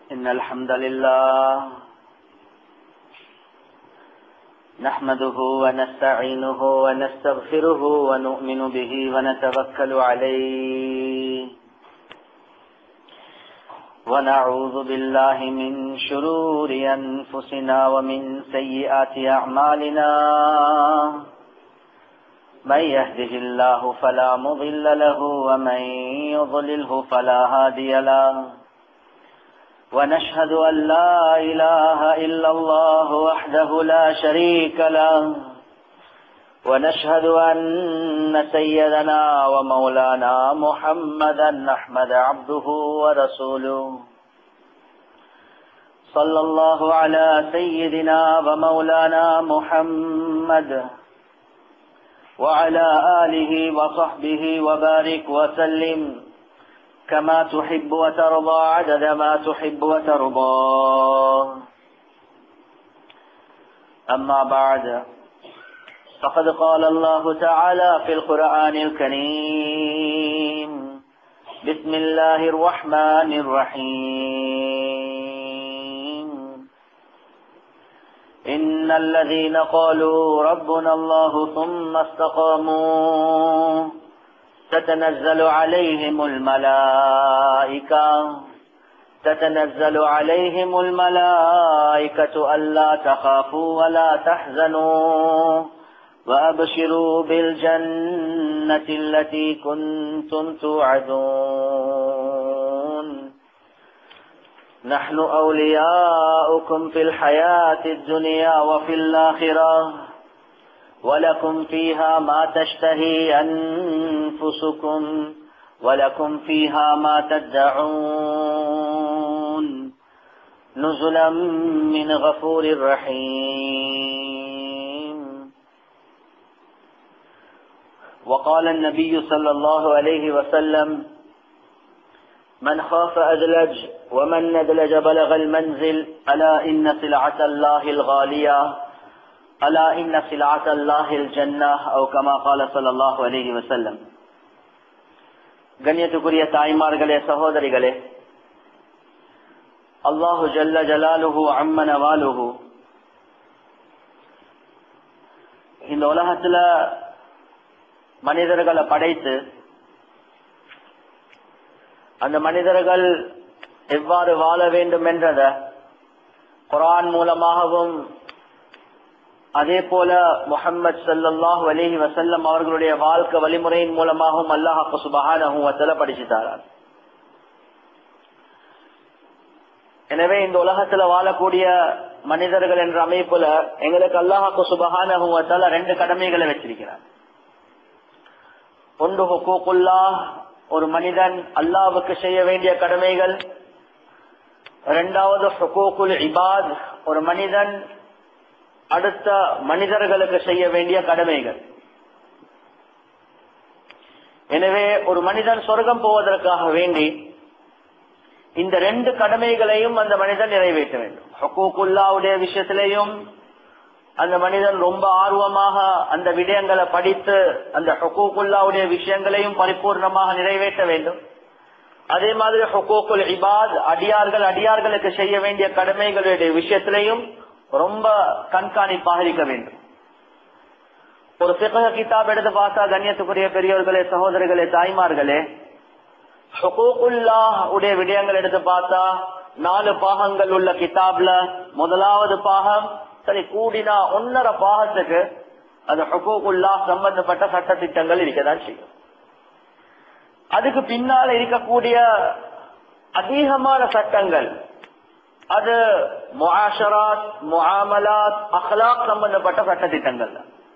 إن الحمد لله نحمده ونستعينه ونستغفره ونؤمن به ونتوكل عليه ونعوذ بالله من شرور أنفسنا ومن سيئات أعمالنا من يهده الله فلا مضل له ومن يضلله فلا هادي له ونشهد أن لا إله إلا الله وحده لا شريك له ونشهد أن سيدنا ومولانا محمدا أحمد عبده ورسوله صلى الله على سيدنا ومولانا محمد وعلى آله وصحبه وبارك وسلم كما تحب وترضى عدد ما تحب وترضى أما بعد فقد قال الله تعالى في القرآن الكريم بسم الله الرحمن الرحيم إن الذين قالوا ربنا الله ثم استقاموا تتنزل عليهم الملائكة تتنزل عليهم الملائكة ألا تخافوا ولا تحزنوا وأبشروا بالجنة التي كنتم توعدون نحن أولياؤكم في الحياة الدنيا وفي الآخرة ولكم فيها ما تشتهي أنفسكم ولكم فيها ما تدعون نزلا من غفور رحيم وقال النبي صلى الله عليه وسلم من خاف أدلج ومن ندلج بلغ المنزل ألا إن سلعة الله الغالية ألا إن سلعة الله الجنة أو كما قال صلى الله عليه وسلم கண்ணியத்துக்குரிய தாய்மார்களே சகோதரிகளே அல்லாஹு ஜல்ல ஜலாலுஹு அம்மன வாலுஹு இந்த உலகத்துல மனிதர்களை படைத்து அந்த மனிதர்கள் எவ்வாறு வாழ வேண்டும் என்றத குரான் மூலமாகவும் அதே போல முகமது சல்லாஹூ அலிஹி வசல்லம் அவர்களுடைய வாழ்க்கை வழிமுறையின் மூலமாகவும் அல்லாஹாக்கு சுபகான படிச்சுட்டாரார் எனவே இந்த உலகத்துல வாழக்கூடிய மனிதர்கள் என்ற அமைப்புல எங்களுக்கு அல்லாஹாக்கு சுபகான ரெண்டு கடமைகளை வச்சிருக்கிறார் ஒன்று ஹுக்கூக்குல்லா ஒரு மனிதன் அல்லாவுக்கு செய்ய வேண்டிய கடமைகள் இரண்டாவது ஹுக்கூக்குல் இபாத் ஒரு மனிதன் அடுத்த மனிதர்களுக்கு செய்ய வேண்டிய கடமைகள் எனவே ஒரு மனிதன் சொர்க்கம் போவதற்காக வேண்டி இந்த ரெண்டு கடமைகளையும் அந்த மனிதன் நிறைவேற்ற வேண்டும் ஹக்கூக்குல்லாவுடைய விஷயத்திலையும் அந்த மனிதன் ரொம்ப ஆர்வமாக அந்த விடயங்களை படித்து அந்த ஹக்கூக்குல்லாவுடைய விஷயங்களையும் பரிபூர்ணமாக நிறைவேற்ற வேண்டும் அதே மாதிரி ஹக்கூக்குல் இபாத் அடியார்கள் அடியார்களுக்கு செய்ய வேண்டிய கடமைகளுடைய விஷயத்திலையும் ரொம்ப கண்காணிப்பாக இருக்க வேண்டும் ஒரு சிபக கிதாப் எடுத்து பார்த்தா கண்ணியத்துக்குரிய பெரியவர்களே சகோதரர்களே தாய்மார்களே உடைய விடயங்கள் எடுத்து பார்த்தா நாலு பாகங்கள் உள்ள கிதாப்ல முதலாவது பாகம் சரி கூடினா ஒன்னரை பாகத்துக்கு அது ஹொகூக்குல்லா சம்பந்தப்பட்ட சட்ட திட்டங்கள் இருக்கதான் செய்யும் அதுக்கு பின்னால இருக்கக்கூடிய அதிகமான சட்டங்கள் அது முஆஷராத் முஆமலாத் அஹ்லாக் சம்பந்தப்பட்ட சட்டத்திட்டங்கள்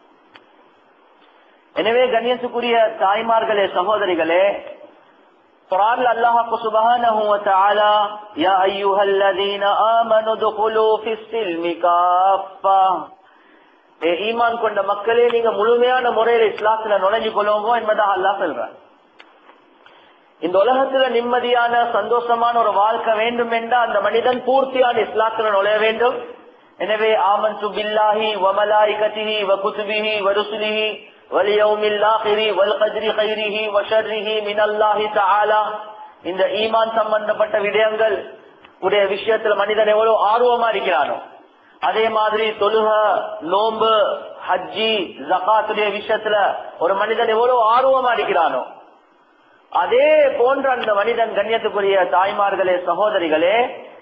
எனவே கண்ணியத்துக்குரிய தாய்மார்களே சகோதரிகளே குரான் அல்லாஹ் சுபஹானஹு வ தஆலா யா அய்யுஹல்லதீன ஆமனு துகுலு ஃபிஸ் சில்மி காஃபா ஏ ஈமான் கொண்ட மக்களே நீங்க முழுமையான முறையில் இஸ்லாத்துல நுழைஞ்சு கொள்ளுங்க என்பதாக அல்லாஹ் சொல்றார் இந்த உலகத்துல நிம்மதியான சந்தோஷமான ஒரு வாழ்க்கை வேண்டும் என்றால் அந்த மனிதன் பூர்த்தியான இஸ்லாத்துல நுழைய வேண்டும் எனவே ஆமன் பில்லாஹி வமலாய்கத்திஹி வகுத்துபிஹி வருசுலிஹி واليوم الآخر والقدر خيره وشره من الله تعالى இந்த ஈமான் சம்பந்தப்பட்ட விடயங்கள் உடைய விஷயத்துல மனிதன் எவ்வளவு ஆர்வமா இருக்கிறானோ அதே மாதிரி தொழுக நோன்பு ஹஜ்ஜி ஜகாத்துடைய விஷயத்துல ஒரு மனிதன் எவ்வளவு ஆர்வமா இருக்கிறானோ அதே போன்ற அந்த மனிதன் கண்ணியத்துக்குரிய தாய்மார்களே சகோதரிகளே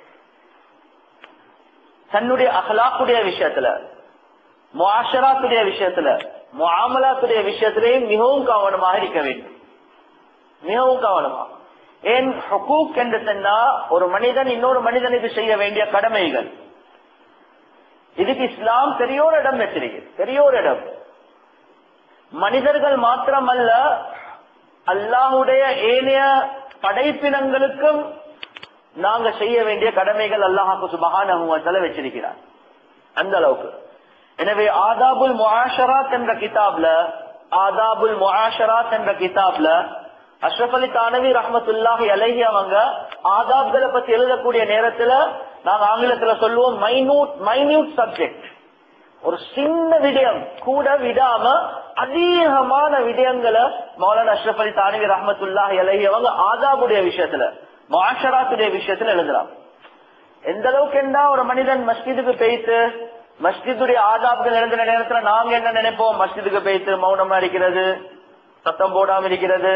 தன்னுடைய அகலாக்குடைய விஷயத்துல முஆஷராத்துடைய விஷயத்துல முஆமலாத்துடைய விஷயத்திலேயும் மிகவும் கவனமாக இருக்க வேண்டும் மிகவும் கவனமாக ஏன் ஹுகூக் என்று சொன்னா ஒரு மனிதன் இன்னொரு மனிதனுக்கு செய்ய வேண்டிய கடமைகள் இதுக்கு இஸ்லாம் பெரியோர் இடம் வச்சிருக்கு பெரியோர் இடம் மனிதர்கள் மாத்திரமல்ல அல்லாஹுடைய ஏனைய படைப்பினங்களுக்கும் நாங்க செய்ய வேண்டிய கடமைகள் அல்லாஹாக்கு சுபகான வச்சிருக்கிறார் அந்த அளவுக்கு எனவே ஆதாபுல் முஆஷராத் என்ற கிதாப்ல ஆதாபுல் முஆஷராத் என்ற கிதாப்ல அஷ்ரப் அலி தானவி ரஹமத்துல்லாஹி அலைஹி அவங்க ஆதாப்களை பத்தி எழுதக்கூடிய நேரத்துல நாங்க ஆங்கிலத்துல சொல்லுவோம் மைனூட் மைன்யூட் சப்ஜெக்ட் ஒரு சின்ன விடயம் கூட விடாம அதிகமான விடயங்களை மௌலான அஷ்ரப் அலி தானவி ரஹமத்துல்லாஹி அலைஹி அவங்க ஆதாபுடைய விஷயத்துல மாஷராத்துடைய விஷயத்துல எழுதுறாங்க எந்த அளவுக்கு என்ன ஒரு மனிதன் மஸ்ஜிதுக்கு போயிட்டு மஸ்ஜிதுடைய ஆதாப்கள் எழுதுற நேரத்துல நாங்க என்ன நினைப்போம் மஸ்ஜிதுக்கு போயிட்டு மௌனமா இருக்கிறது சத்தம் போடாம இருக்கிறது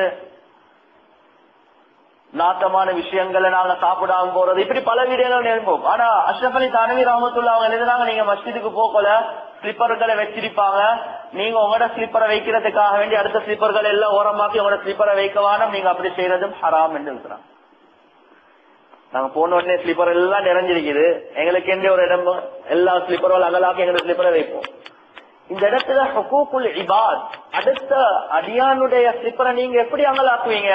நாட்டமான விஷயங்களை நாங்க சாப்பிடாம போறது இப்படி பல வீடியோகள் நினைப்போம் ஆனா அஷ்ரப் அலி தானவி ரஹமத்துல்லா அவங்க எழுதுனாங்க நீங்க மஸ்ஜிதுக்கு போகல ஸ்லிப்பர்களை வச்சிருப்பாங்க நீங்க உங்களோட ஸ்லிப்பரை வைக்கிறதுக்காக வேண்டி அடுத்த ஸ்லிப்பர்கள் எல்லாம் ஓரமாக்கி உங்களோட ஸ்லிப்பரை வைக்கவானும் நீங்க அப்படி செய்யறதும் ஹராம் என்று இருக்கிறாங்க நாங்க போன உடனே ஸ்லிப்பர் எல்லாம் நிறைஞ்சிருக்குது எங்களுக்கு எந்த ஒரு இடம் எல்லா ஸ்லிப்பரும் அகலாக்கி எங்களுக்கு ஸ்லிப்பரை வைப்போம் இந்த இடத்துல ஹுகூக்குல் இபாத் அடுத்த அடியானுடைய ஸ்லிப்பரை நீங்க எப்படி அங்கலாக்குவீங்க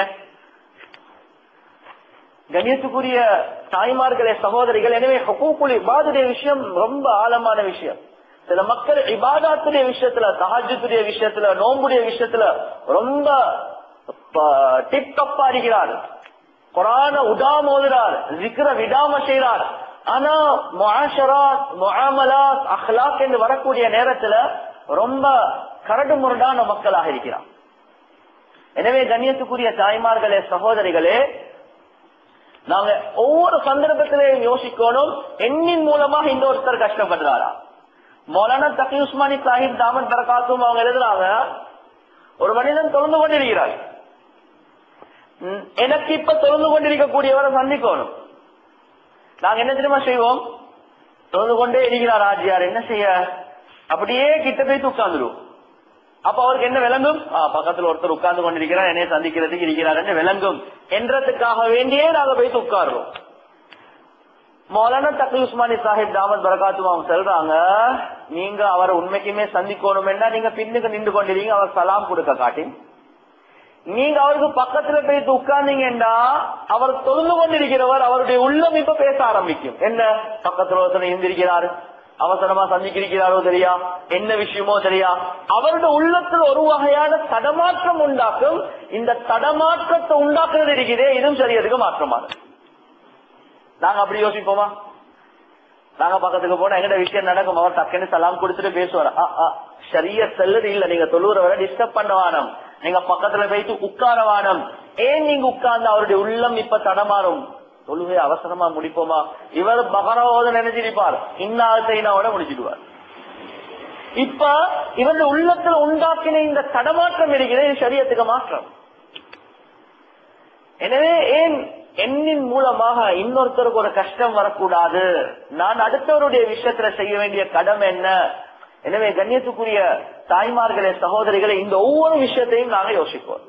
கணியத்துக்குரிய தாய்மார்களே சகோதரிகள் எனவே ஹுகூக்குல் இபாதுடைய விஷயம் ரொம்ப ஆழமான விஷயம் சில மக்கள் இபாதாத்துடைய விஷயத்துல தஹஜத்துடைய விஷயத்துல நோம்புடைய விஷயத்துல ரொம்ப டிப் டப்பா இருக்கிறார் குரான உடாம ஓதுறார் ஜிக்ர விடாம செய்யறார் ஆனா முஆஷராத் முஆமலாத் அஹ்லாக் என்று வரக்கூடிய நேரத்துல ரொம்ப கரடு முரடான மக்களாக இருக்கிறார் எனவே கண்ணியத்துக்குரிய தாய்மார்களே சகோதரிகளே நாங்க ஒவ்வொரு சந்தர்ப்பத்திலையும் யோசிக்கணும் எண்ணின் மூலமாக இன்னொருத்தர் கஷ்டப்படுறாரா மௌலானா தகி உஸ்மானி சாஹிப் தாமத் பரகாத்தும் அவங்க எழுதுறாங்க ஒரு மனிதன் தொடர்ந்து கொண்டிருக்கிறார் எனக்கு இப்ப தொடர்ந்து கொண்டிருக்கக்கூடியவரை சந்திக்கணும் நாங்க என்ன தெரியுமா செய்வோம் தொடர்ந்து கொண்டே இருக்கிறார் ஆஜியார் என்ன செய்ய அப்படியே கிட்ட போய் உட்கார்ந்துருவோம் அப்ப அவருக்கு என்ன விளங்கும் பக்கத்துல ஒருத்தர் உட்கார்ந்து கொண்டிருக்கிறார் என்னைய சந்திக்கிறதுக்கு இருக்கிறார் என்று விளங்கும் என்றதுக்காக வேண்டியே நாங்க போய் உட்கார்றோம் மௌலானா தக்கி உஸ்மானி சாஹிப் தாமத் பரகாத்தும் அவங்க சொல்றாங்க நீங்க அவரை உண்மைக்குமே சந்திக்கணும்னா நீங்க பின்னுக்கு நின்று கொண்டிருக்கீங்க அவர் சலாம் கொடுக்க காட்டி நீங்க அவருக்கு பக்கத்துல போய் உட்கார்ந்தீங்கன்னா அவர் தொழுந்து கொண்டிருக்கிறவர் அவருடைய உள்ளம் இப்ப பேச ஆரம்பிக்கும் என்ன பக்கத்துல ஒருத்தர் இருந்திருக்கிறாரு அவசரமா சந்திக்கிறாரோ தெரியா என்ன விஷயமோ தெரியா அவருடைய உள்ளத்தில் ஒரு வகையான தடமாற்றம் உண்டாக்கும் இந்த தடமாற்றத்தை உண்டாக்குறது இருக்குதே இதுவும் சரியதுக்கு மாற்றமானது நாங்க அப்படி யோசிப்போமா நாங்க பக்கத்துக்கு போனா எங்கட விஷயம் நடக்கும் அவர் டக்குன்னு சலாம் கொடுத்துட்டு பேசுவார் சரிய செல்லுது இல்ல நீங்க தொழுறவரை டிஸ்டர்ப் பண்ண வானம் நீங்க பக்கத்துல போயிட்டு உட்கார வானம் ஏன் நீங்க உட்கார்ந்து அவருடைய உள்ளம் இப்ப தடமாறும் தொழுகை அவசரமா முடிப்போமா இவர் பகரவோத நினைச்சிருப்பார் இன்னாத்தைனாவோட முடிச்சிடுவார் இப்ப இவருடைய உள்ளத்துல உண்டாக்கின இந்த தடமாற்றம் இருக்கிறது சரியத்துக்கு மாற்றம் எனவே ஏன் எண்ணின் மூலமாக இன்னொருத்தருக்கு ஒரு கஷ்டம் வரக்கூடாது நான் அடுத்தவருடைய விஷயத்துல செய்ய வேண்டிய கடமை என்ன எனவே கண்ணியத்துக்குரிய தாய்மார்களே சகோதரிகளை இந்த ஒவ்வொரு விஷயத்தையும் நாங்க யோசிப்போம்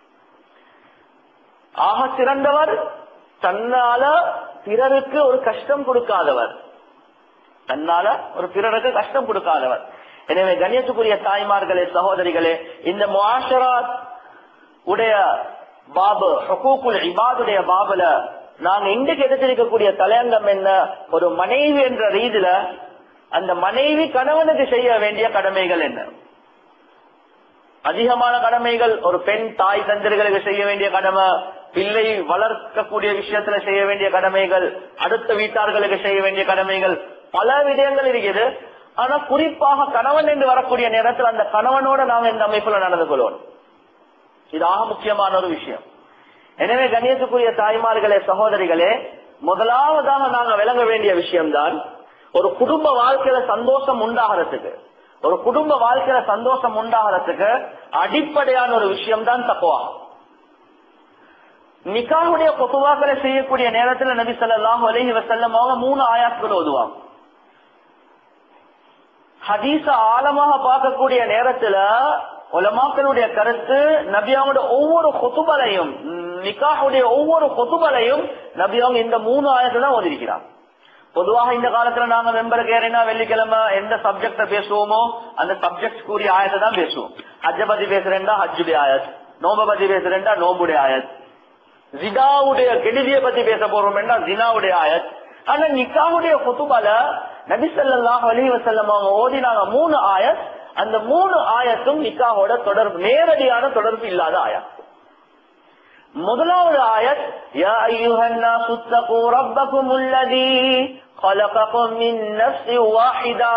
ஆக சிறந்தவர் தன்னால பிறருக்கு ஒரு கஷ்டம் கொடுக்காதவர் தன்னால ஒரு பிறருக்கு கஷ்டம் கொடுக்காதவர் எனவே கண்ணியத்துக்குரிய தாய்மார்களே சகோதரிகளே இந்த முஆஷராத் உடைய பாபு ஹுகூக்குல் இபாதுடைய பாபுல நாங்க இன்றைக்கு எடுத்திருக்கக்கூடிய தலையங்கம் என்ன ஒரு மனைவி என்ற ரீதியில அந்த மனைவி கணவனுக்கு செய்ய வேண்டிய கடமைகள் என்ன அதிகமான கடமைகள் ஒரு பெண் தாய் தந்தர்களுக்கு செய்ய வேண்டிய கடமை பிள்ளை வளர்க்கக்கூடிய விஷயத்துல செய்ய வேண்டிய கடமைகள் அடுத்த வீட்டார்களுக்கு செய்ய வேண்டிய கடமைகள் பல விடயங்கள் இருக்குது ஆனா குறிப்பாக கணவன் என்று வரக்கூடிய நேரத்தில் அந்த கணவனோட நாங்க இந்த அமைப்புல நடந்து கொள்வோம் இது ஆக முக்கியமான ஒரு விஷயம் எனவே கண்ணியத்துக்குரிய தாய்மார்களே சகோதரிகளே முதலாவதாக நாங்க விளங்க வேண்டிய விஷயம்தான் ஒரு குடும்ப வாழ்க்கையில சந்தோஷம் உண்டாகிறதுக்கு ஒரு குடும்ப வாழ்க்கையில சந்தோஷம் உண்டாகிறதுக்கு அடிப்படையான ஒரு விஷயம் தான் தக்குவா நிக்காவுடைய பொதுவாக்களை செய்யக்கூடிய நேரத்துல நபி ஸல்லல்லாஹு அலைஹி வஸல்லம் அவங்க மூணு ஆயாத்கள் ஓதுவாங்க ஹதீஸ ஆழமாக பார்க்கக்கூடிய நேரத்துல உலமாக்களுடைய கருத்து நபியாவோட ஒவ்வொரு கொத்துபலையும் நிக்காவுடைய ஒவ்வொரு கொத்துபலையும் நபியாங்க இந்த மூணு ஆயத்துல தான் ஓதிருக்கிறாங்க பொதுவாக இந்த காலத்துல நாங்க மெம்பருக்கு ஏறினா வெள்ளிக்கிழமை எந்த சப்ஜெக்ட பேசுவோமோ அந்த சப்ஜெக்ட் கூடிய ஆயத்தை தான் பேசுவோம் ஹஜ்ஜ பத்தி பேசுறேன்டா ஹஜ்ஜுடைய ஆயத் நோம்ப பத்தி பேசுறேன்டா நோம்புடைய ஆயத் ஜினாவுடைய கெடுதியை பத்தி பேச போறோம்னா ஜினாவுடைய ஆயத் ஆனா நிக்காவுடைய குத்துபால நபிசல்லாஹ் அலி வசல்லம் அவங்க ஓதினாங்க மூணு ஆயத் அந்த மூணு ஆயத்தும் நிக்காவோட தொடர்பு நேரடியான தொடர்பு இல்லாத ஆயத் முதலாவது ஆயத் யா ஐயுஹன்னா சுத்தகு ரப்பகும் உள்ளதி خلقكم من نفس واحدة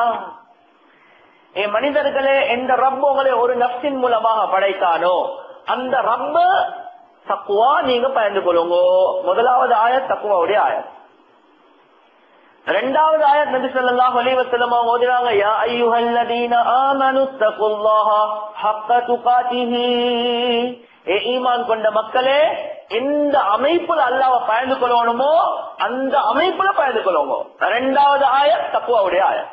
ஏ மனிதர்களே எந்த ரப் உங்களை ஒரு நப்சின் மூலமாக படைத்தானோ அந்த ரப்ப தக்குவா நீங்க பயந்து கொள்ளுங்க முதலாவது ஆயத் தக்குவாவுடைய ஆயத் ரெண்டாவது ஆயத் நபி ஸல்லல்லாஹு அலைஹி வஸல்லம் அவங்க ஓதுறாங்க யா அய்யுஹல்லதீன ஆமனு தக்குல்லாஹ ஹக்க துகாதிஹி ஏ ஈமான் கொண்ட மக்களே எந்த அமைப்புல அல்லாஹ்வை பயந்து கொள்ளணுமோ அந்த அமைப்புல பயந்து கொள்ளுங்க ரெண்டாவது ஆயத் தக்குவாவுடைய ஆயத்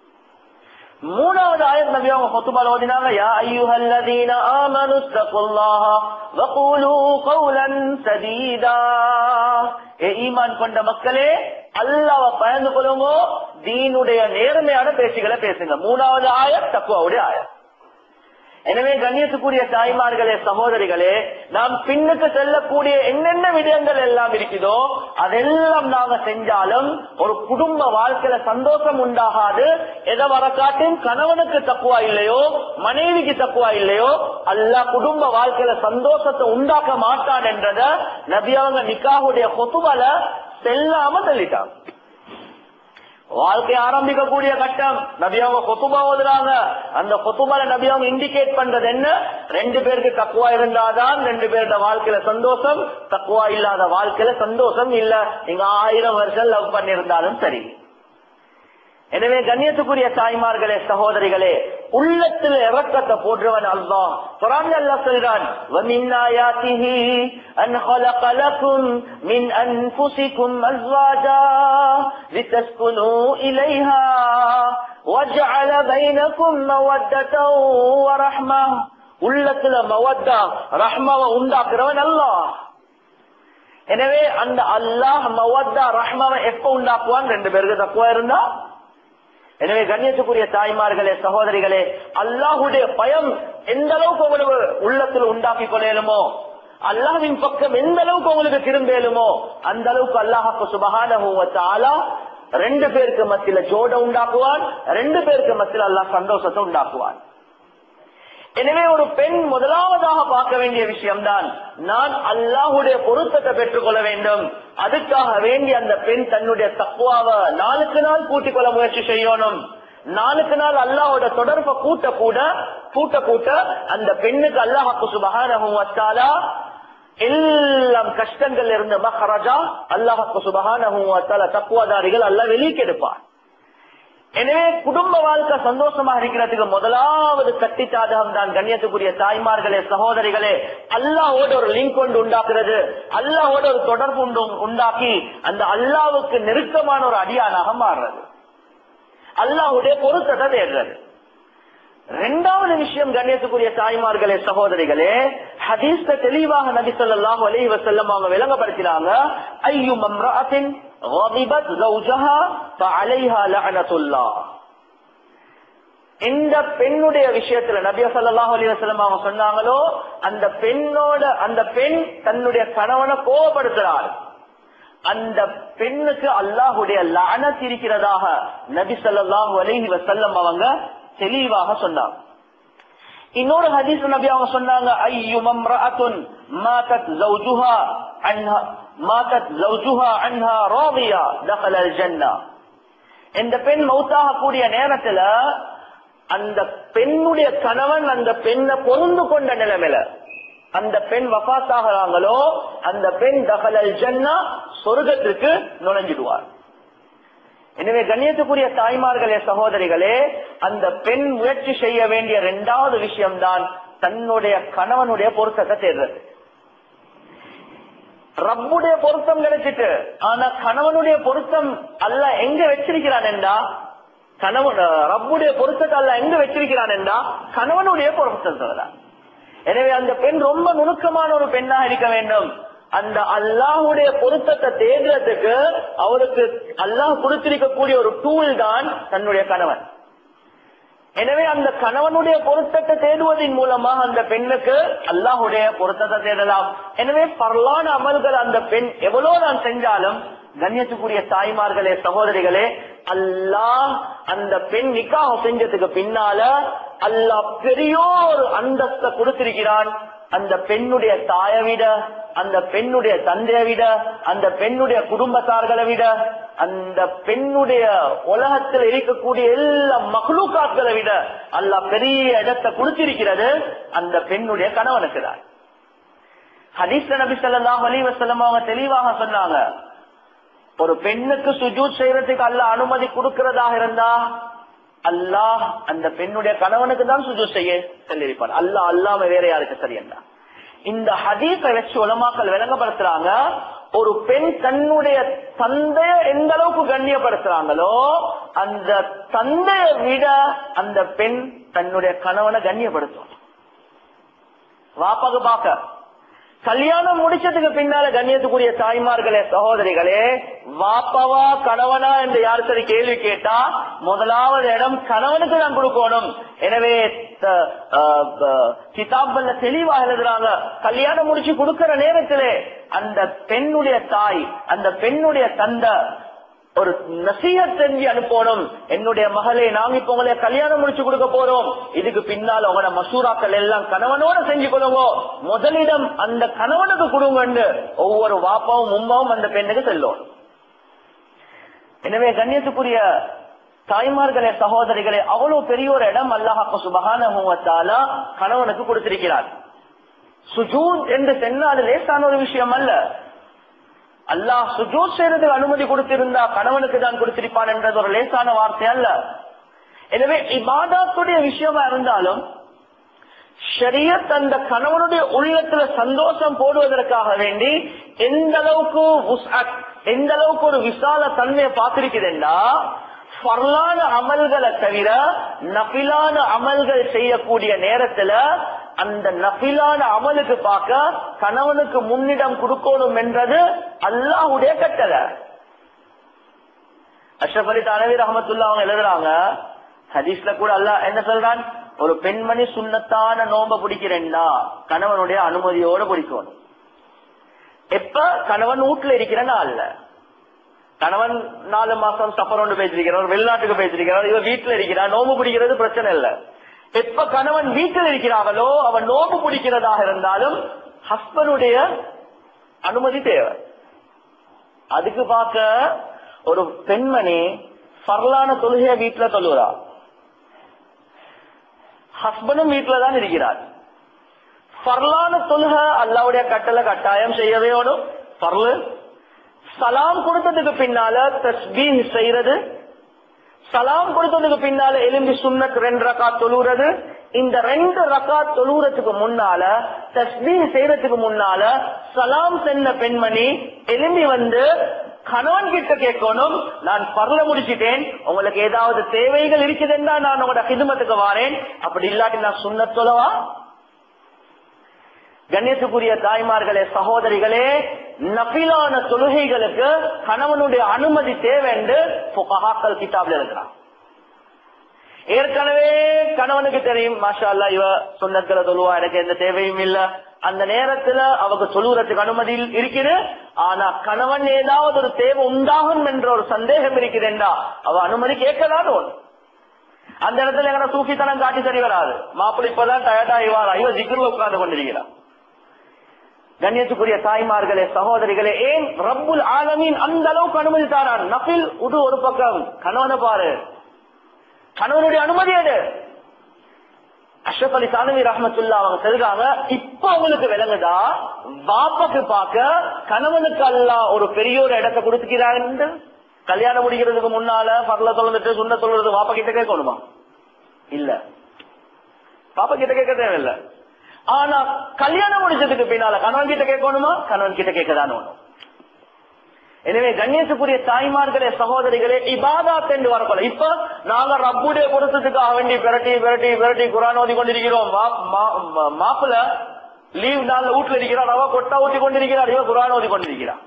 மூணாவது ஆயத் நபி அவங்க ஹுத்துபால ஓதினாங்க யா அய்யுஹல்லதீன ஆமனு தக்குல்லாஹ வகூலு கௌலன் சதீதா ஏ ஈமான் கொண்ட மக்களே அல்லாஹ்வை பயந்து கொள்ளுங்க தீனுடைய நேர்மையான பேச்சுகளை பேசுங்க மூணாவது ஆயத் தக்குவாவுடைய ஆயத் எனவே கண்ணியத்துக்குரிய தாய்மார்களே சகோதரிகளே நாம் பின்னுக்கு செல்லக்கூடிய என்னென்ன விடயங்கள் எல்லாம் இருக்குதோ அதெல்லாம் நாங்க செஞ்சாலும் ஒரு குடும்ப வாழ்க்கையில சந்தோஷம் உண்டாகாது எதை வரக்காட்டும் கணவனுக்கு தக்குவா இல்லையோ மனைவிக்கு தக்குவா இல்லையோ அல்ல குடும்ப வாழ்க்கையில சந்தோஷத்தை உண்டாக்க மாட்டான் என்றத நபி அவங்க நிக்காவுடைய கொத்துவல செல்லாம தள்ளிட்டாங்க வாழ்க்கை ஆரம்பிக்கக்கூடிய கட்டம் நபி அவங்க கொத்துபா ஓதுறாங்க அந்த கொத்துபால நபி அவங்க இண்டிகேட் பண்றது என்ன ரெண்டு பேருக்கு தக்குவா இருந்தாதான் ரெண்டு பேரோட வாழ்க்கையில சந்தோஷம் தக்குவா இல்லாத வாழ்க்கையில சந்தோஷம் இல்ல நீங்க ஆயிரம் வருஷம் லவ் பண்ணிருந்தாலும் சரி எனவே கண்ணியத்துக்குரிய தாய்மார்களே சகோதரிகளே உள்ளத்தில் இறக்கத்தை போன்றவன் அல்லாஹ் குரான் அல்லாஹ் சொல்றான் وَمِنْ آيَاتِهِ أَنْ خَلَقَ لَكُمْ مِنْ أَنْفُسِكُمْ أَزْوَاجًا لِتَسْكُنُوا إِلَيْهَا وَجَعَلَ بَيْنَكُمْ مَوَدَّةً وَرَحْمَةً உள்ளத்துல மவத்தா ரஹ்மாவை உண்டாக்குறவன் அல்லாஹ் எனவே அந்த அல்லாஹ் மவத்தா ரஹ்மாவை எப்ப உண்டாக்குவான் ரெண்டு பேருக்கு தக்குவா இருந்தா எனவே கண்ணியத்துக்குரிய தாய்மார்களே சகோதரிகளே அல்லாஹுடைய பயம் எந்த அளவுக்கு உங்களுக்கு உள்ளத்தில் உண்டாக்கி கொள்ளலுமோ அல்லாஹ்வின் பக்கம் எந்த அளவுக்கு உங்களுக்கு திரும்பலுமோ அந்த அளவுக்கு அல்லாஹாக்கு சுபகான ரெண்டு பேருக்கு மத்தியில ஜோட உண்டாக்குவான் ரெண்டு பேருக்கு மத்தியில அல்லாஹ் சந்தோஷத்தை உண்டாக்குவான் எனவே ஒரு பெண் முதலாவதாக பார்க்க வேண்டிய விஷயம்தான் நான் அல்லாஹுடைய பொருத்தத்தை பெற்றுக்கொள்ள வேண்டும் அதுக்காக வேண்டி அந்த பெண் தன்னுடைய தக்குவாவை நாளுக்கு நாள் கூட்டிக் கொள்ள முயற்சி செய்யணும் நாளுக்கு நாள் அல்லாஹோட தொடர்பை கூட்ட கூட கூட்ட கூட்ட அந்த பெண்ணுக்கு அல்லாஹாக்கு சுபகான எல்லாம் கஷ்டங்கள் இருந்த மஹராஜா அல்லாஹாக்கு சுபகான தக்குவாதாரிகள் அல்ல வெளிக்கெடுப்பார் எனவே குடும்ப வாழ்க்கை சந்தோஷமா இருக்கிறதுக்கு முதலாவது கட்டி சாதகம் தான் கண்ணியத்துக்குரிய தாய்மார்களே சகோதரிகளே அல்லாவோட ஒரு லிங்க் கொண்டு உண்டாக்குறது அல்லாவோட ஒரு தொடர்பு உண்டு உண்டாக்கி அந்த அல்லாவுக்கு நெருக்கமான ஒரு அடியானாக மாறுறது அல்லாஹுடைய பொருத்தத்தை தேடுறது ரெண்டாவது விஷயம் கண்ணியத்துக்குரிய தாய்மார்களே சகோதரிகளே ஹதீஸ்ல தெளிவாக நபி சொல்லாஹு அலைஹி வஸல்லம் அவங்க விளங்கப்படுத்தினாங்க ஐயு மம்ராத்தின் غضبت زوجها فعليها لعنة الله இந்த பெண்ணுடைய விஷயத்துல நபியா சல்லாஹூ அலி வசலம் அவங்க சொன்னாங்களோ அந்த பெண்ணோட அந்த பெண் தன்னுடைய கணவனை கோபப்படுத்துறாள் அந்த பெண்ணுக்கு அல்லாஹுடைய லானத் இருக்கிறதாக நபி சல்லாஹூ அலஹி வசல்லம் அவங்க தெளிவாக சொன்னாங்க இன்னொரு ஹதீஸ் நபி அவங்க சொன்னாங்க ஐயு மம்ரஅத்துன் மாதத் ஜௌஜுஹா அன்ஹா மாதத் ஜௌஜுஹா அன்ஹா ராதியா தഖல அல் ஜன்னah இந்த பெண் மௌத்தாக கூடிய நேரத்துல அந்த பெண்ணுடைய கணவன் அந்த பெண்ணை பொருந்து கொண்ட நிலைமையில அந்த பெண் வபாத்தாகிறாங்களோ அந்த பெண் தகலல் ஜன்னா சொர்க்கத்திற்கு நுழைஞ்சிடுவார் எனவே கண்ணியத்துக்குரிய தாய்மார்களே சகோதரிகளே அந்த பெண் முயற்சி செய்ய வேண்டிய இரண்டாவது விஷயம்தான் தன்னுடைய கணவனுடைய பொருத்தத்தை தேர்றது ரப்புடைய பொருத்தம் கிடைச்சிட்டு ஆனா கணவனுடைய பொருத்தம் அல்ல எங்க வச்சிருக்கிறான் என்றா கணவன் ரப்புடைய பொருத்தத்தை அல்ல எங்க வச்சிருக்கிறான் என்றா கணவனுடைய பொருத்தத்தை தான் எனவே அந்த பெண் ரொம்ப நுணுக்கமான ஒரு பெண்ணாக இருக்க வேண்டும் அந்த அல்லாஹுடைய பொருத்தத்தை தேடுறதுக்கு அவருக்கு அல்லாஹ் கொடுத்திருக்கக்கூடிய ஒரு டூல் தான் தன்னுடைய கணவன் எனவே அந்த கணவனுடைய பொருத்தத்தை தேடுவதன் மூலமாக அந்த பெண்ணுக்கு அல்லாஹுடைய பொருத்தத்தை தேடலாம் எனவே பரலான அமல்கள் அந்த பெண் எவ்வளவு நான் செஞ்சாலும் கண்ணியத்துக்குரிய தாய்மார்களே சகோதரிகளே அல்லாஹ் அந்த பெண் நிக்காக செஞ்சதுக்கு பின்னால அல்லாஹ் பெரியோர் அந்தஸ்தை கொடுத்திருக்கிறான் அந்த பெண்ணுடைய தாயை விட அந்த பெண்ணுடைய தந்தையை விட அந்த பெண்ணுடைய குடும்பத்தார்களை விட அந்த பெண்ணுடைய உலகத்தில் இருக்கக்கூடிய எல்லா மகளுக்காக்களை விட அல்லாஹ் பெரிய இடத்தை கொடுத்திருக்கிறது அந்த பெண்ணுடைய கணவனுக்கு தான் ஹதீஸ் நபி ஸல்லல்லாஹு அலைஹி வஸல்லம் அவங்க தெளிவாக சொன்னாங்க ஒரு பெண்ணுக்கு சுஜூத் செய்யறதுக்கு அல்ல அனுமதி கொடுக்கிறதாக இருந்தா அல்லாஹ் அந்த பெண்ணுடைய கணவனுக்கு தான் சுஜூத் செய்ய சொல்லியிருப்பான் அல்லாஹ் அல்லாம வேற யாருக்கு சரியண்டா இந்த ஹதீஸை வச்சு உலமாக்கள் விளங்கப்படுத்துறாங்க ஒரு பெண் தன்னுடைய தந்தைய எந்த அளவுக்கு கண்ணியப்படுத்துறாங்களோ அந்த தந்தைய விட அந்த பெண் தன்னுடைய கணவனை கண்ணியப்படுத்தும் வாப்பாக்கு பாக்க கல்யாணம் முடிச்சதுக்கு பின்னால கண்ணியத்துக்குரிய தாய்மார்களே சகோதரிகளே வாப்பவா கணவனா என்று யார் சரி கேள்வி கேட்டா முதலாவது இடம் கணவனுக்கு தான் கொடுக்கணும் எனவே த- ஆஹ் ப- கிதாபல்ல தெளிவா எழுதுறாங்க கல்யாணம் முடிச்சு கொடுக்கிற நேரத்திலே அந்த பெண்ணுடைய தாய் அந்த பெண்ணுடைய தந்தை ஒரு நசீக செஞ்சு அனுப்பணும் என்னுடைய மகளே நாங்க இப்ப உங்களை கல்யாணம் முடிச்சு கொடுக்க போறோம் இதுக்கு பின்னால் உங்களோட மசூராக்கள் எல்லாம் கணவனோட செஞ்சு கொடுங்க முதலிடம் அந்த கணவனுக்கு கொடுங்கன்னு ஒவ்வொரு வாப்பாவும் உம்மாவும் அந்த பெண்ணுக்கு செல்லும் எனவே கண்ணியத்துக்குரிய தாய்மார்களே சகோதரிகளே அவ்வளவு பெரிய ஒரு இடம் அல்லாஹாக்கு சுபகான கணவனுக்கு கொடுத்திருக்கிறார் சுஜூத் என்று சொன்னால் லேசான ஒரு விஷயம் அல்ல அல்லாஹ் சுஜூத் செய்யறதுக்கு அனுமதி கொடுத்திருந்தா கணவனுக்கு தான் கொடுத்திருப்பான் என்றது ஒரு லேசான வார்த்தை அல்ல எனவே இபாதாத்துடைய விஷயமா இருந்தாலும் ஷரியத் அந்த கணவனுடைய உள்ளத்துல சந்தோஷம் போடுவதற்காக வேண்டி எந்த அளவுக்கு உஸ்அத், எந்த அளவுக்கு ஒரு விசால தன்மையை பார்த்திருக்குதுன்னா ஃபர்லான அமல்களை தவிர நபிலான அமல்கள் செய்யக்கூடிய நேரத்துல அந்த நபிலான அமலுக்கு பார்க்க கணவனுக்கு முன்னிடம் கொடுக்கணும் என்றது அல்லாஹ்வுடைய கட்டளை அஷ்ரப் அலி தனவி ரஹமத்துல்லா அவங்க எழுதுறாங்க ஹதீஸ்ல கூட அல்லாஹ் என்ன சொல்றான் ஒரு பெண்மணி சுண்ணத்தான நோம்ப பிடிக்கிறேன்னா கணவனுடைய அனுமதியோட பிடிக்கணும் எப்ப கணவன் வீட்டுல இருக்கிறனா அல்ல கணவன் நாலு மாசம் சஃபர் ஒன்று பேசிருக்கிறார் வெளிநாட்டுக்கு பேசிருக்கிறார் இவன் வீட்டுல இருக்கிறார் நோம்பு பிடிக்கிறது பிரச்சனை இல்ல எப்ப கணவன் வீட்டில் இருக்கிறாங்களோ அவன் நோம்பு பிடிக்கிறதாக இருந்தாலும் ஹஸ்பண்டுடைய அனுமதி தேவை அதுக்கு பார்க்க ஒரு பெண்மணி பரலான தொழுகைய வீட்டுல தொழுகிறா ஹஸ்பண்டும் வீட்டுல தான் இருக்கிறார் பரலான தொழுக அல்லாவுடைய கட்டளை கட்டாயம் செய்யவே வேணும் பரலு சலாம் கொடுத்ததுக்கு பின்னால தஸ்பீஹ் செய்யறது சலாம் கொடுத்ததுக்கு பின்னால எலும்பி சுண்ணத் ரெண்டு ரக்கா தொழுறது இந்த ரெண்டு ரக்கா தொழுறதுக்கு முன்னால தஸ்பீஹ் செய்யறதுக்கு முன்னால சலாம் சென்ன பெண்மணி எலும்பி வந்து கணவன் கிட்ட கேட்கணும் நான் பரல முடிச்சிட்டேன் உங்களுக்கு ஏதாவது தேவைகள் இருக்குதுன்னா நான் உங்களோட ஹிதுமத்துக்கு வாரேன் அப்படி இல்லாட்டி நான் சுண்ணத் சொல்லவா கண்ணியத்துக்குரிய தாய்மார்களே சகோதரிகளே நபிலான தொழுகைகளுக்கு கணவனுடைய அனுமதி தேவை என்று புகஹாக்கள் கிதாப்ல இருக்கிறான் ஏற்கனவே கணவனுக்கு தெரியும் மாஷா அல்லா இவ சொன்னத்துல தொழுவா எனக்கு எந்த தேவையும் இல்ல அந்த நேரத்துல அவங்க சொல்லுறதுக்கு அனுமதி இருக்குது ஆனா கணவன் ஏதாவது ஒரு தேவை உண்டாகும் என்ற ஒரு சந்தேகம் இருக்குதுண்டா அவ அனுமதி கேட்கலான்னு ஒண்ணு அந்த இடத்துல எங்கட சூஃபித்தனம் காட்டி சரி வராது மாப்பிள்ளை இப்பதான் டயர்ட் ஆகிவாரா இவ ஜிக்ருல உட்கார்ந்து கொண்டிருக்கிறார் கண்ணியத்துக்குரிய தாய்மார்களே சகோதரிகளே ஏன் ரப்புல் ஆலமீன் அந்த அளவுக்கு அனுமதி தாரான் நபில் உது ஒரு பக்கம் கணவனை பாரு கணவனுடைய அனுமதி எடு அஷ்ரப் அலி சானவி ரஹமத்துல்லா அவங்க சொல்றாங்க இப்ப உங்களுக்கு விளங்குதா பாப்பாக்கு பார்க்க கணவனுக்கு அல்ல ஒரு பெரிய ஒரு இடத்தை கொடுத்துக்கிறாங்க கல்யாணம் முடிக்கிறதுக்கு முன்னால பரல தொழுந்துட்டு சுண்ண சொல்றது பாப்பா கிட்ட கேட்கணுமா இல்ல பாப்பா கிட்ட கேட்க தேவையில்ல ஆனா கல்யாணம் முடிச்சதுக்கு பின்னால கணவன் கிட்ட கேட்கணுமா கணவன் கிட்ட கேட்கதான் ஒண்ணும் எனவே கணேசபுரிய தாய்மார்களே சகோதரிகளே இபாதாத் என்று வரப்போல இப்ப நாங்க ரப்புடைய பொருத்தத்துக்காக வேண்டி பிரட்டி பிரட்டி பிரட்டி குரான் ஓதி கொண்டிருக்கிறோம் மாப்பிள்ள லீவ் நாள்ல வீட்டுல இருக்கிறார் அவ கொட்டா ஊத்தி கொண்டிருக்கிறார் இவ குரான் ஓதி கொண்டிருக்கிறார்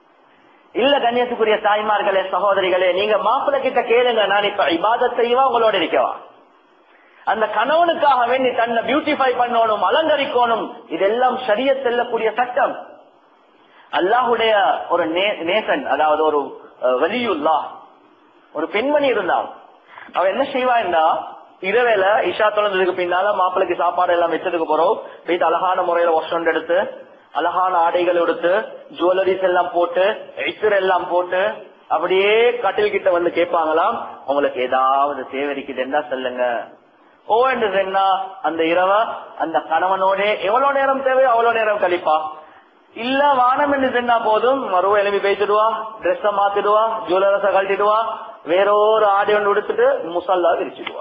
இல்ல கண்ணியத்துக்குரிய தாய்மார்களே சகோதரிகளே நீங்க மாப்பிள்ள கிட்ட கேளுங்க நான் இப்ப இபாதத் செய்வா உங்களோட இருக்கவா அந்த கணவனுக்காக வேண்டி தன்னை பியூட்டிஃபை பண்ணணும் அலங்கரிக்கணும் இதெல்லாம் சரிய செல்லக்கூடிய சட்டம் அல்லாஹுடைய ஒரு நேசன் அதாவது ஒரு வலியுல்லா ஒரு பெண்மணி இருந்தா அவ என்ன செய்வான்னா இரவேல இஷா தொலைஞ்சதுக்கு பின்னால மாப்பிளைக்கு சாப்பாடு எல்லாம் வச்சதுக்கு போறோம் போயிட்டு அழகான முறையில வாஷ் எடுத்து அழகான ஆடைகள் எடுத்து ஜுவல்லரிஸ் எல்லாம் போட்டு எய்சர் எல்லாம் போட்டு அப்படியே கட்டில் கிட்ட வந்து கேட்பாங்களாம் உங்களுக்கு ஏதாவது தேவை இருக்குதுன்னா சொல்லுங்க ஓ என்று சொன்னா அந்த இரவ அந்த கணவனோட எவ்வளவு நேரம் தேவை அவ்வளவு நேரம் கழிப்பா இல்ல வானம் என்று சொன்னா போதும் மறுவ எழுப்பி பேசிடுவா ட்ரெஸ்ஸ மாத்திடுவா ஜுவல்லரஸ கழட்டிடுவா வேறொரு ஆடை ஒன்று உடுத்துட்டு முசல்லா விரிச்சிடுவா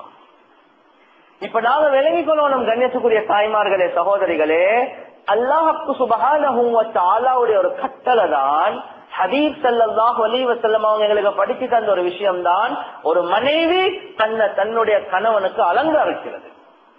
இப்ப நாங்க விளங்கிக் கொள்ளணும் கண்ணியத்துக்குரிய தாய்மார்களே சகோதரிகளே அல்லாஹுக்கு சுபகானுடைய ஒரு கட்டளை தான் ஹபீப் சல்லாஹ் அலி வசல்லம் அவங்க எங்களுக்கு படிச்சு தந்த ஒரு விஷயம் தான் ஒரு மனைவி தன்னை தன்னுடைய கணவனுக்கு அலங்கரிக்கிறது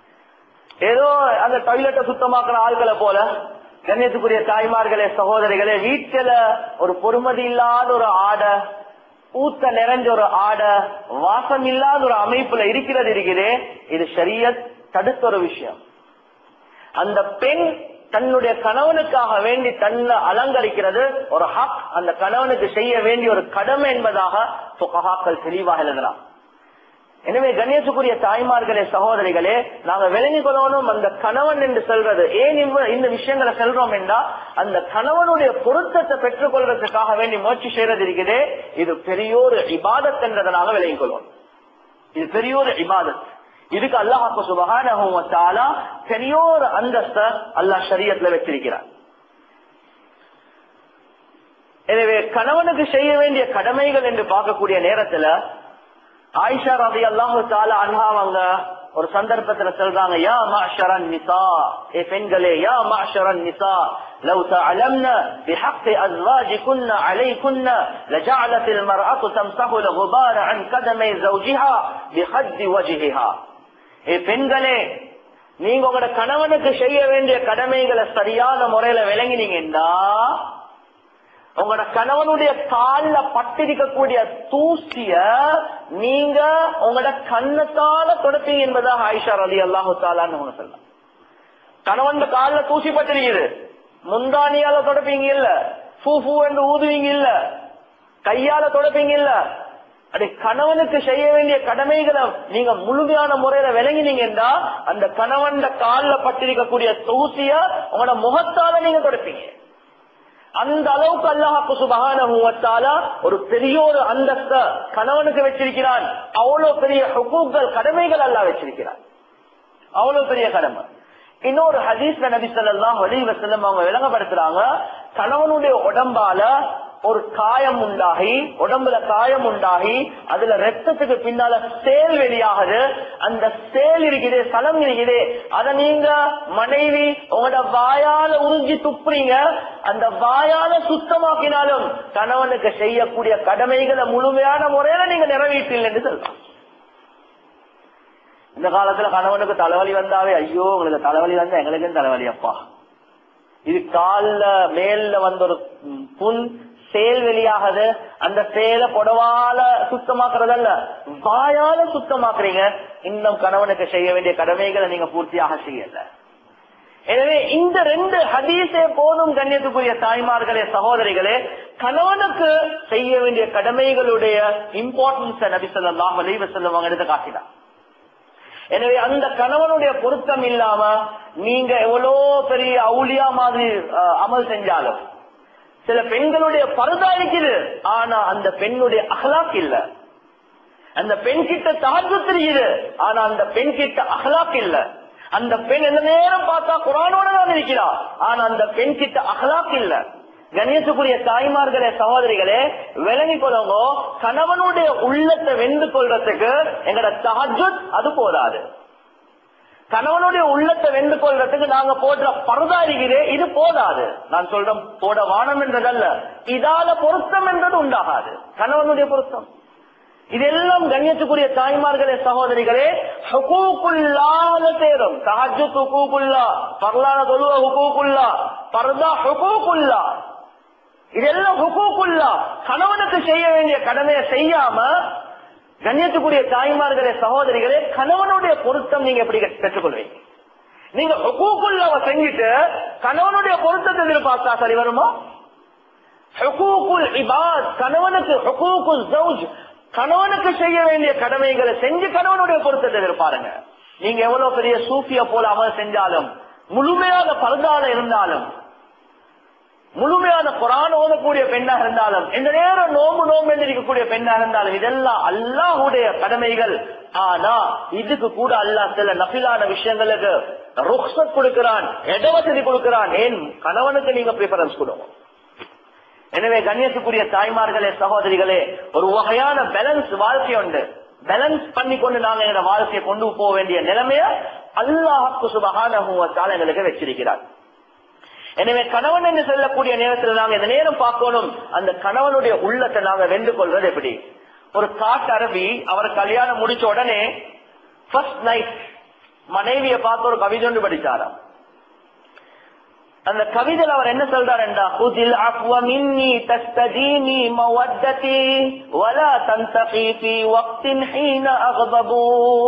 ஏதோ அந்த டாய்லெட்டை சுத்தமாக்குற ஆள்களை போல கண்ணியத்துக்குரிய தாய்மார்களே சகோதரிகளே வீட்டுல ஒரு பொறுமதி இல்லாத ஒரு ஆடை ஊத்த நிறைஞ்ச ஒரு ஆடை வாசம் இல்லாத ஒரு அமைப்புல இருக்கிறது இருக்கிறே இது சரிய தடுத்த ஒரு விஷயம் அந்த பெண் தன்னுடைய கணவனுக்காக வேண்டி தன்னை அலங்கரிக்கிறது ஒரு ஹக் அந்த கணவனுக்கு செய்ய வேண்டிய ஒரு கடமை என்பதாக புகஹாக்கள் தெளிவாக எழுதலாம் எனவே கணேசுக்குரிய தாய்மார்களே சகோதரிகளே நாங்க விளங்கிக் கொள்ளணும் அந்த கணவன் என்று சொல்றது ஏன் இந்த விஷயங்களை சொல்றோம் என்றா அந்த கணவனுடைய பொருத்தத்தை பெற்றுக் கொள்றதுக்காக வேண்டி முயற்சி செய்யறது இருக்குது இது பெரியோரு இபாதத் என்றதனால விளங்கிக் கொள்ளணும் இது பெரியோரு இபாதத் இதுக்கு அல்லாஹாக்கு சுபகான பெரியோர் அந்தஸ்த அல்லாஹ் சரியத்துல வச்சிருக்கிறார் எனவே கணவனுக்கு செய்ய வேண்டிய கடமைகள் என்று பார்க்கக்கூடிய நேரத்துல ஆயிஷா ரவி அல்லாஹு தாலா அன்ஹாவங்க ஒரு சந்தர்ப்பத்துல சொல்றாங்க யா மாஷரன் நிசா ஏ பெண்களே யா மாஷரன் நிசா لو تعلمن بحق أزواجكن عليكن لجعلت المرأة تمسح الغبار عن قدم زوجها بخد وجهها ஏ பெண்களே நீங்க உங்களோட கணவனுக்கு செய்ய வேண்டிய கடமைகளை சரியான முறையில விளங்கினீங்கன்னா உங்களோட கணவனுடைய கால்ல பட்டிருக்கக்கூடிய தூசிய நீங்க உங்களோட கண்ணத்தால தொடப்பீங்க என்பதாக ஆயிஷா ரதி அல்லாஹு தாலான்னு சொல்ல கணவன் கால்ல தூசி பட்டிருக்குது முந்தானியால தொடப்பீங்க இல்ல பூ பூ என்று ஊதுவீங்க இல்ல கையால தொடப்பீங்க இல்ல அது கணவனுக்கு செய்ய வேண்டிய கடமைகளை நீங்க முழுமையான முறையில விளங்கினீங்கன்னா அந்த கணவன் கால்ல பட்டிருக்கக்கூடிய தூசிய உங்களோட முகத்தால நீங்க தொடப்பீங்க அந்த அளவுக்கு அல்லாஹாக்கு சுபகான ஒரு பெரிய ஒரு அந்தஸ்த கணவனுக்கு வச்சிருக்கிறான் அவ்வளவு பெரிய ஹுக்கூக்கள் கடமைகள் அல்லா வச்சிருக்கிறான் அவ்வளவு பெரிய கடமை இன்னொரு ஹதீஸ்ல நபி சொல்லலாம் வலி வசல்லம் அவங்க விளங்கப்படுத்துறாங்க கணவனுடைய உடம்பால ஒரு காயம் உண்டாகி உடம்புல காயம் உண்டாகி அதுல ரத்தத்துக்கு பின்னால சேல் வெளியாகுது அந்த சேல் இருக்குது சலம் இருக்குது அத நீங்க மனைவி உங்களோட வாயால உறிஞ்சி துப்புறீங்க அந்த வாயால சுத்தமாக்கினாலும் கணவனுக்கு செய்யக்கூடிய கடமைகளை முழுமையான முறையில நீங்க நிறைவேற்றீங்க என்று சொல்லலாம் இந்த காலத்துல கணவனுக்கு தலைவலி வந்தாவே ஐயோ உங்களுக்கு தலைவலி வந்தா எங்களுக்கும் தலைவலி அப்பா இது கால்ல மேல்ல வந்த ஒரு புண் சேல் வெளியாகுது அந்த சேலை புடவால சுத்தமாக்குறதல்ல வாயால சுத்தமாக்குறீங்க இன்னும் கணவனுக்கு செய்ய வேண்டிய கடமைகளை நீங்க பூர்த்தியாக செய்யல எனவே இந்த ரெண்டு ஹதீஸே போதும் கண்ணியத்துக்குரிய தாய்மார்களே சகோதரிகளே கணவனுக்கு செய்ய வேண்டிய கடமைகளுடைய இம்பார்ட்டன்ஸ் நபி சொல்லாஹ் அலைவ செல்லுவாங்க எடுத்து காட்டினார் எனவே அந்த கணவனுடைய பொருத்தம் இல்லாம நீங்க எவ்வளோ பெரிய அவுளியா மாதிரி அமல் செஞ்சாலும் சில பெண்களுடைய பருதா இருக்குது ஆனா அந்த பெண்ணுடைய அகலாக் இல்ல அந்த பெண் கிட்ட தாழ்வு தெரியுது ஆனா அந்த பெண் கிட்ட அகலாக் இல்ல அந்த பெண் எந்த நேரம் பார்த்தா குரானோட தான் இருக்கிறா ஆனா அந்த பெண் கிட்ட அகலாக் இல்ல கணேசக்குரிய தாய்மார்களே சகோதரிகளே விளங்கி கொள்ளுங்க கணவனுடைய உள்ளத்தை வென்று கொள்றதுக்கு எங்கட தஹஜுத் அது போதாது கணவனுடைய உள்ளத்தை வென்று கொள்றதுக்கு நாங்க போடுற பரதா இருக்கிறே இது போதாது நான் சொல்றேன் போட வானம் என்றதல்ல இதால பொருத்தம் என்றது உண்டாகாது கணவனுடைய பொருத்தம் இதெல்லாம் கண்ணியத்துக்குரிய தாய்மார்களே சகோதரிகளே ஹுகூக்குல்லாத தேரும் தஹஜு ஹுகூக்குல்லா பரலான தொழுவ ஹுகூக்குல்லா பர்தா ஹுகூக்குல்லா இதெல்லாம் ஹுகூக்குல்லா கணவனுக்கு செய்ய வேண்டிய கடமையை செய்யாம கண்ணியத்துக்குரிய தாய்மார்களே சகோதரிகளே கணவனுடைய பொருத்தம் நீங்க எப்படி பெற்றுக்கொள்வீங்க நீங்க ஹுகூக்குல்லாவ செஞ்சுட்டு கணவனுடைய பொருத்தத்தை எதிர்பார்த்தா சரி வருமா ஹுகூக்குல் இபாத் கணவனுக்கு ஹுகூக்குல் ஜவுஜ் கணவனுக்கு செய்ய வேண்டிய கடமைகளை செஞ்சு கணவனுடைய பொருத்தத்தை எதிர்பாருங்க நீங்க எவ்வளவு பெரிய சூஃபிய போல அமல் செஞ்சாலும் முழுமையான பரதால இருந்தாலும் முழுமையான குரான் ஓதக்கூடிய பெண்ணா இருந்தாலும் இந்த நேரம் நோம்பு நோம்பு என்று இருக்கக்கூடிய பெண்ணா இருந்தாலும் இதெல்லாம் அல்லாஹுடைய கடமைகள் ஆனா இதுக்கு கூட அல்லாஹ் சில நபிலான விஷயங்களுக்கு ருக்ஸத் கொடுக்கிறான் இடவசதி கொடுக்கிறான் ஏன் கணவனுக்கு நீங்க ப்ரிஃபரன்ஸ் கொடுங்க எனவே கண்ணியத்துக்குரிய தாய்மார்களே சகோதரிகளே ஒரு வகையான பேலன்ஸ் வாழ்க்கை உண்டு பேலன்ஸ் பண்ணி கொண்டு நாங்க எங்க வாழ்க்கையை கொண்டு போக வேண்டிய நிலைமைய அல்லாஹுக்கு சுபகான எங்களுக்கு வச்சிருக்கிறார் எனவே கணவன் என்று சொல்லக்கூடிய நேரத்தில் நாங்க இந்த நேரம் பார்க்கணும் அந்த கணவனுடைய உள்ளத்தை நாங்க வென்று கொள்வது எப்படி ஒரு காட்டு அரபி அவர் கல்யாணம் முடிச்ச உடனே ஃபர்ஸ்ட் நைட் மனைவியை பார்த்து ஒரு கவிதை ஒன்று படிச்சாராம் அந்த கவிதையில் அவர் என்ன சொல்றார் என்றா குதில் அஃப்வ மின்னி தஸ்ததீனி மவத்ததி வலா தன்தகி ஃபீ வக்தின் ஹீன அக்தபு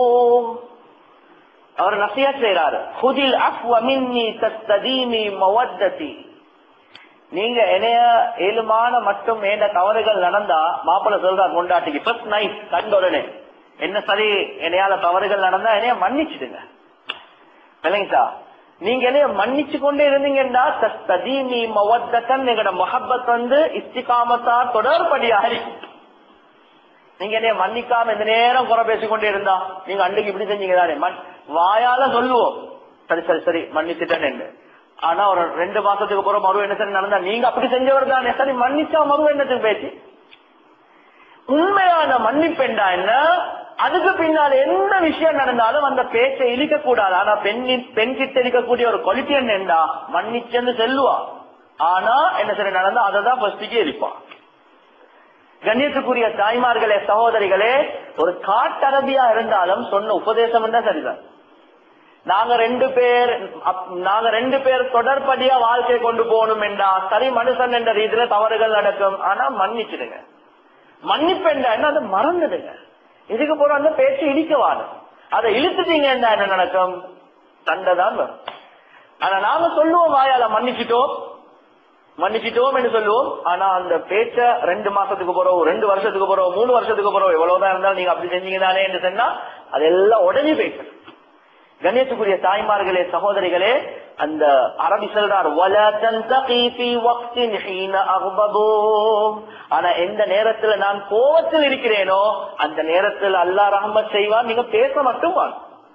அவர் நசியா செய்யறாரு குதில் அஃப்வ மின்னி தஸ்ததீனி மவத்ததி நீங்க என்னைய ஏழுமான மட்டும் ஏண்ட தவறுகள் நடந்தா மாப்பிள்ள சொல்றார் கொண்டாட்டிக்கு ஃபர்ஸ்ட் நைட் கண்ட உடனே என்ன சரி என்னையால தவறுகள் நடந்தா என்னைய மன்னிச்சிடுங்க இல்லைங்களா நீங்க என்னைய மன்னிச்சு கொண்டே இருந்தீங்கன்னா தஸ்ததீனி மவத்தன் எங்கட மொஹப்பத் வந்து இஸ்திகாமத்தா தொடர்படியாக இருக்கும் நீங்க என்னைய மன்னிக்காம இந்த நேரம் குறை பேசிக்கொண்டே இருந்தா நீங்க அன்றைக்கு இப்படி செஞ்சீங்க தானே மன்- வாயால சொல்லுவோம் சரி சரி சரி மன்னிச்சுட்டேன்னு ஆனா ஒரு ரெண்டு மாசத்துக்கு அப்புறம் மறு என்ன சரி நடந்தா நீங்க அப்படி செஞ்சவர் தானே சரி மன்னிச்சா மறு என்னத்துக்கு பேச்சு உண்மையான மன்னிப்பெண்டா என்ன அதுக்கு பின்னால் எந்த விஷயம் நடந்தாலும் அந்த பேச்சை இழிக்க கூடாது ஆனா பெண்ணின் பெண் கிட்ட இருக்கக்கூடிய ஒரு குவாலிட்டி என்னண்டா மன்னிச்சென்று செல்லுவா ஆனா என்ன சரி நடந்தா அதை தான் ஃபர்ஸ்டுக்கே இருப்பான் கண்ணியத்துக்குரிய தாய்மார்களே சகோதரிகளே ஒரு காட்டரபியா இருந்தாலும் சொன்ன உபதேசம் தான் சரிதான் நாங்க ரெண்டு பேர் அப்- நாங்க ரெண்டு பேர் தொடர்படியா வாழ்க்கை கொண்டு போகணும் என்றா சரி மனுஷன் என்ற ரீதியில தவறுகள் நடக்கும் ஆனா மன்னிச்சிடுங்க மன்னிப்பு என்றா என்ன அதை மறந்துடுங்க இதுக்கு போற அந்த பேச்சு இடிக்கவாது அதை இழுத்துட்டீங்க என்ன என்ன நடக்கும் சண்டை தான் வரும் ஆனா நாங்க சொல்லுவோம் வாயால மன்னிச்சிட்டோம் மன்னிச்சிட்டோம் என்று சொல்லுவோம் ஆனா அந்த பேச்ச ரெண்டு மாசத்துக்கு போறோம் ரெண்டு வருஷத்துக்கு போறோம் மூணு வருஷத்துக்கு போறோம் எவ்வளவுதான் இருந்தாலும் நீங்க அப்படி செஞ்சீங்க தானே என்று சொன்னா அதெல்லாம் உடனே பேசணும் கணேசுக்குரிய தாய்மார்களே சகோதரிகளே அந்த அரபி சொல்றார் "வலா தன்தகி ஃபீ வக்தின் ஹீன அக்பது." ஆனா எந்த நேரத்துல நான் கோவத்தில் இருக்கிறேனோ அந்த நேரத்தில் அல்லாஹ் ரஹ்மத் செய்வான் நீங்க பேச மட்டும் வாங்க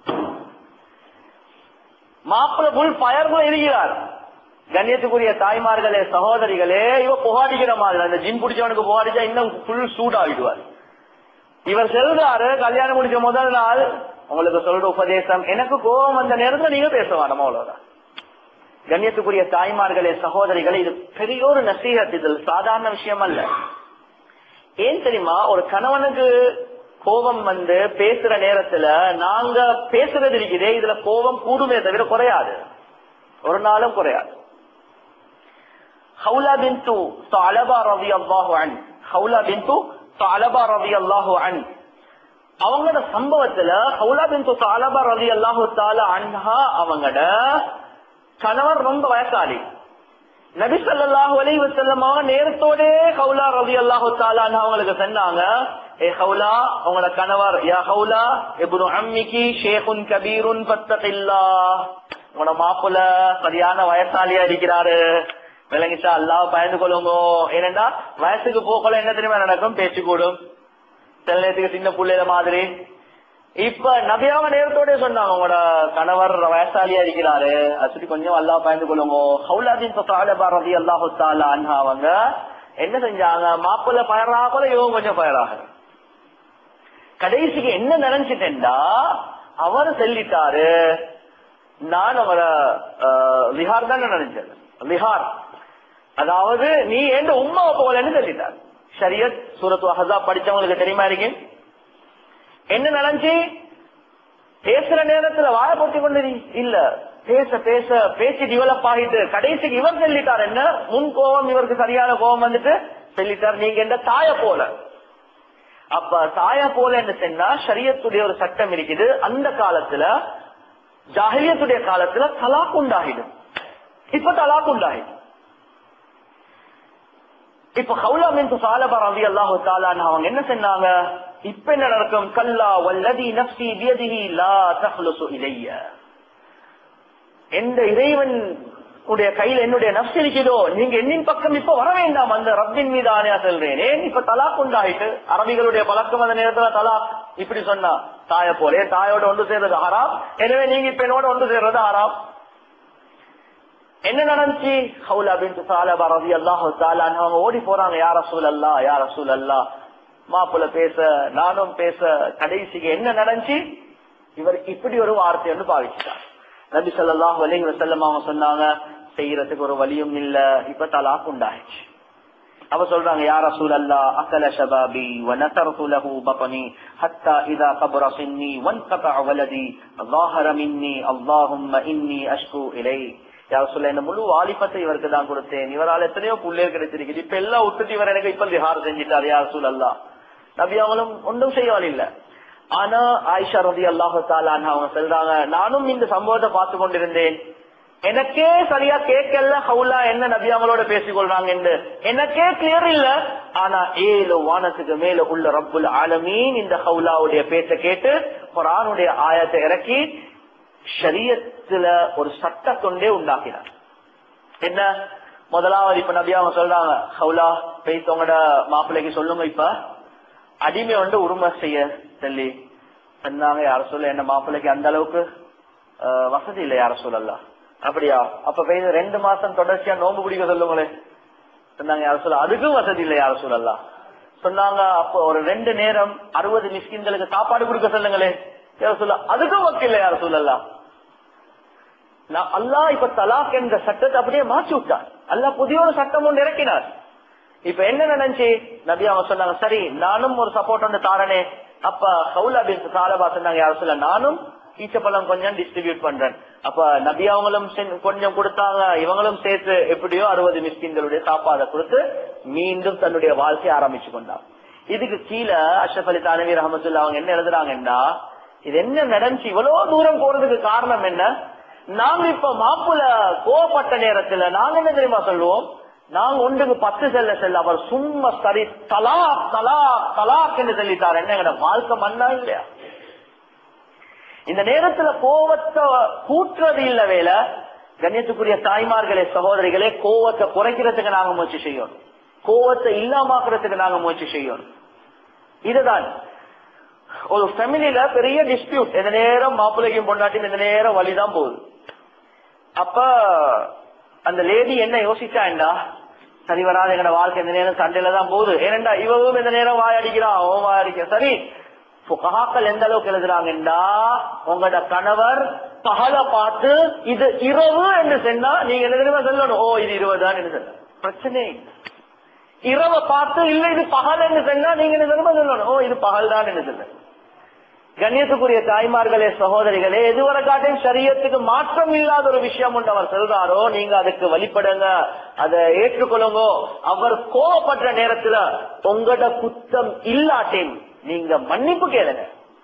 மாப்பிள்ள புல் பயர்ல இருக்கிறார் கண்ணியத்துக்குரிய தாய்மார்களே சகோதரிகளே இவ புகாடிக்கிற மாதிரி அந்த ஜிம் பிடிச்சவனுக்கு புகாடிச்சா இன்னும் ஃபுல் சூட் ஆகிடுவார் இவர் செல்றாரு கல்யாணம் முடிச்ச முதல் நாள் உங்களுக்கு சொல்ற உபதேசம் எனக்கு கோபம் வந்த நேரத்துல நீங்க பேச வேண்டாம் அவ்வளவுதான் கண்ணியத்துக்குரிய தாய்மார்களே சகோதரிகளே இது பெரிய ஒரு நசீகத் இது சாதாரண விஷயம் அல்ல ஏன் தெரியுமா ஒரு கணவனுக்கு கோபம் வந்து பேசுற நேரத்துல நாங்க பேசுறது இருக்குதே இதுல கோபம் கூடுமே தவிர குறையாது ஒரு நாளும் குறையாது ஹவுலா பின்து சாலபா ரவி அல்லாஹு அன் ஹவுலா பின்து சாலபா ரவி அல்லாஹு அன் அவங்களோட சம்பவத்துல ஹவுலா பின்து சாலபா ரவி அல்லாஹு தாலா அன்ஹா அவங்களோட கணவர் ரொம்ப வயசாளி நபி ஸல்லல்லாஹு அலைஹி வஸல்லம் அவங்க நேரத்தோடே ஹவுலா ரலியல்லாஹு தஆலா அன்ஹா அவங்களுக்கு சொன்னாங்க ஏ ஹவுலா உங்களோட கணவர் யா ஹவுலா இப்னு அம்மிகி ஷேഖുൻ கபீருன் ஃபத்தகில்லாஹ் உங்களோட மாப்பிள்ள சரியான வயசாலியா இருக்கிறாரு விளங்கிச்சா அல்லாஹ் பயந்து கொள்ளுங்க ஏனென்றா வயசுக்கு போகல என்ன தெரியுமா நடக்கும் பேச்சு கூடும் சில நேரத்துக்கு சின்ன பிள்ளைல மாதிரி இப்ப நபியாவ நேரத்தோட சொன்னாங்க உங்களோட கணவர் வயசாலியா இருக்கிறாரு அது சொல்லி கொஞ்சம் அல்லா பயந்து கொள்ளுங்க ஹவுலாதீன் ரதி அல்லாஹு தாலா அன்ஹா அவங்க என்ன செஞ்சாங்க மாப்பிள்ள பயராகல இவங்க கொஞ்சம் பயராக கடைசிக்கு என்ன நினைச்சிட்டேன்டா அவர் சொல்லிட்டாரு நான் அவரை அஹ், லிஹார் தானே நினைச்சேன் லிஹார் அதாவது நீ எந்த உம்மா போலன்னு சொல்லிட்டார் ஷரியத் சூரத்து ஹசா படிச்சவங்களுக்கு தெரியுமா இருக்கு என்ன நினைச்சு பேசுற நேரத்துல வாய போட்டி கொண்டு இல்ல பேச பேச பேச்சு டெவலப் ஆகிட்டு கடைசிக்கு இவர் சொல்லிட்டார் என்ன முன் கோபம் இவருக்கு சரியான கோபம் வந்துட்டு சொல்லிட்டார் நீங்க எந்த தாய போல அப்ப தாய போல என்ன சொன்னா ஷரியத்துடைய ஒரு சட்டம் இருக்குது அந்த காலத்துல ஜாஹிலியத்துடைய காலத்துல தலாக் உண்டாகிடும் இப்ப தலாக் உண்டாகிடும் இப்ப ஹவுலா மின் சாலபா ரவி அல்லாஹு தாலான்னு அவங்க என்ன சொன்னாங்க இப்ப என்ன நடக்கும் கல்லா வல்லதி நப்சி வியதிஹி லா தஹ்லுசு இலைய எந்த இறைவன் உடைய கையில என்னுடைய நப்ஸ் இருக்கிறதோ நீங்க என்னின் பக்கம் இப்ப வர வேண்டாம் அந்த ரப்பின் மீது ஆணையா செல்றேன் ஏன் இப்ப தலாக் உண்டாயிட்டு அரபிகளுடைய பழக்கம் அந்த நேரத்துல தலாக் இப்படி சொன்னா தாய போலே தாயோட ஒன்று சேர்றது ஹராம் எனவே நீங்க இப்ப என்னோட ஒன்று சேர்றது ஹராம் என்ன நடந்துச்சு ஹவுலா பின் சாலபா ரவி அல்லாஹு தாலான்னு அவங்க ஓடி போறாங்க யார சூழ் அல்லா யார சூழ் அல்லா மாப்பிள்ள பேச நானும் பேச கடைசிக்கு என்ன நடந்துச்சு இவர் இப்படி ஒரு வார்த்தை வந்து பாவிச்சிட்டார் நபி ஸல்லல்லாஹு அலைஹி வஸல்லம் அவங்க சொன்னாங்க செய்யறதுக்கு ஒரு வழியும் இல்ல இப்ப தலாக் உண்டாயிடுச்சு அவ சொல்றாங்க யா ரசூல் அல்லா அக்கல ஷபாபி ونثرت له بطني حتى اذا كبر سني وانقطع ولدي ظاهر مني اللهم اني اشكو اليك யார் சொல்ல இந்த முழு வாலிபத்தை இவருக்கு தான் கொடுத்தேன் இவரால் எத்தனையோ புள்ளேர் கிடைச்சிருக்குது இப்ப எல்லாம் விட்டுட்டு இவர் எனக்கு இப்ப திஹார் செஞ்சிட்டார் யார் சூழல்லா நபி அவங்களும் ஒன்றும் செய்யவாள் இல்ல ஆனா ஆயிஷா ரதி அல்லாஹு தாலான் அவங்க சொல்றாங்க நானும் இந்த சம்பவத்தை பார்த்து கொண்டிருந்தேன் எனக்கே சரியா கேட்கல ஹவுலா என்ன நபி அவங்களோட பேசிக் கொள்றாங்க என்று எனக்கே கிளியர் இல்ல ஆனா ஏழு வானத்துக்கு மேல உள்ள ரப்புல் ஆலமீன் இந்த ஹவுலாவுடைய பேச்சை கேட்டு குரானுடைய ஆயத்தை இறக்கி ஷரியத்துல ஒரு சட்ட தொண்டே உண்டாக்கினார் என்ன முதலாவது இப்ப நபி அவங்க சொல்றாங்க ஹவுலா பேசவங்களோட மாப்பிள்ளைக்கு சொல்லுங்க இப்ப அடிமை வந்து உரிமை செய்ய சொல்லி சொன்னாங்க யார சொல்ல என்ன மாப்பிள்ளைக்கு அந்த அளவுக்கு அஹ், வசதி இல்லை யார சொல்லலாம் அப்படியா அப்ப பெய்த ரெண்டு மாசம் தொடர்ச்சியா நோம்பு பிடிக்க சொல்லுங்களே சொன்னாங்க யார சொல்ல அதுக்கும் வசதி இல்லை யார சொல்லலாம் சொன்னாங்க அப்போ ஒரு ரெண்டு நேரம் அறுபது மிஸ்கின்களுக்கு சாப்பாடு கொடுக்க சொல்லுங்களே யார சொல்ல அதுக்கும் வக்கு இல்லை யார சொல்லலாம் நான் அல்லாஹ் இப்ப தலாக் என்ற சட்டத்தை அப்படியே மாற்றி விட்டார் அல்லாஹ் புதிய ஒரு சட்டம் ஒன்று இறக்கினார் இப்ப என்ன நினைச்சு நபி அவங்க சொன்னாங்க சரி நானும் ஒரு சப்போர்ட் வந்து தாரனே அப்ப ஹவுலா பின் சாலபா சொன்னாங்க யாரும் சொல்ல நானும் ஈச்சப்பழம் கொஞ்சம் டிஸ்ட்ரிபியூட் பண்றேன் அப்ப நபி அவங்களும் சென்- கொஞ்சம் கொடுத்தாங்க இவங்களும் சேர்த்து எப்படியோ அறுபது மிஸ்கின்களுடைய சாப்பாடை கொடுத்து மீண்டும் தன்னுடைய வாழ்க்கையை ஆரம்பிச்சு கொண்டார் இதுக்கு கீழே அஷ்ரப் அலி தானவி ரஹமத்துல்லா அவங்க என்ன எழுதுறாங்கன்னா இது என்ன நடந்துச்சு இவ்வளவு தூரம் போறதுக்கு காரணம் என்ன நாங்க இப்ப மாப்புல கோவப்பட்ட நேரத்துல நாங்க என்ன தெரியுமா சொல்லுவோம் நாங்க ஒன்றுக்கு பத்து செல்ல செல்ல அவர் சும்மா சரி தலா தலா தலாக் என்று சொல்லிட்டார் என்ன எங்கட வாழ்க்கை மண்ணா இல்லையா இந்த நேரத்துல கோவத்தை கூட்டுறது இல்ல வேலை கண்ணியத்துக்குரிய தாய்மார்களே சகோதரிகளே கோவத்தை குறைக்கிறதுக்கு நாங்க முயற்சி செய்யணும் கோவத்தை இல்லாமாக்குறதுக்கு நாங்க முயற்சி செய்யணும் இதுதான் ஒரு ஃபேமிலியில பெரிய டிஸ்பியூட் இந்த நேரம் மாப்பிள்ளைக்கும் பொண்டாட்டியும் இந்த நேரம் வழிதான் போகுது அப்ப அந்த லேடி என்ன யோசிச்சாண்டா சரி வராது எங்கட வாழ்க்கை இந்த நேரம் சண்டையில தான் போகுது ஏனண்டா இவவும் இந்த நேரம் வாய் அடிக்கிறான் அவன் வாய் அடிக்க சரி புகாக்கள் எந்த அளவுக்கு எழுதுறாங்கண்டா உங்களோட கணவர் பகல பார்த்து இது இரவு என்று சொன்னா நீங்க என்ன தெரியுமா சொல்லணும் ஓ இது இருபதுதான் என்று சொல்ல பிரச்சனை இல்லை. இரவை பார்த்து இல்ல இது பகல் என்று சொன்னா நீங்க என்ன தெரியுமா சொல்லணும் ஓ இது பகல் தான் என்று சொல்ல கண்ணியத்துக்குரிய தாய்மார்களே சகோதரிகளே எதுவரை காட்டும் சரியத்துக்கு மாற்றம் இல்லாத ஒரு விஷயம் ஒன்று அவர் சொல்றாரோ நீங்க அதுக்கு வழிபடுங்க அதை ஏற்றுக்கொள்ளுங்க அவர் கோவப்பட்ட நேரத்துல உங்களோட குத்தம் இல்லாட்டேன் நீங்க மன்னிப்பு கேளுங்க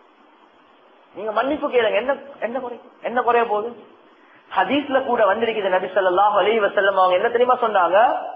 நீங்க மன்னிப்பு கேளுங்க என்ன என்ன குறை என்ன குறைய போகுது ஹதீஸ்ல கூட வந்திருக்குது நபி ஸல்லல்லாஹு அலைஹி வஸல்லம் அவங்க என்ன தெரியுமா சொன்னாங்க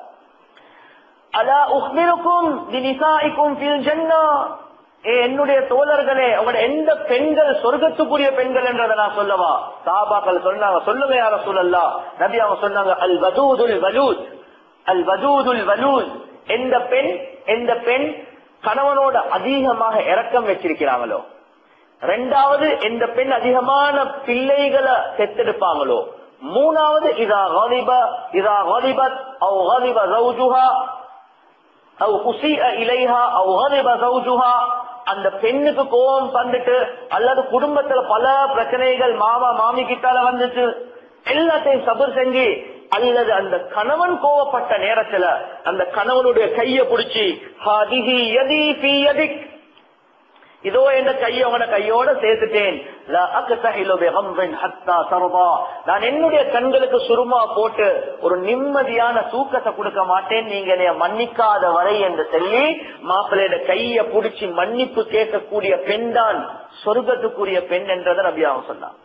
அலா உஹ்மிருக்கும் பினிசாஇக்கும் ஃபில் ஜன்னah ஏ என்னுடைய தோழர்களே உங்களோட எந்த பெண்கள் சொர்க்கத்துக்குரிய பெண்கள் என்றதை நான் சொல்லவா சாபாக்கள் சொன்னாங்க சொல்லுங்க யார சொல்லலாம் நபி அவங்க சொன்னாங்க அல் வதூதுல் வலூத் அல் வதூதுல் வலூத் எந்த பெண் எந்த பெண் கணவனோட அதிகமாக இரக்கம் வச்சிருக்கிறாங்களோ ரெண்டாவது எந்த பெண் அதிகமான பிள்ளைகளை பெத்தெடுப்பாங்களோ மூணாவது இதா கலிப இதா கலிபத் அவ் கலிப ஜௌஜுஹா அவ் உசிஅ இலைஹா அவ் கலிப ஜௌஜுஹா அந்த பெண்ணுக்கு கோபம் வந்துட்டு அல்லது குடும்பத்துல பல பிரச்சனைகள் மாமா மாமி கிட்டால வந்துட்டு எல்லாத்தையும் சபர் செஞ்சு அல்லது அந்த கணவன் கோவப்பட்ட நேரத்துல அந்த கணவனுடைய கைய பிடிச்சி ஹதிஹி யதி ஃபீ யதிக் இதோ என்ற கையை அவன கையோட சேர்த்துட்டேன் லா அக்தஹிலு பிகம்ரின் ஹத்தா தர்தா. நான் என்னுடைய கண்களுக்கு சுருமா போட்டு ஒரு நிம்மதியான தூக்கத்தை கொடுக்க மாட்டேன் நீங்க என்னைய மன்னிக்காத வரை என்று சொல்லி மாப்பிள்ளையோட கைய புடிச்சு மன்னிப்பு கேட்கக்கூடிய பெண் தான் சொர்க்கத்துக்குரிய பெண் என்றதை நபி அவன் சொன்னான்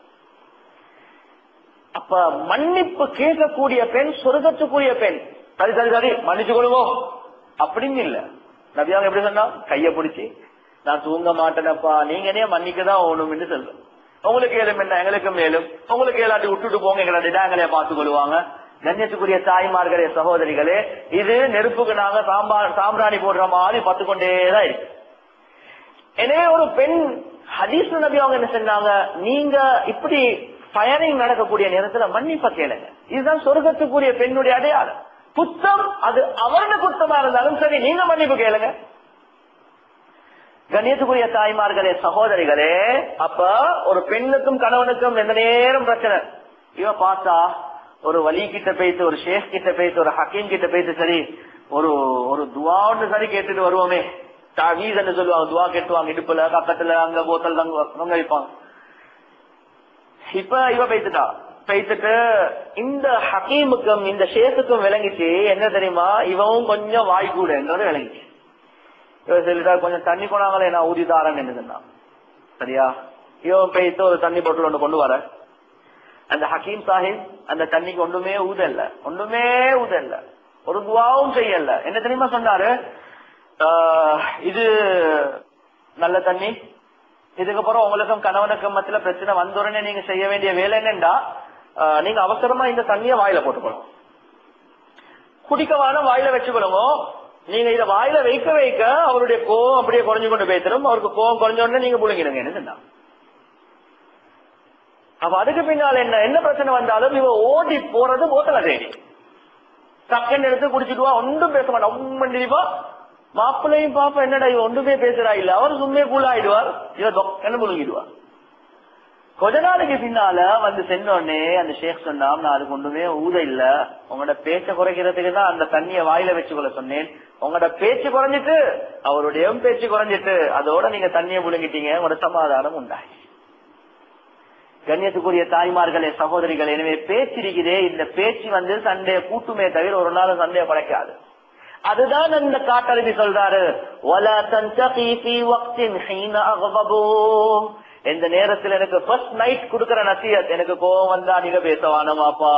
அப்ப மன்னிப்பு கேட்கக்கூடிய பெண் சொர்க்கத்துக்குரிய பெண் சரி சரி சரி மன்னிச்சு கொள்வோம் அப்படின்னு இல்ல நபியாங்க எப்படி சொன்னா கைய பிடிச்சி நான் தூங்க மாட்டேனப்பா நீங்க என்ன மன்னிக்கதான் ஓணும்னு சொல்றேன் உங்களுக்கு ஏழும் என்ன எங்களுக்கு மேலும் உங்களுக்கு ஏழாட்டி விட்டுட்டு போங்க எங்களை எங்களைய பார்த்து கொள்வாங்க கண்ணியத்துக்குரிய தாய்மார்களே சகோதரிகளே இது நெருப்புக்கு நாங்க சாம்பா சாம்பிராணி போடுற மாதிரி பத்து கொண்டேதான் இருக்கு எனவே ஒரு பெண் ஹதீஸ் நபி அவங்க என்ன சொன்னாங்க நீங்க இப்படி ஃபயரிங் நடக்கக்கூடிய நேரத்துல மன்னிப்ப கேளுங்க இதுதான் சொர்க்கத்துக்குரிய பெண்ணுடைய அடையாளம் குத்தம் அது அவருடைய குத்தமா இருந்தாலும் சரி நீங்க மன்னிப்பு கேளுங்க கண்ணியத்துக்குரிய தாய்மார்களே சகோதரிகளே அப்ப ஒரு பெண்ணுக்கும் கணவனுக்கும் எந்த நேரம் பிரச்சனை இவ பார்த்தா ஒரு வலி கிட்ட பேசி ஒரு ஷேக் கிட்ட பேசி ஒரு ஹக்கீம் கிட்ட பேசி சரி ஒரு ஒரு துவான்னு சரி கேட்டுட்டு வருவோமே வீசன்னு சொல்லுவாங்க துவா கேட்டுவாங்க இடுப்புல பக்கத்துல அங்க போத்தல் அங்க அங்க வைப்பாங்க இப்ப இவ பேசிட்டா பேசிட்டு இந்த ஹக்கீமுக்கும் இந்த ஷேக்குக்கும் விளங்கிச்சு என்ன தெரியுமா இவவும் கொஞ்சம் வாய் கூடன்றது விளங்கிச்சு இவன் சொல்லிட்டா கொஞ்சம் தண்ணி போனாங்களே நான் ஊதி தாரேன்னு என்னதுன்னா சரியா இவன் பேய்த்து ஒரு தண்ணி பொட்டல் ஒண்ணு கொண்டு வர அந்த ஹக்கீம் சாஹிப் அந்த தண்ணிக்கு ஒண்ணுமே ஊதல்ல ஒண்ணுமே ஊதல்ல ஒரு துவாவும் செய்யல என்ன தெரியுமா சொன்னாரு ஆஹ், இது நல்ல தண்ணி இதுக்கப்புறம் உங்களுக்கும் கணவனுக்கும் மத்தியில பிரச்சனை வந்த உடனே நீங்க செய்ய வேண்டிய வேலை என்னண்டா ஆஹ், நீங்க அவசரமா இந்த தண்ணிய வாயில போட்டுக்கணும் குடிக்கவான வாயில வச்சுக்கொள்ளுங்க நீங்க இத வாயில வைக்க வைக்க அவருடைய கோவம் அப்படியே குறைஞ்சு கொண்டு போய்த்தரும் அவருக்கு கோவம் குறைஞ்ச உடனே நீங்க புழுங்கிடுங்க என்ன சொன்னா அப்ப அதுக்கு பின்னால் என்ன என்ன பிரச்சனை வந்தாலும் இவ ஓடி போறது போத்தல தேடி டக்குன்னு எடுத்து குடிச்சிடுவா ஒன்றும் பேச மாட்டா உண்மைப்பா மாப்பிள்ளையும் பாப்பா என்னடா இவ ஒன்றுமே பேசுறா இல்ல அவர் சும்மே கூல் ஆயிடுவார் இவ தொக்கன்னு முழுங்கிடுவார் கொஞ்ச நாளைக்கு பின்னால வந்து சென்னோடனே அந்த ஷேக் சொன்னாம் நான் அதுக்கு ஒண்ணுமே ஊத இல்ல உங்களோட பேச்ச குறைக்கிறதுக்கு தான் அந்த தண்ணிய வாயில வச்சுக்கொள்ள சொன்னேன் உங்களோட பேச்சு குறைஞ்சிட்டு அவருடைய பேச்சு குறைஞ்சிட்டு அதோட நீங்க தண்ணிய புழுங்கிட்டீங்க உங்களோட சமாதானம் உண்டாய் கண்ணியத்துக்குரிய தாய்மார்களே சகோதரிகள் எனவே பேச்சு இருக்குதே இந்த பேச்சு வந்து சண்டைய கூட்டுமே தவிர ஒரு நாள் சண்டைய படைக்காது அதுதான் அந்த காட்டருவி சொல்றாரு "வலா தன்தகி ஃபீ வக்தின் ஹீன அக்தபு." எந்த நேரத்தில் எனக்கு ஃபர்ஸ்ட் நைட் கொடுக்கிற நசியத் எனக்கு கோவம் வந்தா நீங்க பேசவானமாப்பா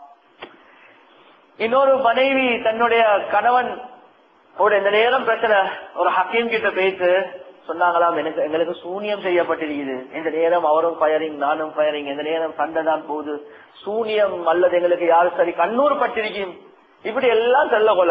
இன்னொரு மனைவி தன்னுடைய கணவன் ஒரு இந்த நேரம் பிரச்சனை ஒரு ஹக்கீம் கிட்ட பேசு சொன்னாங்களாம் எனக்கு எங்களுக்கு சூனியம் செய்யப்பட்டிருக்குது இந்த நேரம் அவரும் ஃபயரிங் நானும் ஃபயரிங் இந்த நேரம் சண்டை தான் போகுது சூனியம் அல்லது எங்களுக்கு யாரும் சரி கண்ணூர் பட்டிருக்கும் இப்படி எல்லாம் சொல்ல கொல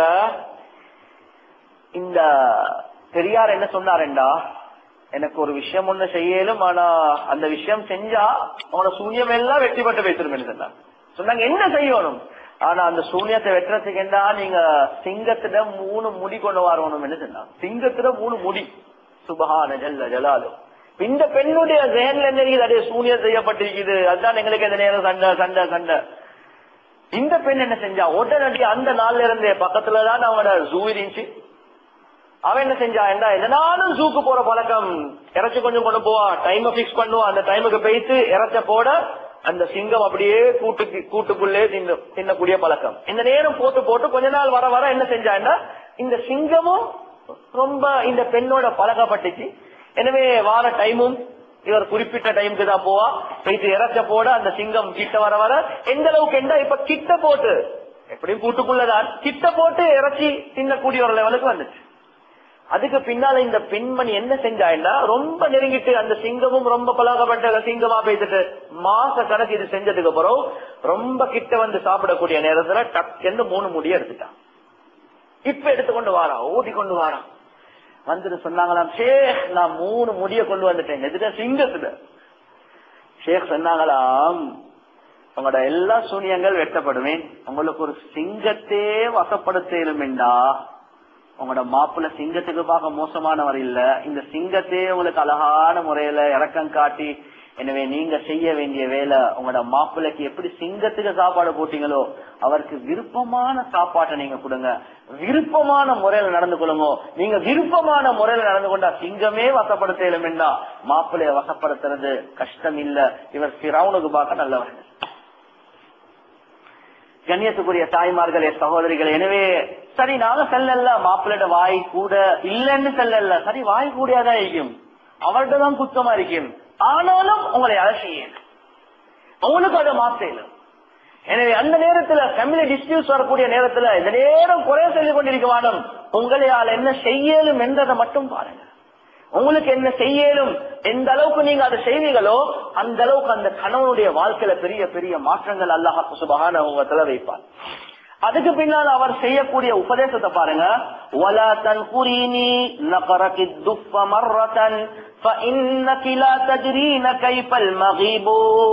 இந்த பெரியார் என்ன சொன்னாருண்டா எனக்கு ஒரு விஷயம் ஒண்ணு செய்யலும் ஆனா அந்த விஷயம் செஞ்சா அவனோட சூன்யம் எல்லாம் வெற்றி பெற்று பேசிடும் சொன்னாங்க சொன்னாங்க என்ன செய்யணும் ஆனா அந்த சூன்யத்தை வெட்டுறதுக்கு என்ன நீங்க சிங்கத்திட மூணு முடி கொண்டு வரணும்னு சொன்னாங்க சிங்கத்திட மூணு முடி சுபஹான ஜல்ல ஜலாலு இந்த பெண்ணுடைய செயல்ல என்ன இருக்குது அதே சூனியம் செய்யப்பட்டிருக்குது அதுதான் எங்களுக்கு இந்த நேரம் சண்டை சண்டை சண்டை இந்த பெண் என்ன செஞ்சா உடனடி அந்த நாள்ல இருந்தே பக்கத்துலதான் அவனோட ஜூ இருந்துச்சு அவன் என்ன செஞ்சா என்ன எதனாலும் ஜூக்கு போற பழக்கம் இறைச்சி கொஞ்சம் கொண்டு போவா டைம் பிக்ஸ் பண்ணுவான் அந்த டைமுக்கு போயிட்டு இறைச்ச போட அந்த சிங்கம் அப்படியே கூட்டுக்கு கூட்டுக்குள்ளே தின்னு தின்னக்கூடிய பழக்கம் இந்த நேரம் போட்டு போட்டு கொஞ்ச நாள் வர வர என்ன செஞ்சான்னா இந்த சிங்கமும் ரொம்ப இந்த பெண்ணோட பழக்கப்பட்டுச்சு எனவே வார டைமும் இவர் குறிப்பிட்ட டைமுக்கு தான் போவா போயிட்டு இறைச்ச போட அந்த சிங்கம் கிட்ட வர வர எந்த அளவுக்கு என்ன இப்ப கிட்ட போட்டு எப்படியும் கூட்டுக்குள்ளதான் கிட்ட போட்டு இறைச்சி தின்னக்கூடிய ஒரு லெவலுக்கு வந்துச்சு அதுக்கு பின்னால இந்த பெண்மணி என்ன செஞ்சான்னா ரொம்ப நெருங்கிட்டு அந்த சிங்கமும் ரொம்ப பழகப்பட்ட சிங்கமா பேசிட்டு மாச கணக்கு இது செஞ்சதுக்கு அப்புறம் ரொம்ப கிட்ட வந்து சாப்பிடக்கூடிய நேரத்துல டக்குன்னு மூணு முடிய எடுத்துட்டான் இப்ப எடுத்துக்கொண்டு வாரான் ஓடி கொண்டு வாரான் வந்துட்டு சொன்னாங்களாம் ஷேக் நான் மூணு முடிய கொண்டு வந்துட்டேன் எதுல சிங்கத்துல ஷேக் சொன்னாங்களாம் உங்களோட எல்லா சூனியங்கள் வெட்டப்படுவேன் உங்களுக்கு ஒரு சிங்கத்தே வசப்படுத்தலுமெண்டா உங்களோட மாப்பிள்ள சிங்கத்துக்கு பார்க்க மோசமானவர் இல்ல இந்த சிங்கத்தே உங்களுக்கு அழகான முறையில இறக்கம் காட்டி எனவே நீங்க செய்ய வேண்டிய வேலை உங்களோட மாப்பிள்ளைக்கு எப்படி சிங்கத்துக்கு சாப்பாடு போட்டீங்களோ அவருக்கு விருப்பமான சாப்பாட்டை நீங்க கொடுங்க விருப்பமான முறையில நடந்து கொள்ளுங்க நீங்க விருப்பமான முறையில நடந்து கொண்டா சிங்கமே வசப்படுத்தலுமெண்டா மாப்பிள்ளைய வசப்படுத்துறது கஷ்டம் இல்ல இவர் சிரவுனுக்கு பார்க்க நல்லவர் கண்ணியத்துக்குரிய தாய்மார்களே சகோதரிகள் எனவே சரி நாங்க செல்லல மாப்பிள்ளோட வாய் கூட இல்லைன்னு செல்லல சரி வாய் கூடியாதான் இருக்கும் அவர்கிட்ட தான் குத்தமா இருக்கும் ஆனாலும் உங்களை அலசியேன் உங்களுக்கு அதை மாத்தேன் எனவே அந்த நேரத்துல ஃபேமிலி டிஸ்பியூஸ் வரக்கூடிய நேரத்துல இந்த நேரம் குறை சொல்லிக் கொண்டிருக்க வேணும் உங்களையால் என்ன செய்யலும் என்றதை மட்டும் பாருங்க உங்களுக்கு என்ன செய்யலும் எந்த அளவுக்கு நீங்க அதை செய்வீங்களோ அந்த அளவுக்கு அந்த கணவனுடைய வாழ்க்கையில பெரிய பெரிய மாற்றங்கள் அல்லாஹ் சுபகான உங்கத்துல வைப்பார் அதுக்கு பின்னால் அவர் செய்யக்கூடிய உபதேசத்தை பாருங்க وَلَا تَنْقُرِينِي نَقَرَكِ الدُّفَّ مَرَّةً فَإِنَّكِ لَا تَدْرِينَ كَيْفَ الْمَغِيبُ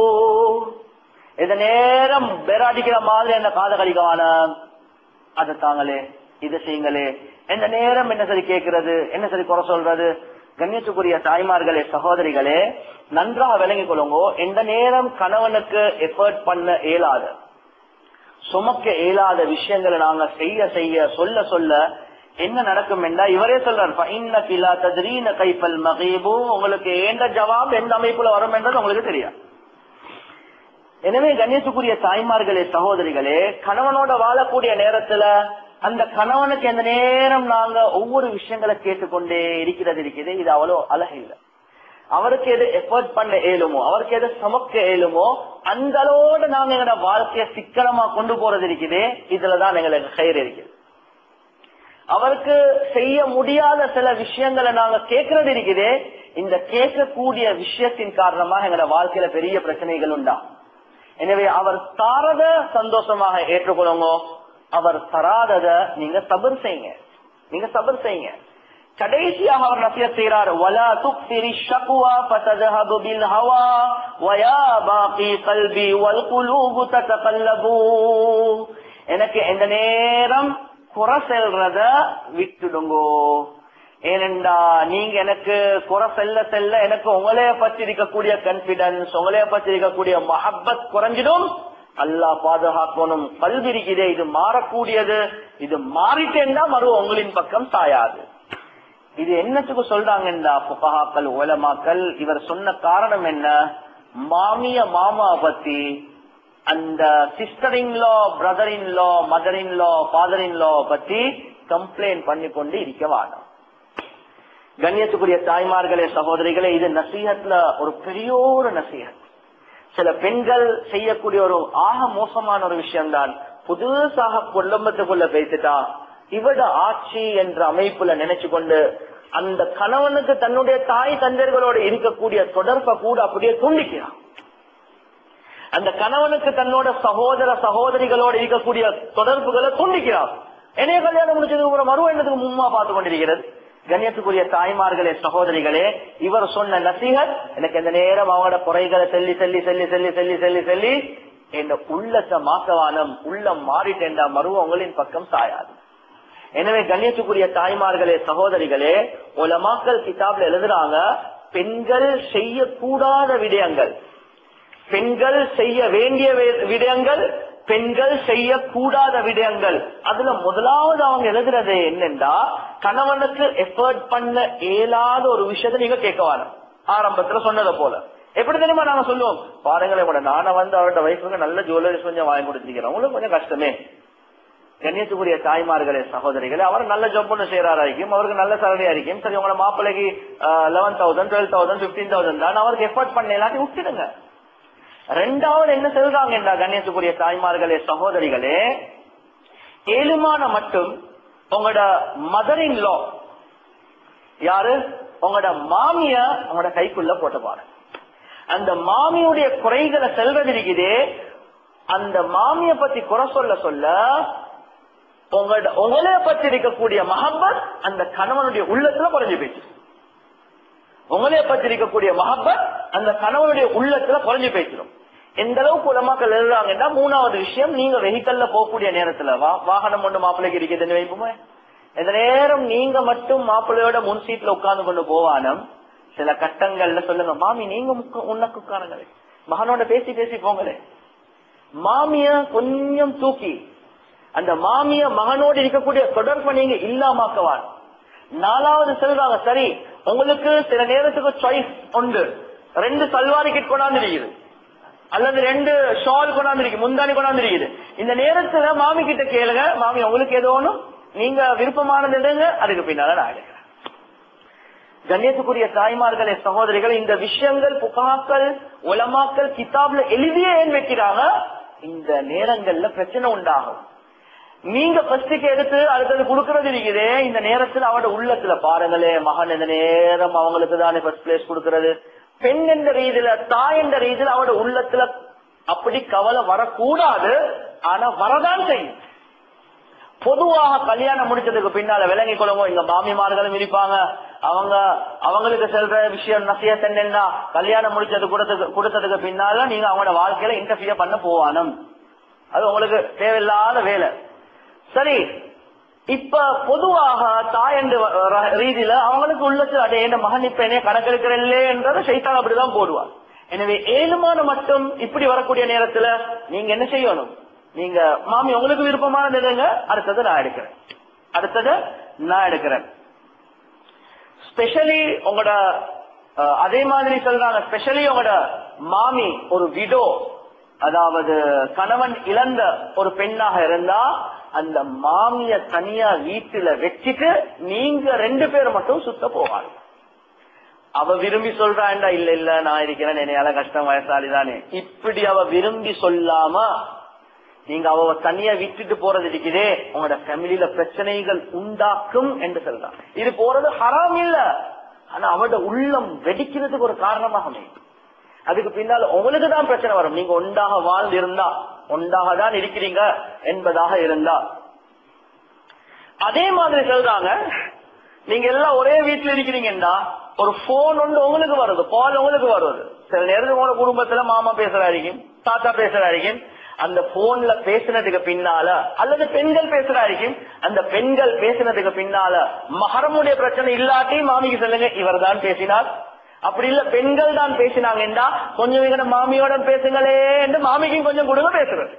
இது நேரம் பெராடிக்கிற மாதிரி என்ன காத கழிக்கவான அதை தாங்களே இதை செய்யுங்களே எந்த நேரம் என்ன சரி கேட்கிறது என்ன சரி குறை சொல்றது கண்ணியத்துக்குரிய தாய்மார்களே சகோதரிகளே நன்றாக விளங்கிக் கொள்ளுங்க எந்த நேரம் கணவனுக்கு எஃபர்ட் பண்ண இயலாது சுமக்க இயலாத விஷயங்களை நாங்க செய்ய செய்ய சொல்ல சொல்ல என்ன நடக்கும் என்றா இவரே சொல்றார் கைப்பல் மகீபு உங்களுக்கு எந்த ஜவாப் எந்த அமைப்புல வரும் என்றது உங்களுக்கு தெரியாது எனவே கணேசுக்குரிய தாய்மார்களே சகோதரிகளே கணவனோட வாழக்கூடிய நேரத்துல அந்த கணவனுக்கு எந்த நேரம் நாங்க ஒவ்வொரு விஷயங்களை கேட்டுக்கொண்டே இருக்கிறது இருக்குது இது அவ்வளோ அழகு இல்லை அவருக்கு எது எஃபர்ட் பண்ண இயலுமோ அவருக்கு எது சமக்க இயலுமோ அந்த அளவோட நாங்க எங்களோட வாழ்க்கைய சிக்கனமா கொண்டு போறது இருக்குது இதுலதான் எங்களுக்கு கயிறு இருக்குது அவருக்கு செய்ய முடியாத சில விஷயங்களை நாங்க கேட்கறது இருக்குது இந்த கேட்கக்கூடிய விஷயத்தின் காரணமாக எங்களோட வாழ்க்கையில பெரிய பிரச்சனைகள் உண்டா எனவே அவர் தாரத சந்தோஷமாக ஏற்றுக்கொள்ளுங்க அவர் தராதத நீங்க சபர் செய்யுங்க நீங்க சபர் செய்யுங்க கடைசியாக அவர் நசிய செய்கிறார் வலா துக்திரி ஷக்வா ஃபதذهب بالهوى ويا باقي قلبي والقلوب تتقلب எனக்கு இந்த நேரம் குறை செல்றத விட்டுடுங்கோ ஏனென்றா நீங்க எனக்கு குறை செல்ல செல்ல எனக்கு உங்களைய பற்றி இருக்கக்கூடிய கான்பிடன்ஸ் உங்களைய பற்றி இருக்கக்கூடிய மஹப்பத் குறைஞ்சிடும் அல்லா பாதுகாக்கணும் கல்வி இருக்கிறதே இது மாறக்கூடியது இது மாறிட்டேன்னா மறு உங்களின் பக்கம் சாயாது இது என்னத்துக்கு சொல்றாங்கன்றா புகாக்கள் ஓலமாக்கள் இவர் சொன்ன காரணம் என்ன மாமிய மாமா பத்தி அந்த sister in law brother in law mother in law father in law பத்தி கம்ப்ளைண்ட் பண்ணி கொண்டு இருக்க வேண்டாம் கண்ணியத்துக்குரிய தாய்மார்களே சகோதரிகளே இது நசீகத்துல ஒரு பெரிய ஒரு நசீகத் சில பெண்கள் செய்யக்கூடிய ஒரு ஆக மோசமான ஒரு விஷயம்தான் புதுசாக குடும்பத்துக்குள்ள பேசிட்டா இவட ஆட்சி என்ற அமைப்புல நினைச்சு கொண்டு அந்த கணவனுக்கு தன்னுடைய தாய் தந்தையர்களோடு இருக்கக்கூடிய தொடர்பை கூட அப்படியே துண்டிக்கிறான் அந்த கணவனுக்கு தன்னோட சகோதர சகோதரிகளோடு இருக்கக்கூடிய தொடர்புகளை துண்டிக்கிறான் என்னைய கல்யாணம் முடிச்சதுக்கு அப்புறம் மறுவ என்னத்துக்கு மும்மா பார்த்து கொண்டிருக்கிறது கண்ணியத்துக்குரிய தாய்மார்களே சகோதரிகளே இவர் சொன்ன நசீகத் எனக்கு இந்த நேரம் அவங்களோட குறைகளை சொல்லி சொல்லி சொல்லி சொல்லி சொல்லி சொல்லி சொல்லி என் உள்ளத்தை மாக்கவானம் உள்ளம் மாறிட்டேன்டா மறுவ உங்களின் பக்கம் சாயாது எனவே கண்ணியத்துக்குரிய தாய்மார்களே சகோதரிகளே உலமாக்கல் கிதாப்ல எழுதுறாங்க பெண்கள் செய்யக்கூடாத விடயங்கள் பெண்கள் செய்ய வேண்டிய வே- விடயங்கள் பெண்கள் செய்யக்கூடாத விடயங்கள் அதுல முதலாவது அவங்க எழுதுறது என்னன்னா கணவனுக்கு எஃபர்ட் பண்ண இயலாத ஒரு விஷயத்தை நீங்க கேட்க வேணும் ஆரம்பத்துல சொன்னதை போல எப்படி தெரியுமா நாங்க சொல்லுவோம் பாருங்களேன் கூட நானே வந்து அவரோட வைஃபுக்கு நல்ல ஜுவல்லரிஸ் கொஞ்சம் வாங்கி கொடுத்துருக்கிறேன் உங்களுக்கு கொஞ்சம் கஷ்டமே கண்ணியத்துக்குரிய தாய்மார்களே சகோதரிகளே அவர் நல்ல ஜாப் ஒன்று செய்யறாரா இருக்கும் அவருக்கு நல்ல சேலரியா இருக்கும் சரி உங்களோட மாப்பிள்ளைக்கு eleven thousand twelve thousand fifteen thousand தான் அவருக்கு எஃபர்ட் பண்ண எல்லாத்தையும் விட்டுடுங்க ரெண்டாவது என்ன சொல்றாங்க கண்ணியத்துக்குரிய தாய்மார்களே சகோதரிகளே ஏழுமான மட்டும் உங்களோட மதரின் லா யாரு உங்களோட மாமிய உங்களோட கைக்குள்ள போட்டு பாருங்க அந்த மாமியுடைய குறைகளை செல்வது இருக்குதே அந்த மாமிய பத்தி குறை சொல்ல சொல்ல உங்களோட உங்களைய பற்றி இருக்கக்கூடிய மஹப்பத் அந்த கணவனுடைய உள்ளத்துல குறைஞ்சு போயிடுச்சு உங்களைய பற்றி இருக்கக்கூடிய மஹப்பத் அந்த கணவனுடைய உள்ளத்துல குறைஞ்சு போயிடும் எந்த அளவுக்கு உலமாக்கள் எழுதுறாங்கன்னா மூணாவது விஷயம் நீங்க வெஹிக்கல்ல போகக்கூடிய நேரத்துல வா- வாகனம் ஒண்ணு மாப்பிள்ளைக்கு இருக்குதுன்னு வைப்போமே இந்த நேரம் நீங்க மட்டும் மாப்பிள்ளையோட முன் சீட்ல உட்கார்ந்து கொண்டு போவானம் சில கட்டங்கள்ல சொல்லுங்க மாமி நீங்க முக்க- உனக்கு உட்காருங்களே மகனோட பேசி பேசி போங்களே மாமிய கொஞ்சம் தூக்கி அந்த மாமிய மகனோடு இருக்கக்கூடிய தொடர்பை நீங்க இல்லாமாக்குவார் நாலாவது சொல்றாங்க சரி உங்களுக்கு சில நேரத்துக்கு சாய்ஸ் உண்டு ரெண்டு சல்வாரி கிட் கொண்டாந்து இருக்குது அல்லது ரெண்டு ஷால் கொண்டாந்து இருக்கு முந்தானி கொண்டாந்து இருக்குது இந்த நேரத்துல மாமி கிட்ட கேளுங்க மாமி உங்களுக்கு ஏதோ ஒண்ணும் நீங்க விருப்பமானது எடுங்க அதுக்கு பின்னால நான் எடுக்கிறேன் கண்ணியத்துக்குரிய தாய்மார்களே சகோதரிகள் இந்த விஷயங்கள் புகாக்கள் உலமாக்கள் கிதாப்ல எழுதியே ஏன் வைக்கிறாங்க இந்த நேரங்கள்ல பிரச்சனை உண்டாகும் நீங்க ஃபர்ஸ்டுக்கு எடுத்து அடுத்தது கொடுக்கறது இருக்குதே இந்த நேரத்துல அவட உள்ளத்துல பாருங்களே மகன் இந்த நேரம் அவங்களுக்கு தானே ஃபர்ஸ்ட் பிளேஸ் கொடுக்கறது பெண் என்ற ரீதியில தாய் என்ற ரீதியில அவட உள்ளத்துல அப்படி கவலை வரக்கூடாது ஆனா வரதான் செய்யும் பொதுவாக கல்யாணம் முடிச்சதுக்கு பின்னால விளங்கி கொள்ளுங்க இங்க மாமிமார்களும் இருப்பாங்க அவங்க அவங்களுக்கு செல்ற விஷயம் நசியத் என்னன்னா கல்யாணம் முடிச்சது கொடுத்தது கொடுத்ததுக்கு பின்னால நீங்க அவங்களோட வாழ்க்கையில இன்டர்ஃபியர் பண்ண போவானும் அது உங்களுக்கு தேவையில்லாத வேலை சரி இப்ப பொதுவாக தாய் என்ற ர- ரீதியில அவங்களுக்கு உள்ளத்தில் அடைய என்ன மகன் இப்ப என்ன கணக்கெடுக்கிறல்லே என்றதை சைத்தான் அப்படிதான் போடுவார் எனவே ஏழுமான மட்டும் இப்படி வரக்கூடிய நேரத்துல நீங்க என்ன செய்யணும் நீங்க மாமி உங்களுக்கு விருப்பமானது எடுங்க அடுத்தது நான் எடுக்கிறேன் அடுத்தது நான் எடுக்கிறேன் ஸ்பெஷலி உங்களோட அஹ், அதே மாதிரி சொல்றாங்க ஸ்பெஷலி உங்களோட மாமி ஒரு விடோ அதாவது கணவன் இழந்த ஒரு பெண்ணாக இருந்தா அந்த மாமிய தனியா வீட்டுல வச்சுட்டு நீங்க ரெண்டு பேர் மட்டும் சுத்த போவாங்க அவ விரும்பி சொல்றாண்டா இல்ல இல்ல நான் இருக்கிறேன் என்னையால கஷ்டம் வயசாலிதானே இப்படி அவ விரும்பி சொல்லாம நீங்க அவ தனியா விட்டுட்டு போறது இருக்குதே உங்களோட ஃபேமிலியில பிரச்சனைகள் உண்டாக்கும் என்று சொல்றான் இது போறது ஹராம் இல்ல ஆனா அவட உள்ளம் வெடிக்கிறதுக்கு ஒரு காரணமாக அமையும் அதுக்கு பின்னால உங்களுக்கு தான் பிரச்சனை வரும் நீங்க ஒன்றாக வாழ்ந்து இருந்தா ஒன்றாக தான் இருக்கிறீங்க என்பதாக இருந்தா அதே மாதிரி சொல்றாங்க நீங்க எல்லாம் ஒரே வீட்டுல இருக்கிறீங்கன்னா ஒரு போன் ஒன்று உங்களுக்கு வருது கால் உங்களுக்கு வருது சில நேரத்துக்கு உங்களோட குடும்பத்துல மாமா பேசுறாருங்க தாத்தா பேசுறாருங்க அந்த போன்ல பேசினதுக்கு பின்னால அல்லது பெண்கள் பேசுறாருங்க அந்த பெண்கள் பேசினதுக்கு பின்னால மகரமுடைய பிரச்சனை இல்லாட்டி மாமிக்கு சொல்லுங்க இவர் தான் பேசினார் அப்படி இல்ல பெண்கள் தான் பேசினாங்கன்னா கொஞ்சம் எங்கட மாமியோட பேசுங்களே என்று மாமிக்கும் கொஞ்சம் கொடுங்க பேசுறது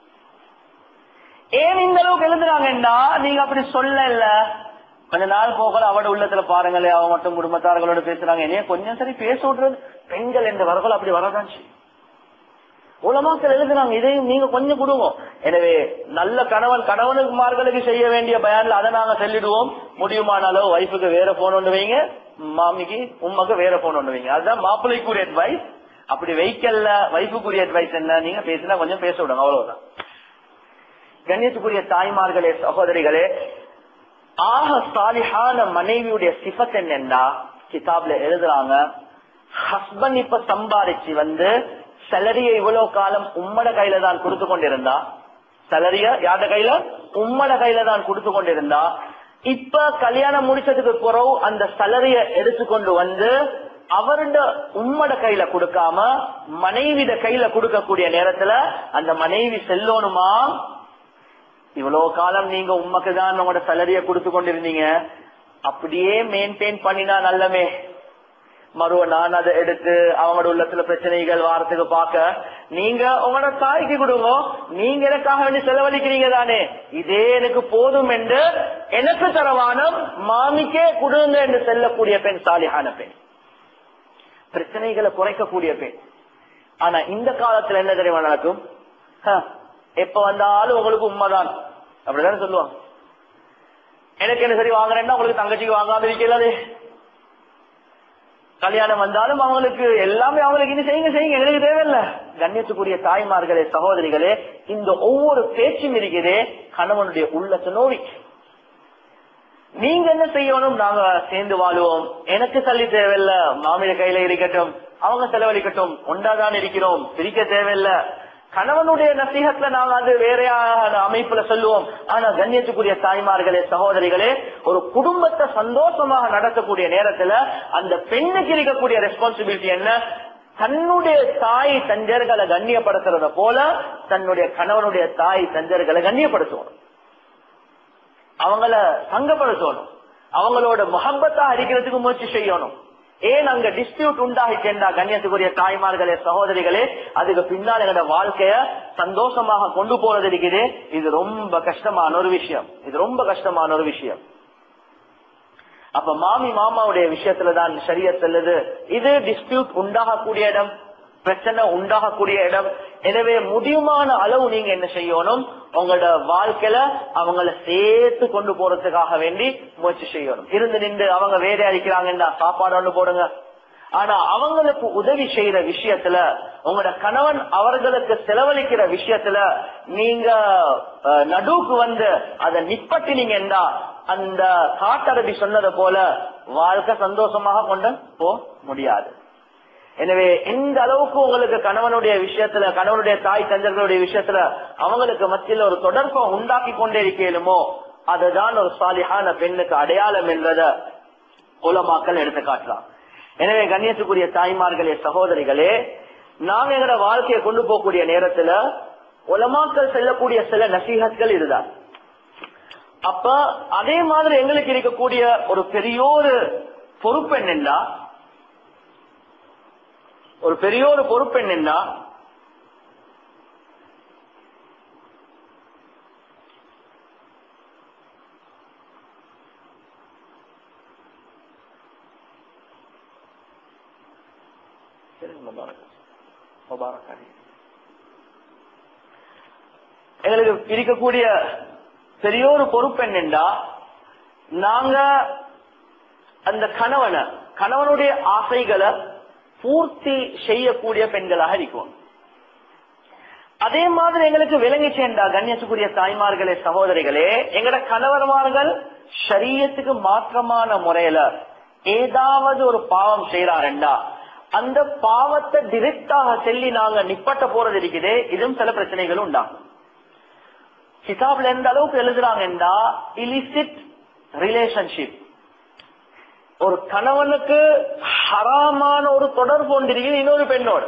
ஏன் இந்த அளவுக்கு எழுதுறாங்கன்னா நீங்க அப்படி சொல்லல கொஞ்ச நாள் போகல அவட உள்ளத்துல பாருங்களே அவ மட்டும் குடும்பத்தார்களோட பேசுறாங்க என்னைய கொஞ்சம் சரி பேச விடுறது பெண்கள் என்ற வரகள் அப்படி வரதான் செய்யும் உலமாக்கள் எழுதுறாங்க இதையும் நீங்க கொஞ்சம் கொடுங்க எனவே நல்ல கணவன் கணவனுக்குமார்களுக்கு செய்ய வேண்டிய பயன்ல அதை நாங்க சொல்லிடுவோம் முடியுமானாலும் வைஃபுக்கு வேற போன் ஒண்ணு வைங்க மாமிக்கு உண்மைக்கு வேற போன் ஒண்ணு வைங்க அதுதான் மாப்பிள்ளைக்குரிய அட்வைஸ் அப்படி வைக்கல வைஃபுக்குரிய அட்வைஸ் என்ன நீங்க பேசினா கொஞ்சம் பேச விடுங்க அவ்வளவுதான் கண்ணியத்துக்குரிய தாய்மார்களே சகோதரிகளே ஆக சாலிஹான மனைவியுடைய சிபத் என்னன்னா கிதாப்ல எழுதுறாங்க ஹஸ்பண்ட் இப்ப சம்பாரிச்சு வந்து சேலரிய இவ்வளவு காலம் உம்மட கையில தான் கொடுத்து கொண்டிருந்தா சேலரிய யார்ட கையில உம்மட கையில தான் கொடுத்து கொண்டிருந்தா இப்ப கல்யாணம் முடிச்சதுக்கு பிறகு அந்த சேலரிய எடுத்துக்கொண்டு வந்து அவருட உம்மட கையில கொடுக்காம மனைவிட கையில கொடுக்கக்கூடிய நேரத்துல அந்த மனைவி செல்லணுமா இவ்வளவு காலம் நீங்க உமக்கு தான் உங்களோட சேலரிய கொடுத்து கொண்டிருந்தீங்க அப்படியே மெயின்டைன் பண்ணினா நல்லமே மறுவ நான் அதை எடுத்து அவங்களோட உள்ளத்துல பிரச்சனைகள் வாரத்துக்கு பார்க்க நீங்க உங்களோட தாய்க்கு கொடுங்க நீங்க எனக்காக வேண்டி செலவழிக்கிறீங்க தானே இதே எனக்கு போதும் என்று எனக்கு தரவானம் மாமிக்கே கொடுங்க என்று செல்லக்கூடிய பெண் சாலிஹான பெண் பிரச்சனைகளை குறைக்கக்கூடிய பெண் ஆனா இந்த காலத்துல என்ன தெரியுமா நடக்கும் ஹ, எப்ப வந்தாலும் உங்களுக்கு உண்மைதான் அப்படிதானே சொல்லுவாங்க எனக்கு என்ன சரி வாங்குறேன்னா உங்களுக்கு தங்கச்சிக்கு வாங்காம இருக்கிறது கல்யாணம் வந்தாலும் அவங்களுக்கு எல்லாமே அவங்களுக்கு இது செய்யுங்க செய்யுங்க எங்களுக்கு தேவையில்ல கண்ணியத்துக்குரிய தாய்மார்களே சகோதரிகளே இந்த ஒவ்வொரு பேச்சும் இருக்குதே கணவனுடைய உள்ளத்தை நோவி நீங்க என்ன செய்யணும் நாங்க சேர்ந்து வாழுவோம் எனக்கு தள்ளி தேவையில்ல மாமிய கையில இருக்கட்டும் அவங்க செலவழிக்கட்டும் ஒன்றாதான் இருக்கிறோம் பிரிக்க தேவையில்ல கணவனுடைய நசீகத்துல நாங்க அது வேறையான அமைப்புல சொல்லுவோம் ஆனா கண்ணியத்துக்குரிய தாய்மார்களே சகோதரிகளே ஒரு குடும்பத்தை சந்தோஷமாக நடத்தக்கூடிய நேரத்துல அந்த பெண்ணுக்கு இருக்கக்கூடிய ரெஸ்பான்சிபிலிட்டி என்ன தன்னுடைய தாய் தஞ்சர்களை கண்ணியப்படுத்துறத போல தன்னுடைய கணவனுடைய தாய் தஞ்சர்களை கண்ணியப்படுத்துவோம் அவங்கள சங்கப்படுத்தணும் அவங்களோட முகப்பத்தா அடிக்கிறதுக்கு முயற்சி செய்யணும் ஏன் அங்க டிஸ்பியூட் உண்டாகிட்டா கண்ணியத்துக்குரிய தாய்மார்களே சகோதரிகளே அதுக்கு பின்னால் எங்களோட வாழ்க்கைய சந்தோஷமாக கொண்டு போறது இருக்குது இது ரொம்ப கஷ்டமான ஒரு விஷயம் இது ரொம்ப கஷ்டமான ஒரு விஷயம் அப்ப மாமி மாமாவுடைய விஷயத்துலதான் சரிய செல்லுது இது டிஸ்பியூட் உண்டாகக்கூடிய இடம் பிரச்சனை உண்டாகக்கூடிய இடம் எனவே முடியுமான அளவு நீங்க என்ன செய்யணும் உங்களோட வாழ்க்கையில அவங்கள சேர்த்து கொண்டு போறதுக்காக வேண்டி முயற்சி செய்யணும் இருந்து நின்று அவங்க வேற அடிக்கிறாங்கன்னா சாப்பாடு ஒண்ணு போடுங்க ஆனா அவங்களுக்கு உதவி செய்யற விஷயத்துல உங்களோட கணவன் அவர்களுக்கு செலவழிக்கிற விஷயத்துல நீங்க அஹ், நடுவுக்கு வந்து அதை நிப்பட்டினீங்கன்னா அந்த காட்டரபி சொன்னது போல வாழ்க்கை சந்தோஷமாக கொண்டு போ முடியாது எனவே எந்த அளவுக்கு உங்களுக்கு கணவனுடைய விஷயத்துல கணவனுடைய தாய் தந்தர்களுடைய விஷயத்துல அவங்களுக்கு மத்தியில் ஒரு தொடர்பை உண்டாக்கி கொண்டே இருக்கலுமோ அதுதான் ஒரு சாலிஹான பெண்ணுக்கு அடையாளம் என்றத உலமாக்கள் எடுத்து காட்டலாம் எனவே கண்ணியத்துக்குரிய தாய்மார்களே சகோதரிகளே நாங்க எங்களோட வாழ்க்கையை கொண்டு போகக்கூடிய நேரத்துல உலமாக்கள் செல்லக்கூடிய சில நசீகத்கள் இதுதான் அப்ப அதே மாதிரி எங்களுக்கு இருக்கக்கூடிய ஒரு பெரியோரு பொறுப்பு என்னன்னா ஒரு பெரியோரு பொறுப்பு என்னன்னா எங்களுக்கு இருக்கக்கூடிய பெரியோரு பொறுப்பு என்னன்னா நாங்க அந்த கணவனை கணவனுடைய ஆசைகளை பூர்த்தி செய்யக்கூடிய பெண்களாக இருக்கும் அதே மாதிரி எங்களுக்கு விளங்கி சேர்ந்தா கண்ணியத்துக்குரிய தாய்மார்களே சகோதரிகளே எங்கட கணவர்மார்கள் சரியத்துக்கு மாற்றமான முறையில ஏதாவது ஒரு பாவம் செய்யறாருண்டா அந்த பாவத்தை டிரெக்டாக சொல்லி நாங்க நிப்பட்ட போறது இருக்குதே இதுவும் சில பிரச்சனைகளும் உண்டாகும் கிதாப்ல எந்த அளவுக்கு எழுதுறாங்கன்னா இலிசிட் ரிலேஷன்ஷிப் ஒரு கணவனுக்கு ஹராமான ஒரு தொடர்பு ஒன்றிருக்கிறது இன்னொரு பெண்ணோடு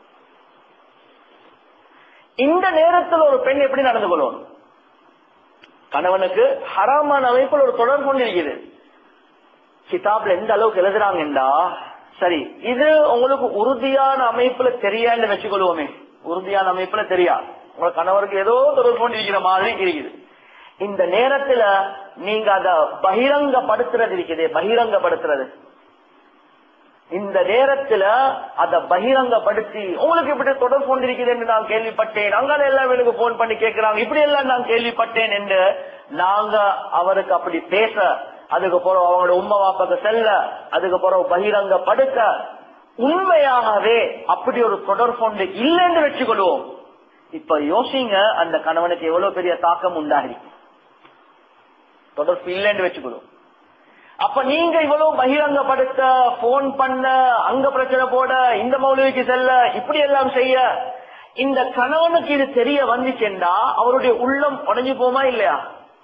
இந்த நேரத்தில் ஒரு பெண் எப்படி நடந்து கொள்ளணும் கணவனுக்கு ஹராமான அமைப்பில் ஒரு தொடர்பு கொண்டிருக்கிறது கிதாப்ல எந்த அளவுக்கு எழுதுறாங்கண்டா சரி இது உங்களுக்கு உறுதியான அமைப்புல தெரியான்னு வச்சுக்கொள்வோமே உறுதியான அமைப்புல தெரியா உங்க கணவருக்கு ஏதோ தொடர்பு கொண்டிருக்கிற மாதிரி இருக்குது இந்த நேரத்துல நீங்க அத பகிரங்கப்படுத்துறது இருக்குது பகிரங்கப்படுத்துறது இந்த நேரத்துல அத பகிரங்கப்படுத்தி உங்களுக்கு இப்படி தொடர்பு கொண்டிருக்கிறது என்று நான் கேள்விப்பட்டேன் அங்கால எல்லாம் எனக்கு போன் பண்ணி கேட்கிறாங்க இப்படி எல்லாம் நான் கேள்விப்பட்டேன் என்று நாங்க அவருக்கு அப்படி பேச அதுக்கப்புறம் அவங்களோட உண்மை வாப்பக செல்ல அதுக்கப்புறம் பகிரங்கப்படுத்த உண்மையாகவே அப்படி ஒரு தொடர்பு கொண்டு இல்லைன்னு வச்சுக்கொள்வோம் இப்ப யோசிங்க அந்த கணவனுக்கு எவ்வளவு பெரிய தாக்கம் உண்டாகி தொடர்பு இல்லைன்னு வச்சுக்கொள்வோம் அப்ப நீங்க இவ்வளவு பகிரங்கப்படுத்த போன் பண்ண அங்க பிரச்சனை போட இந்த மௌலவிக்கு செல்ல இப்படி எல்லாம் செய்ய இந்த கணவனுக்கு இது தெரிய வந்துச்சுன்னா அவருடைய உள்ளம் உடஞ்சு போமா இல்லையா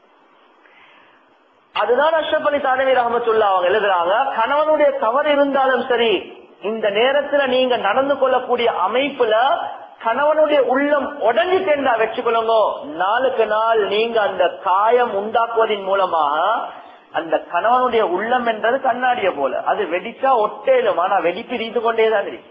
அதுதான் அஷ்ரப் அலி தானவி ரஹமத்துல்லா அவங்க எழுதுறாங்க கணவனுடைய தவறு இருந்தாலும் சரி இந்த நேரத்துல நீங்க நடந்து கொள்ளக்கூடிய அமைப்புல கணவனுடைய உள்ளம் உடஞ்சிட்டேன்டா வச்சுக்கொள்ளுங்க நாளுக்கு நாள் நீங்க அந்த காயம் உண்டாக்குவதன் மூலமாக அந்த கணவனுடைய உள்ளம் என்றது கண்ணாடிய போல அது வெடிச்சா ஒட்டேலும் ஆனா வெடிப்பு ரீந்து கொண்டேதான் இருக்கு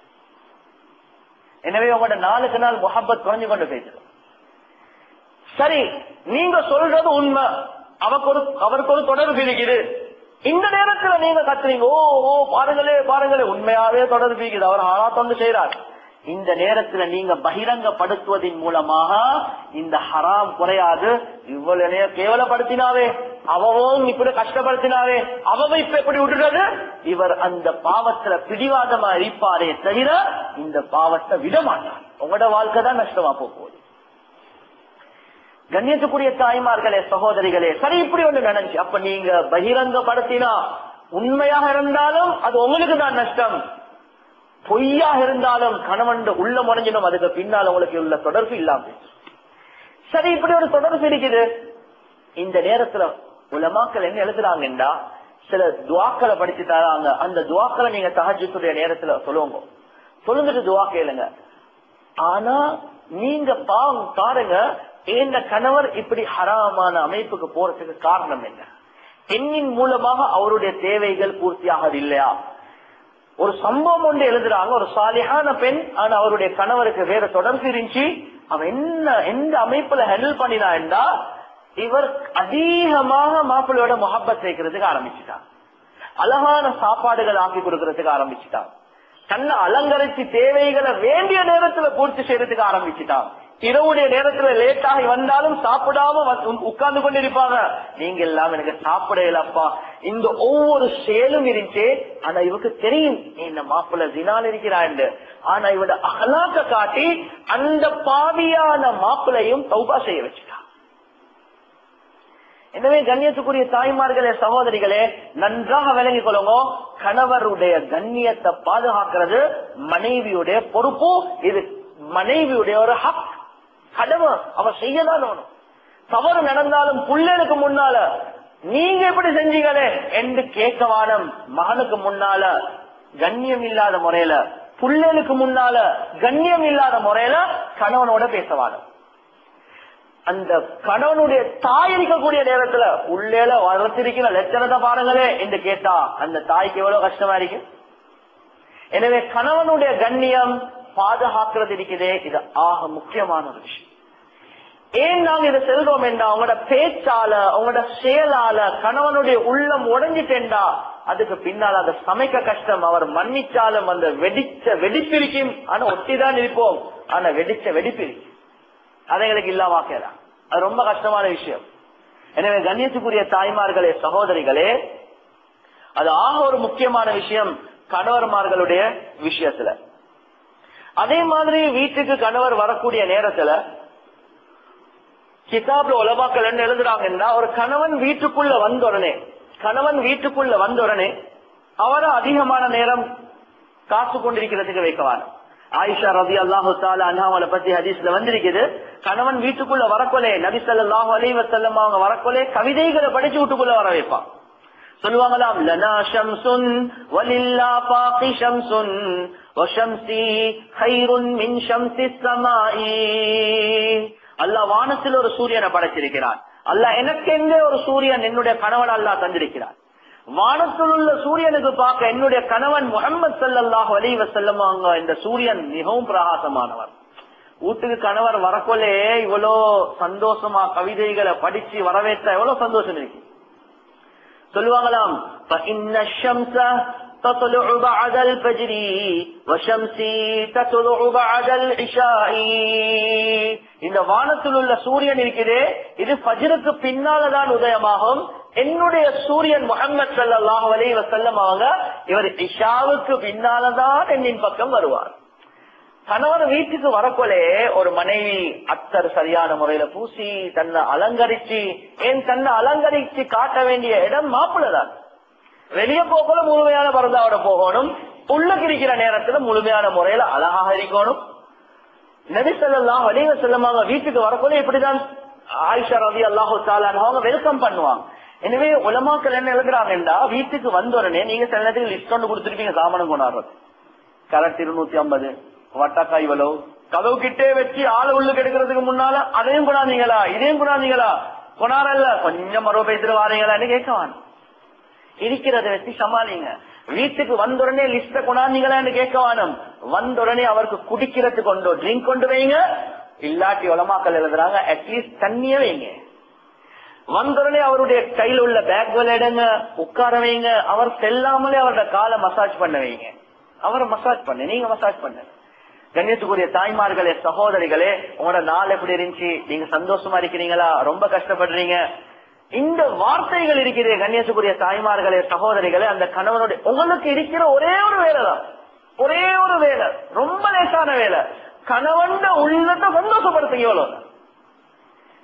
எனவே உங்களோட நாளுக்கு நாள் முகப்பத் குறைஞ்சு கொண்டு போயிட்டு சரி நீங்க சொல்றது உண்மை அவருக்கு ஒரு அவருக்கு ஒரு தொடர்பு இருக்குது இந்த நேரத்துல நீங்க கத்துறீங்க ஓ ஓ பாருங்களே பாருங்களே உண்மையாவே தொடர்பு இருக்குது அவர் ஆனா தொண்டு செய்யறார் இந்த நேரத்துல நீங்க பகிரங்கப்படுத்துவதன் மூலமாக இந்த ஹராம் குறையாது இவ்வளவு நேரம் கேவலப்படுத்தினாவே அவவும் இப்படி கஷ்டப்படுத்தினாவே அவ இப்ப எப்படி விடுறது இவர் அந்த பாவத்துல பிடிவாதமா இருப்பாரே தவிர இந்த பாவத்தை விட மாட்டார் உங்களோட வாழ்க்கை தான் நஷ்டமா போகுது கண்ணியத்துக்குரிய தாய்மார்களே சகோதரிகளே சரி இப்படி ஒண்ணு நினைச்சு அப்ப நீங்க பகிரங்கப்படுத்தினா உண்மையாக இருந்தாலும் அது உங்களுக்கு தான் நஷ்டம் பொய்யாக இருந்தாலும் கணவன் உள்ள முறைஞ்சிடும் அதுக்கு பின்னால் உங்களுக்கு உள்ள தொடர்பு இல்லாம போயிடுச்சு. சரி இப்படி ஒரு தொடர்பு இருக்குது இந்த நேரத்துல உலமாக்கள் என்ன எழுதுறாங்கன்னா சில துவாக்களை படிச்சு தராங்க அந்த துவாக்களை நீங்க தஹஜத்துடைய நேரத்துல சொல்லுங்க சொல்லுங்கிட்டு துவா கேளுங்க ஆனா நீங்க பாவம் பாருங்க இந்த கணவர் இப்படி ஹராமான அமைப்புக்கு போறதுக்கு காரணம் என்ன பெண்ணின் மூலமாக அவருடைய தேவைகள் பூர்த்தியாகது இல்லையா ஒரு சம்பவம் ஒன்று எழுதுறாங்க ஒரு சாலியான பெண் ஆனா அவருடைய கணவருக்கு வேற தொடர்பு இருந்துச்சு அவன் என்ன எந்த அமைப்புல ஹேண்டில் பண்ணினா இவர் அதிகமாக மாப்பிள்ளையோட முகப்பத் வைக்கிறதுக்கு ஆரம்பிச்சுட்டான் அழகான சாப்பாடுகள் ஆக்கி கொடுக்கறதுக்கு ஆரம்பிச்சுட்டான் தன்னை அலங்கரிச்சு தேவைகளை வேண்டிய நேரத்துல பூர்த்தி செய்யறதுக்கு ஆரம்பிச்சுட்டான் இரவுடைய நேரத்துல லேட் ஆகி வந்தாலும் சாப்பிடாம உட்கார்ந்து கொண்டிருப்பாங்க நீங்க எல்லாம் எனக்கு சாப்பிடலப்பா இந்த ஒவ்வொரு செயலும் இருந்துச்சு ஆனா இவருக்கு தெரியும் நீ இந்த மாப்பிள்ள தினால் இருக்கிறாண்டு ஆனா இவட அகலாக்க காட்டி அந்த பாவியான மாப்பிளையும் தௌபா செய்ய வச்சுட்டான் எனவே கண்ணியத்துக்குரிய தாய்மார்களே சகோதரிகளே நன்றாக விளங்கிக் கொள்ளுங்க கணவருடைய கண்ணியத்தை பாதுகாக்கிறது மனைவியுடைய பொறுப்பு இது மனைவியுடைய ஒரு ஹக் கடமை அவ செய்யதான் வேணும் தவறு நடந்தாலும் புள்ளனுக்கு முன்னால நீங்க எப்படி செஞ்சீங்களே என்று கேட்க வானம் மகனுக்கு முன்னால கண்ணியம் இல்லாத முறையில புள்ளனுக்கு முன்னால கண்ணியம் இல்லாத முறையில கணவனோட பேசவானம் அந்த கணவனுடைய தாய் இருக்கக்கூடிய நேரத்துல உள்ளேல வளர்த்திருக்கிற லட்சணத்தை பாருங்களே என்று கேட்டா அந்த தாய்க்கு எவ்வளவு கஷ்டமா இருக்கு எனவே கணவனுடைய கண்ணியம் பாதுகாக்கிறது இருக்குதே இது ஆக முக்கியமான ஒரு விஷயம் ஏன் நாங்க இதை செல்றோம் என்றா அவங்களோட பேச்சால அவங்களோட செயலால கணவனுடைய உள்ளம் உடஞ்சிட்டேன்டா அதுக்கு பின்னால் அதை சமைக்க கஷ்டம் அவர் மன்னிச்சாலும் அந்த வெடிச்ச வெடிப்பிரிக்கும் ஆனா ஒட்டிதான் இருப்போம் ஆனா வெடிச்ச வெடிப்பிரிக்கும் அதை எங்களுக்கு இல்லாமக்கலாம் அது ரொம்ப கஷ்டமான விஷயம் எனவே கண்ணியத்துக்குரிய தாய்மார்களே சகோதரிகளே அது ஆக ஒரு முக்கியமான விஷயம் கணவர்மார்களுடைய விஷயத்துல அதே மாதிரி வீட்டுக்கு கணவர் வரக்கூடிய நேரத்துல கிதாப்ல உலமாக்கள் என்ன எழுதுறாங்கன்னா ஒரு கணவன் வீட்டுக்குள்ள வந்த உடனே கணவன் வீட்டுக்குள்ள வந்த உடனே அவரை அதிகமான நேரம் காத்து கொண்டிருக்கிறதுக்கு வைக்கவான ஆயிஷா ரவி அல்லாஹு அண்ணாமலை பத்தி ஹதீஸ்ல வந்திருக்குது கணவன் வீட்டுக்குள்ள வரக்கொலே நபி ஸல்லல்லாஹு அலைஹி வஸல்லம் அவங்க வரக்கொலே கவிதைகளை படிச்சு வீட்டுக்குள்ள வர வைப்பான் சொல்லுவாங்களாம் லனா ஷம்சுன் வலில்லா பாகி ஷம்சுன் வஷம்சி ஹைருன் மின் ஷம்சி ஸமாஇ அல்லாஹ் வானத்தில் ஒரு சூரியனை படைச்சிருக்கிறான் அல்லாஹ் எனக்கெங்கே ஒரு சூரியன் என்னுடைய கணவன் அல்லாஹ் தந்திருக்கிறான் வானத்தில் உள்ள சூரியனுக்கு பார்க்க என்னுடைய கணவன் முகமது சல்லாஹ் அலி வசல்லம் அவங்க இந்த சூரியன் மிகவும் பிரகாசமானவர் வீட்டுக்கு கணவர் வரக்கொலே இவ்வளோ சந்தோஷமா கவிதைகளை படிச்சு வரவேற்ற எவ்வளவு சந்தோஷம் இருக்கு சொல்லுவாங்களாம் فإن الشمس تطلع بعد الفجر وشمسي تطلع بعد العشاء இந்த வானத்தில் உள்ள சூரியன் இருக்கிறே இது ஃபஜ்ருக்கு பின்னாலதான் உதயமாகும் என்னுடைய சூரியன் முகமது சல்லாஹ் அலி வசல்லம் அவங்க இவர் இஷாவுக்கு பின்னாலதான் என்னின் பக்கம் வருவார் கணவர் வீட்டுக்கு வரக்கொலே ஒரு மனைவி அத்தர் சரியான முறையில பூசி தன்னை அலங்கரிச்சு ஏன் தன்னை அலங்கரிச்சு காட்ட வேண்டிய இடம் மாப்பிள்ளதான் வெளியே போகல முழுமையான பரதாவோட போகணும் உள்ளுக்கு இருக்கிற நேரத்துல முழுமையான முறையில அழகாக இருக்கணும் நபிசல்லாம் வடிவ செல்லமாக வீட்டுக்கு வரக்கொள்ள இப்படிதான் ஆயிஷா ரவி அல்லாஹு அவங்க வெல்கம் பண்ணுவாங்க எனவே உலமாக்கள் என்ன எழுதுறாங்கன்றா வீட்டுக்கு வந்த உடனே நீங்க சில நேரத்துக்கு லிஸ்ட் ஒன்று கொடுத்துருப்பீங்க சாமானம் கொண்டாடுறது கரெக்ட் இருநூத்தி ஐம்பது வட்டக்காய் இவ்வளவு கதவு கிட்டே வச்சு ஆளை உள்ளுக்கு எடுக்கிறதுக்கு முன்னால அதையும் கொண்டாந்தீங்களா இதையும் கொண்டாந்தீங்களா கொண்டாடல கொஞ்சம் மறுவ பேசிட்டு வாரீங்களான்னு கேட்கவான் இருக்கிறத வச்சு சமாளிங்க வீட்டுக்கு வந்த உடனே லிஸ்ட கொண்டாந்தீங்களான்னு கேட்கவானும் வந்த உடனே அவருக்கு குடிக்கிறதுக்கு கொண்டு ட்ரிங்க் கொண்டு வைங்க இல்லாட்டி உலமாக்கல் எழுதுறாங்க அட்லீஸ்ட் தண்ணிய வைங்க வந்தவுடனே அவருடைய கையில் உள்ள பேக்கள் எடுங்க உட்கார வைங்க அவர் செல்லாமலே அவரோட காலை மசாஜ் பண்ண வைங்க அவரை மசாஜ் பண்ணு நீங்க மசாஜ் பண்ணு கண்ணியத்துக்குரிய தாய்மார்களே சகோதரிகளே உங்களோட நாள் எப்படி இருந்துச்சு நீங்க சந்தோஷமா இருக்கிறீங்களா ரொம்ப கஷ்டப்படுறீங்க இந்த வார்த்தைகள் இருக்கிற கண்ணியத்துக்குரிய தாய்மார்களே சகோதரிகளே அந்த கணவனுடைய உங்களுக்கு இருக்கிற ஒரே ஒரு வேலை தான் ஒரே ஒரு வேலை ரொம்ப லேசான வேலை கணவன் உள்ளத்தை சந்தோஷப்படுத்துங்க எவ்வளவு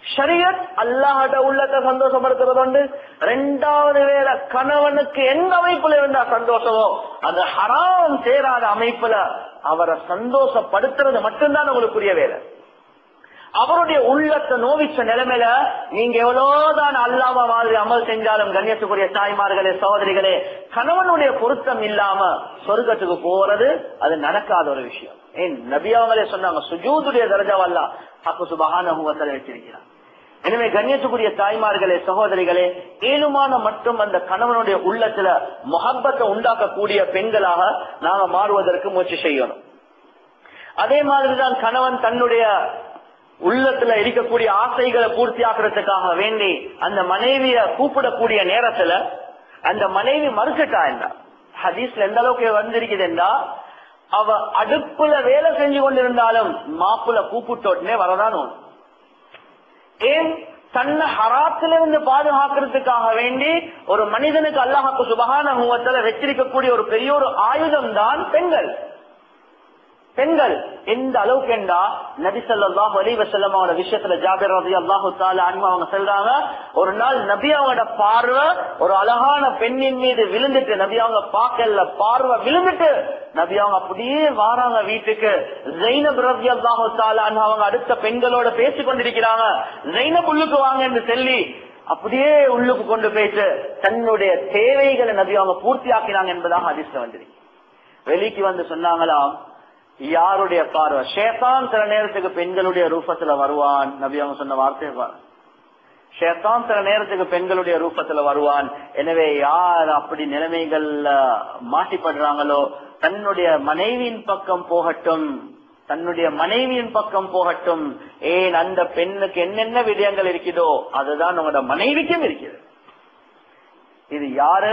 ஷரியத் அல்லாஹட உள்ளத்தை சந்தோஷப்படுத்துறது உண்டு ரெண்டாவது வேலை கணவனுக்கு எந்த அமைப்புல இருந்தா சந்தோஷமோ அது ஹராம் சேராத அமைப்புல அவரை சந்தோஷப்படுத்துறது மட்டும்தான் உங்களுக்குரிய வேலை அவருடைய உள்ளத்தை நோவிச்ச நிலைமையில நீங்க எவ்வளவுதான் அல்லாம மாதிரி அமல் செஞ்சாலும் கண்ணியத்துக்குரிய தாய்மார்களே சகோதரிகளே கணவனுடைய பொருத்தம் இல்லாம சொர்க்கத்துக்கு போறது அது நடக்காத ஒரு விஷயம் ஏன் நபியாவங்களே சொன்னாங்க சுஜூதுடைய தரஜாவல்லா அப்ப சுபகான வச்சிருக்கிறார் எனவே கண்ணியத்துக்குரிய தாய்மார்களே சகோதரிகளே ஏழுமான மட்டும் அந்த கணவனுடைய உள்ளத்துல முகப்பத்தை உண்டாக்கக்கூடிய பெண்களாக நாம மாறுவதற்கு முயற்சி செய்யணும் அதே மாதிரிதான் கணவன் தன்னுடைய உள்ளத்துல இருக்கக்கூடிய ஆசைகளை பூர்த்தி ஆக்குறதுக்காக வேண்டி அந்த மனைவிய கூப்பிடக்கூடிய நேரத்துல அந்த மனைவி மறுக்கட்டா என்றா ஹதீஸ்ல எந்த அளவுக்கு வந்திருக்குதுண்டா அவ அடுப்புல வேலை செஞ்சு கொண்டிருந்தாலும் மாப்புல கூப்பிட்ட உடனே வரதான் ஒண்ணு ஏன் தன்னை ஹராத்திலிருந்து பாதுகாக்கிறதுக்காக வேண்டி ஒரு மனிதனுக்கு அல்லாஹாக்கு சுபகான முகத்துல வச்சிருக்கக்கூடிய ஒரு பெரிய ஒரு ஆயுதம் தான் பெண்கள் பெண்கள் எந்த அளவுக்கு என்றா நபி சொல்லாஹ் அலி வசல்லம் அவரோட விஷயத்துல ஜாபிர் ரதி அல்லாஹு அவங்க சொல்றாங்க ஒரு நாள் நபி அவங்களோட பார்வை ஒரு அழகான பெண்ணின் மீது விழுந்துட்டு நபி அவங்க பார்க்கல பார்வை விழுந்துட்டு நபி அவங்க அப்படியே வாராங்க வீட்டுக்கு ஜெயினப் ரதி அல்லாஹு அவங்க அடுத்த பெண்களோட பேசி கொண்டிருக்கிறாங்க ஜெயினப் உள்ளுக்கு வாங்க என்று சொல்லி அப்படியே உள்ளுக்கு கொண்டு போயிட்டு தன்னுடைய தேவைகளை நபி அவங்க பூர்த்தி ஆக்கினாங்க என்பதாக அதிர்ஷ்டம் வந்திருக்கு வெளிக்கு வந்து சொன்னாங்களாம் யாருடைய பார்வை ஷேத்தான் சில நேரத்துக்கு பெண்களுடைய ரூபத்துல வருவான் நபி அவங்க சொன்ன வார்த்தை ஷேத்தான் சில நேரத்துக்கு பெண்களுடைய ரூபத்துல வருவான் எனவே யார் அப்படி நிலைமைகள்ல மாட்டிப்படுறாங்களோ தன்னுடைய மனைவியின் பக்கம் போகட்டும் தன்னுடைய மனைவியின் பக்கம் போகட்டும் ஏன் அந்த பெண்ணுக்கு என்னென்ன விடயங்கள் இருக்குதோ அதுதான் உங்களோட மனைவிக்கும் இருக்குது இது யாரு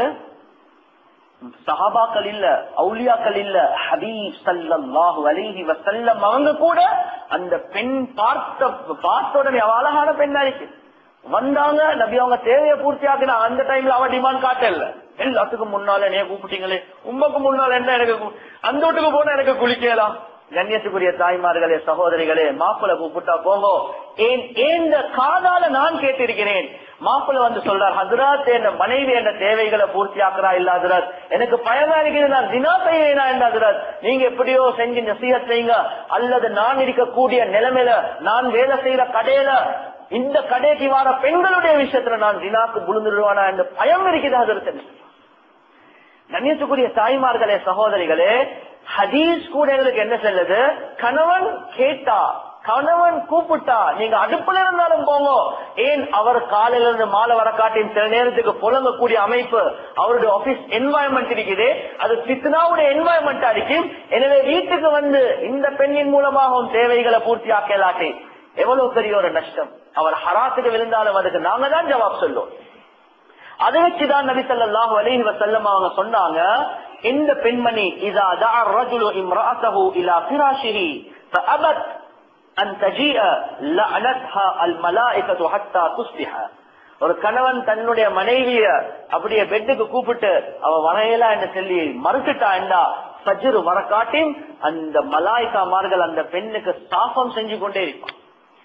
சஹாபாக்கள் இல்ல அவுலியாக்கள் இல்ல ஹபீப் சல்லாஹு அலிஹி வசல்லம் அவங்க கூட அந்த பெண் பார்த்த பார்த்த உடனே அவ அழகான பெண்ணா இருக்கு வந்தாங்க நபி அவங்க தேவையை பூர்த்தி ஆக்கினா அந்த டைம்ல அவ டிமாண்ட் காட்டல எல்லாத்துக்கும் முன்னால என்னைய கூப்பிட்டீங்களே உமக்கு முன்னால என்ன எனக்கு அந்த வீட்டுக்கு போனா எனக்கு குளிக்கலாம் கண்ணியத்துக்குரிய தாய்மார்களே சகோதரிகளே மாப்பிள்ள கூப்பிட்டா போங்க ஏன் ஏந்த காதால நான் கேட்டிருக்கிறேன் மாப்பிள்ள வந்து சொல்றார் ஹசரத் என் மனைவி என்ற தேவைகளை பூர்த்தி ஆக்குறா இல்ல ஹசரத் எனக்கு பயமா இருக்குது நான் தினா செய்வேனா என்ற ஹசரத் நீங்க எப்படியோ செஞ்சு நசீக செய்யுங்க அல்லது நான் இருக்கக்கூடிய நிலைமையில நான் வேலை செய்யற கடையில இந்த கடைக்கு வர பெண்களுடைய விஷயத்துல நான் தினாக்கு புழுந்துடுவானா என்ற பயம் இருக்குது ஹசரத் கண்ணியத்துக்குரிய தாய்மார்களே சகோதரிகளே ஹதீஸ் கூட எங்களுக்கு என்ன சொல்லுது கணவன் கேட்டா கணவன் கூப்பிட்டா நீங்க அடுப்புல இருந்தாலும் போங்க ஏன் அவர் காலையில இருந்து மாலை வர காட்டின் சில நேரத்துக்கு புலங்கக்கூடிய அமைப்பு அவருடைய ஆபீஸ் என்வாயன்மெண்ட் இருக்குது அது பித்னாவுடைய என்வாயன்மெண்டா இருக்கும் எனவே வீட்டுக்கு வந்து இந்த பெண்ணின் மூலமாகவும் தேவைகளை பூர்த்தி ஆக்கலாட்டி எவ்வளவு பெரிய ஒரு நஷ்டம் அவர் ஹராத்துக்கு விழுந்தாலும் அதுக்கு நாங்க தான் ஜவாப் சொல்லுவோம் அதை வச்சுதான் நபி ஸல்லல்லாஹு அலைஹி வஸல்லம் அவங்க சொன்னாங்க இந்த பெண்மணி இதா தா الرجل امراته الى فراشه فابت ان تجيء لعنتها الملائكه حتى تصبح ஒரு கணவன் தன்னுடைய மனைவிய அப்படியே பெட்டுக்கு கூப்பிட்டு அவ வரையலா என்று சொல்லி மறுத்துட்டா என்றா சஜ்ரு வர காட்டி அந்த மலாய்க்காமார்கள் அந்த பெண்ணுக்கு சாபம் செஞ்சு கொண்டே இருப்பான்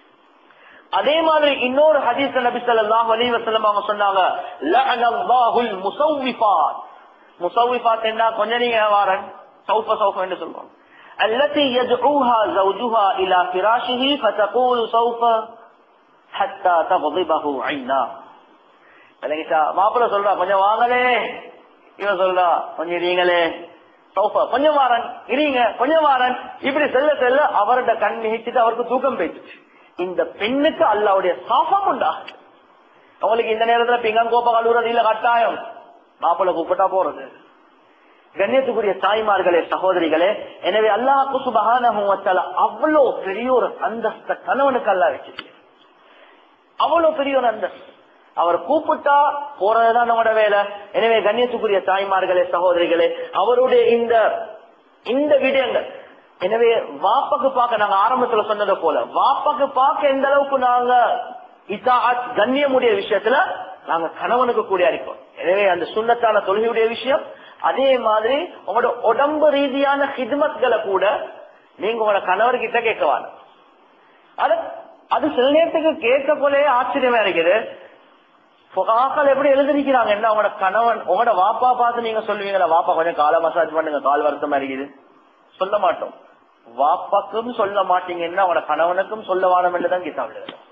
அதே மாதிரி இன்னொரு ஹதீஸ் நபி ஸல்லல்லாஹு அலைஹி வஸல்லம் அவங்க சொன்னாங்க லஅனல்லாஹுல் முஸவ்விஃபாத் முஸவ்விஃபாத் என்ன கொஞ்சம் நீங்க வாரன் சௌஃப சௌஃப என்று சொல்றோம் التي يدعوها زوجها الى فراشه فتقول سوف حتى تغضبه عينا விளங்கிட்டா மாப்பிள்ள சொல்றா கொஞ்சம் வாங்களே இவன் சொல்றா கொஞ்சம் இருங்களே சௌஃபா கொஞ்சம் வாரன் இருங்க கொஞ்சம் வாரன் இப்படி செல்ல செல்ல அவரோட கண் நிகழ்ச்சிட்டு அவருக்கு தூக்கம் போயிடுச்சு இந்த பெண்ணுக்கு அல்லாவுடைய சாபம் உண்டா அவங்களுக்கு இந்த நேரத்துல பிங்கம் கோப்ப கழுவுறது இல்ல கட்டாயம் மாப்பிள்ள கூப்பிட்டா போறது கண்ணியத்துக்குரிய தாய்மார்களே சகோதரிகளே எனவே அல்லாஹு சுபகான அவ்வளவு பெரிய ஒரு அந்தஸ்த கணவனுக்கு அல்லா வச்சிருக்கு அவ்வளவு பெரிய ஒரு அந்தஸ்து அவர் கூப்பிட்டா போறதுதான் நம்மளோட வேலை எனவே கண்ணியத்துக்குரிய தாய்மார்களே சகோதரிகளே அவருடைய இந்த இந்த விடயங்கள் எனவே வாப்பக்கு பார்க்க நாங்க ஆரம்பத்துல சொன்னதை போல வாப்பக்கு பார்க்க எந்த அளவுக்கு நாங்க இசாத் கண்ணியமுடைய விஷயத்துல நாங்க கணவனுக்கு கூட இருக்கோம் எனவே அந்த சுண்ணத்தான தொழுகையுடைய விஷயம் அதே மாதிரி உங்களோட உடம்பு ரீதியான ஹிதுமத்களை கூட நீங்க உங்களோட கணவர்கிட்ட கேட்கவாங்க அத அது சில நேரத்துக்கு கேட்க போலே ஆச்சரியமா இருக்குது புகாக்கள் எப்படி எழுதிருக்கிறாங்க என்ன உங்களோட கணவன் உங்களோட வாப்பா பார்த்து நீங்க சொல்லுவீங்களா வாப்பா கொஞ்சம் கால மசாஜ் பண்ணுங்க கால் வருத்தமா இருக்குது சொல்ல மாட்டோம் வாப்பாக்கும் சொல்ல மாட்டீங்கன்னா உங்களோட கணவனுக்கும் சொல்ல வாரம் என்றுதான் கிதாப் எழுதுறோம்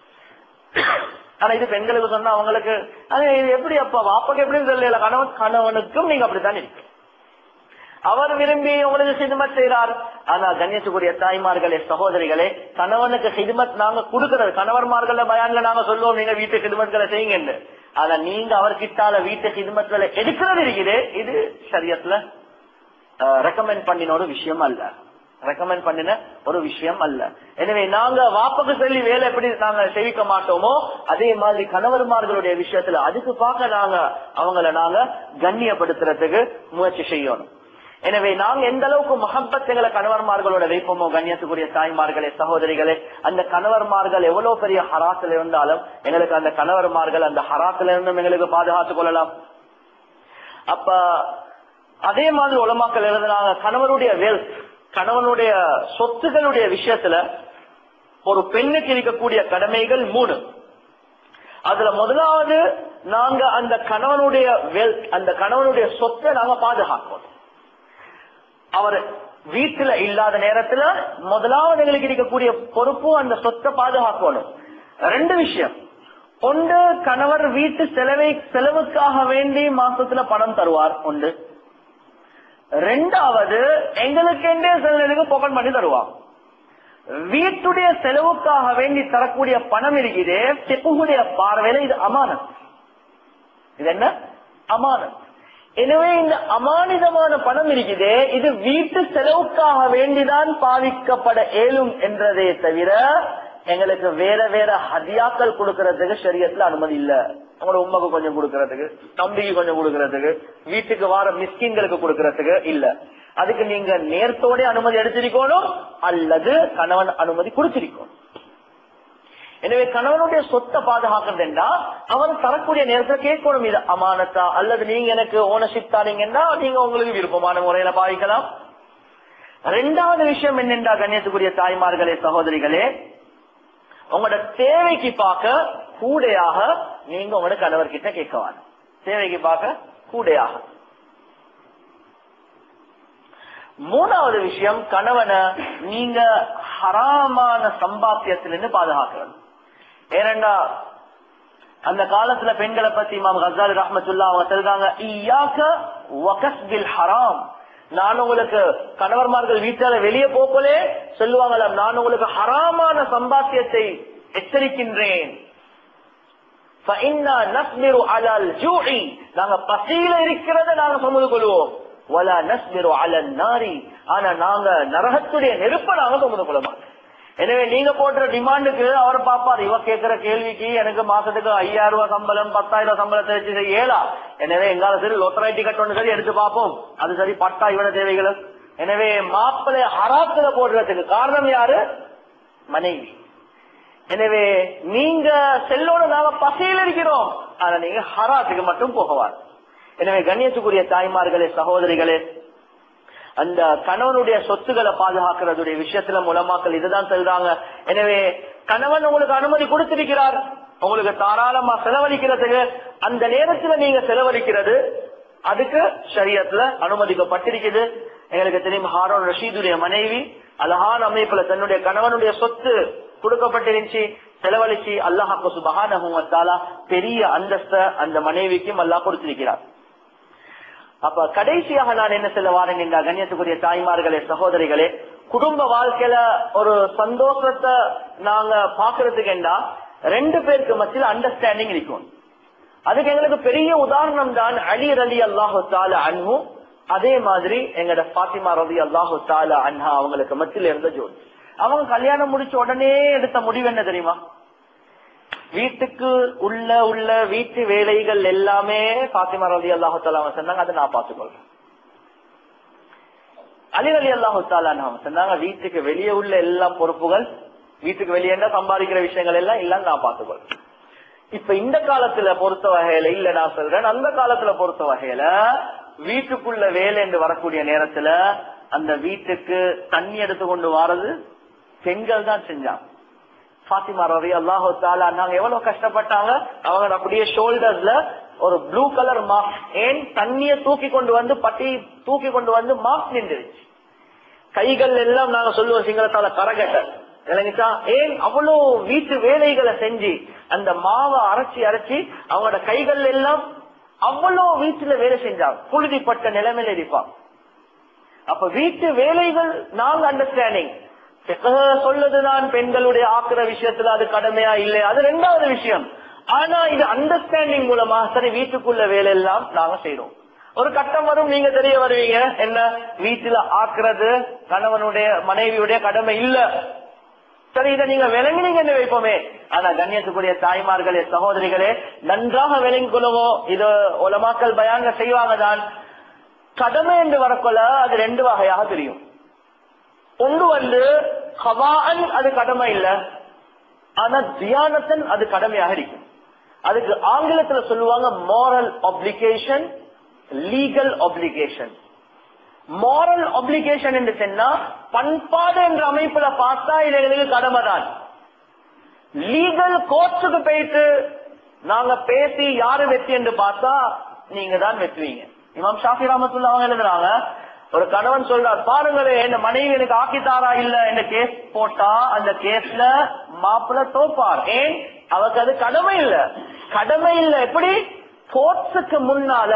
ஆனா இது பெண்களுக்கு சொன்னா அவங்களுக்கு அது இது எப்படி அப்பா வாப்பாக்கு எப்படி தெரியல கணவன் கணவனுக்கும் நீங்க அப்படித்தான் இருக்கு அவர் விரும்பி உங்களுக்கு சிதுமத் செய்கிறார் ஆனா கண்ணியத்துக்குரிய தாய்மார்களே சகோதரிகளே கணவனுக்கு சிதுமத் நாங்க கொடுக்கிறது கணவர்மார்கள பயான்ல நாங்க சொல்லுவோம் நீங்க வீட்டு சிதுமத்களை செய்யுங்கன்னு ஆனா நீங்க அவர்கிட்டால வீட்டு சிதுமத்களை எடுக்கிறது இருக்குது இது சரியத்துல ரெக்கமெண்ட் பண்ணின ஒரு விஷயம் அல்ல ரெக்கமெண்ட் பண்ணின ஒரு விஷயம் அல்ல எனவே நாங்க வாப்பக்கு சொல்லி வேலை எப்படி நாங்க செய்விக்க மாட்டோமோ அதே மாதிரி கணவர்மார்களுடைய விஷயத்துல அதுக்கு பார்க்க நாங்க அவங்கள நாங்க கண்ணியப்படுத்துறதுக்கு முயற்சி செய்யணும் எனவே நாங்க எந்த அளவுக்கு மகப்பத்துகளை கணவர்மார்களோட வைப்போமோ கண்ணியத்துக்குரிய தாய்மார்களே சகோதரிகளே அந்த கணவர்மார்கள் எவ்வளவு பெரிய ஹராத்துல இருந்தாலும் எங்களுக்கு அந்த கணவர்மார்கள் அந்த ஹராத்துல இருந்தும் எங்களுக்கு பாதுகாத்துக் கொள்ளலாம் அப்ப அதே மாதிரி உலமாக்கள் எழுதுனாங்க கணவருடைய வெல்த் கணவனுடைய சொத்துகளுடைய விஷயத்துல ஒரு பெண்ணுக்கு இருக்கக்கூடிய கடமைகள் மூணு அதுல முதலாவது நாங்க அந்த கணவனுடைய வெல்த் அந்த கணவனுடைய சொத்தை நாங்க பாதுகாக்கணும் அவர் வீட்டுல இல்லாத நேரத்துல முதலாவது எங்களுக்கு இருக்கக்கூடிய பொறுப்பு அந்த சொத்தை பாதுகாக்கணும் ரெண்டு விஷயம் ஒன்று கணவர் வீட்டு செலவை செலவுக்காக வேண்டி மாசத்துல பணம் தருவார் ஒன்று ரெண்டாவது எங்களுக்கென்றே சிலருக்கு பொக்கன் பண்ணி தருவாங்க வீட்டுடைய செலவுக்காக வேண்டி தரக்கூடிய பணம் இருக்குது செப்புடைய பார்வையில இது அமானம் இது என்ன அமானம் எனவே இந்த அமானிதமான பணம் இருக்குதே இது வீட்டு செலவுக்காக வேண்டிதான் பாவிக்கப்பட இயலும் என்றதே தவிர எங்களுக்கு வேற வேற ஹதியாக்கள் கொடுக்கறதுக்கு சரியத்துல அனுமதி இல்ல உங்களோட உண்மைக்கு கொஞ்சம் கொடுக்கறதுக்கு தம்பிக்கு கொஞ்சம் கொடுக்கறதுக்கு வீட்டுக்கு வார மிஸ்கின்களுக்கு கொடுக்கறதுக்கு இல்ல அதுக்கு நீங்க நேர்த்தோட அனுமதி எடுத்திருக்கணும் அல்லது கணவன் அனுமதி கொடுத்திருக்கணும் எனவே கணவனுடைய சொத்தை பாதுகாக்கிறது என்றா அவன் தரக்கூடிய நேரத்தில் கேட்கணும் இது அமானத்தா அல்லது நீங்க எனக்கு ஓனர்ஷிப் தானீங்கன்னா நீங்க உங்களுக்கு விருப்பமான முறையில பாவிக்கலாம் ரெண்டாவது விஷயம் என்னென்றா கண்ணியத்துக்குரிய தாய்மார்களே சகோதரிகளே உங்களோட தேவைக்கு பார்க்க கூடையாக நீங்க உங்களோட கணவர்கிட்ட கேட்கவான் தேவைக்கு பார்க்க கூடையாக மூணாவது விஷயம் கணவனை நீங்க ஹராமான சம்பாத்தியத்திலிருந்து பாதுகாக்கிறது ஏனண்டா அந்த காலத்துல பெண்களை பத்தி இமாம் கசாலி ரஹமத்துல்லா அவங்க சொல்றாங்க ஈயாக்க வகஸ்பில் ஹராம் நான் உங்களுக்கு கணவர்மார்கள் வீட்டால வெளியே போகலே சொல்லுவாங்களாம் நான் உங்களுக்கு ஹராமான சம்பாத்தியத்தை எச்சரிக்கின்றேன் நாங்க பசியில இருக்கிறத நாங்க சுமந்து கொள்வோம் வலா நஸ்மிரு அலன் நாரி ஆனா நாங்க நரகத்துடைய நெருப்ப நாங்க சுமந்து கொள்ள மாட்டோம் எனவே நீங்க போடுற டிமாண்டுக்கு அவர் பாப்பார் இவ கேட்கிற கேள்விக்கு எனக்கு மாசத்துக்கு ஐயாயிரம் ரூபாய் சம்பளம் பத்தாயிரம் சம்பளத்தை வச்சு செய்ய இயலா எனவே எங்கால சரி லொத்தராய் டிக்கெட் ஒன்று சரி எடுத்து பார்ப்போம் அது சரி பட்டா இவன தேவைகள் எனவே மாப்பிள்ளை ஹராத்துல போடுறதுக்கு காரணம் யாரு மனைவி எனவே நீங்க செல்லோட நாங்க பசையில் இருக்கிறோம் ஆனா நீங்க ஹராத்துக்கு மட்டும் போகவார் எனவே கண்ணியத்துக்குரிய தாய்மார்களே சகோதரிகளே அந்த கணவனுடைய சொத்துக்களை பாதுகாக்கிறதுடைய விஷயத்துல மூலமாக்கள் இதுதான் சொல்றாங்க எனவே கணவன் உங்களுக்கு அனுமதி கொடுத்திருக்கிறார் உங்களுக்கு தாராளமா செலவழிக்கிறதுக்கு அந்த நேரத்துல நீங்க செலவழிக்கிறது அதுக்கு சரியத்துல அனுமதிக்கப்பட்டிருக்குது எங்களுக்கு தெரியும் ஹாரோன் ரஷீதுடைய மனைவி அழகான அமைப்புல தன்னுடைய கணவனுடைய சொத்து கொடுக்கப்பட்டிருந்துச்சு செலவழிச்சு அல்லாஹாக்கு சுபகான பெரிய அந்தஸ்த அந்த மனைவிக்கும் அல்லாஹ் கொடுத்திருக்கிறார் அப்ப கடைசியாக நான் என்ன சொல்ல வாரேன் என்ற கண்ணியத்துக்குரிய தாய்மார்களே சகோதரிகளே குடும்ப வாழ்க்கையில ஒரு சந்தோஷத்தை நாங்க பாக்குறதுக்கு என்றா ரெண்டு பேருக்கு மத்தியில் அண்டர்ஸ்டாண்டிங் இருக்கும் அதுக்கு எங்களுக்கு பெரிய உதாரணம் தான் அலி ரலி அல்லாஹு தால அன்ஹு அதே மாதிரி எங்கட பாத்திமா ரவி அல்லாஹு தால அன்ஹா அவங்களுக்கு மத்தியில் இருந்த ஜோடி அவங்க கல்யாணம் முடிச்ச உடனே எடுத்த முடிவு என்ன தெரியுமா வீட்டுக்கு உள்ள உள்ள வீட்டு வேலைகள் எல்லாமே பாத்திமா ரவி அல்லாஹு தாலா சொன்னாங்க அதை நான் பார்த்துக்கொள்றேன் அலி அலி அல்லாஹு தாலா சொன்னாங்க வீட்டுக்கு வெளியே உள்ள எல்லா பொறுப்புகள் வீட்டுக்கு வெளியே சம்பாதிக்கிற விஷயங்கள் எல்லாம் இல்ல நான் பார்த்துக்கொள்றேன் இப்ப இந்த காலத்துல பொறுத்த வகையில இல்ல நான் சொல்றேன் அந்த காலத்துல பொறுத்த வகையில வீட்டுக்குள்ள வேலை என்று வரக்கூடிய நேரத்துல அந்த வீட்டுக்கு தண்ணி எடுத்து கொண்டு வாரது பெண்கள் தான் செஞ்சாங்க ஃபாத்திமா ரவி அல்லாஹு தாலா நாங்க எவ்வளவு கஷ்டப்பட்டாங்க அவங்க அப்படியே ஷோல்டர்ஸ்ல ஒரு ப்ளூ கலர் மார்க் ஏன் தண்ணிய தூக்கி கொண்டு வந்து பட்டி தூக்கி கொண்டு வந்து மார்க் நின்றுச்சு கைகள் எல்லாம் நாங்க சொல்லுவோம் சிங்களத்தால கரகட்ட விளங்கிச்சா ஏன் அவ்வளவு வீட்டு வேலைகளை செஞ்சு அந்த மாவை அரைச்சி அரைச்சி அவங்களோட கைகள் எல்லாம் அவ்வளவு வீட்டுல வேலை செஞ்சாங்க புழுதிப்பட்ட நிலைமையில இருப்பாங்க அப்ப வீட்டு வேலைகள் நாங்க அண்டர்ஸ்டாண்டிங் சொல்லுதுதான் பெண்களுடைய ஆக்குற விஷயத்துல அது கடமையா இல்லை அது ரெண்டாவது விஷயம் ஆனா இது அண்டர்ஸ்டாண்டிங் மூலமா சரி வீட்டுக்குள்ள வேலை எல்லாம் நாங்க செய்யறோம் ஒரு கட்டம் வரும் நீங்க தெரிய வருவீங்க என்ன வீட்டுல ஆக்குறது கணவனுடைய மனைவியுடைய கடமை இல்ல சரி இதை நீங்க விளங்கினீங்க என்ன வைப்போமே ஆனா கண்ணியத்துக்குரிய தாய்மார்களே சகோதரிகளே நன்றாக விளங்கிக் கொள்ளவோ இது உலமாக்கல் பயாங்க செய்வாங்க தான் கடமை என்று வரக்கொள்ள அது ரெண்டு வகையாக தெரியும் ஒன்று வந்து ஹவான் அது கடமை இல்ல ஆனா தியானத்தன் அது கடமையாக இருக்கும் அதுக்கு ஆங்கிலத்துல சொல்லுவாங்க moral obligation legal obligation moral obligation என்று சொன்னா பண்பாடு என்ற அமைப்புல பார்த்தா இது எங்களுக்கு கடமை தான் லீகல் கோர்ட்ஸுக்கு போயிட்டு நாங்க பேசி யாரு வெற்றி என்று பார்த்தா நீங்க தான் வெற்றுவீங்க இமாம் ஷாஃபி ராமத்துல்லா அவங்க எழுதுறாங்க ஒரு கணவன் சொல்றார் பாருங்களே என்ன மனைவி எனக்கு ஆக்கித்தாரா இல்ல என்ன கேஸ் போட்டா அந்த கேஸ்ல மாப்பிள்ள தோப்பார் ஏன் அவருக்கு அது கடமை இல்ல கடமை இல்ல எப்படி கோர்ட்ஸுக்கு முன்னால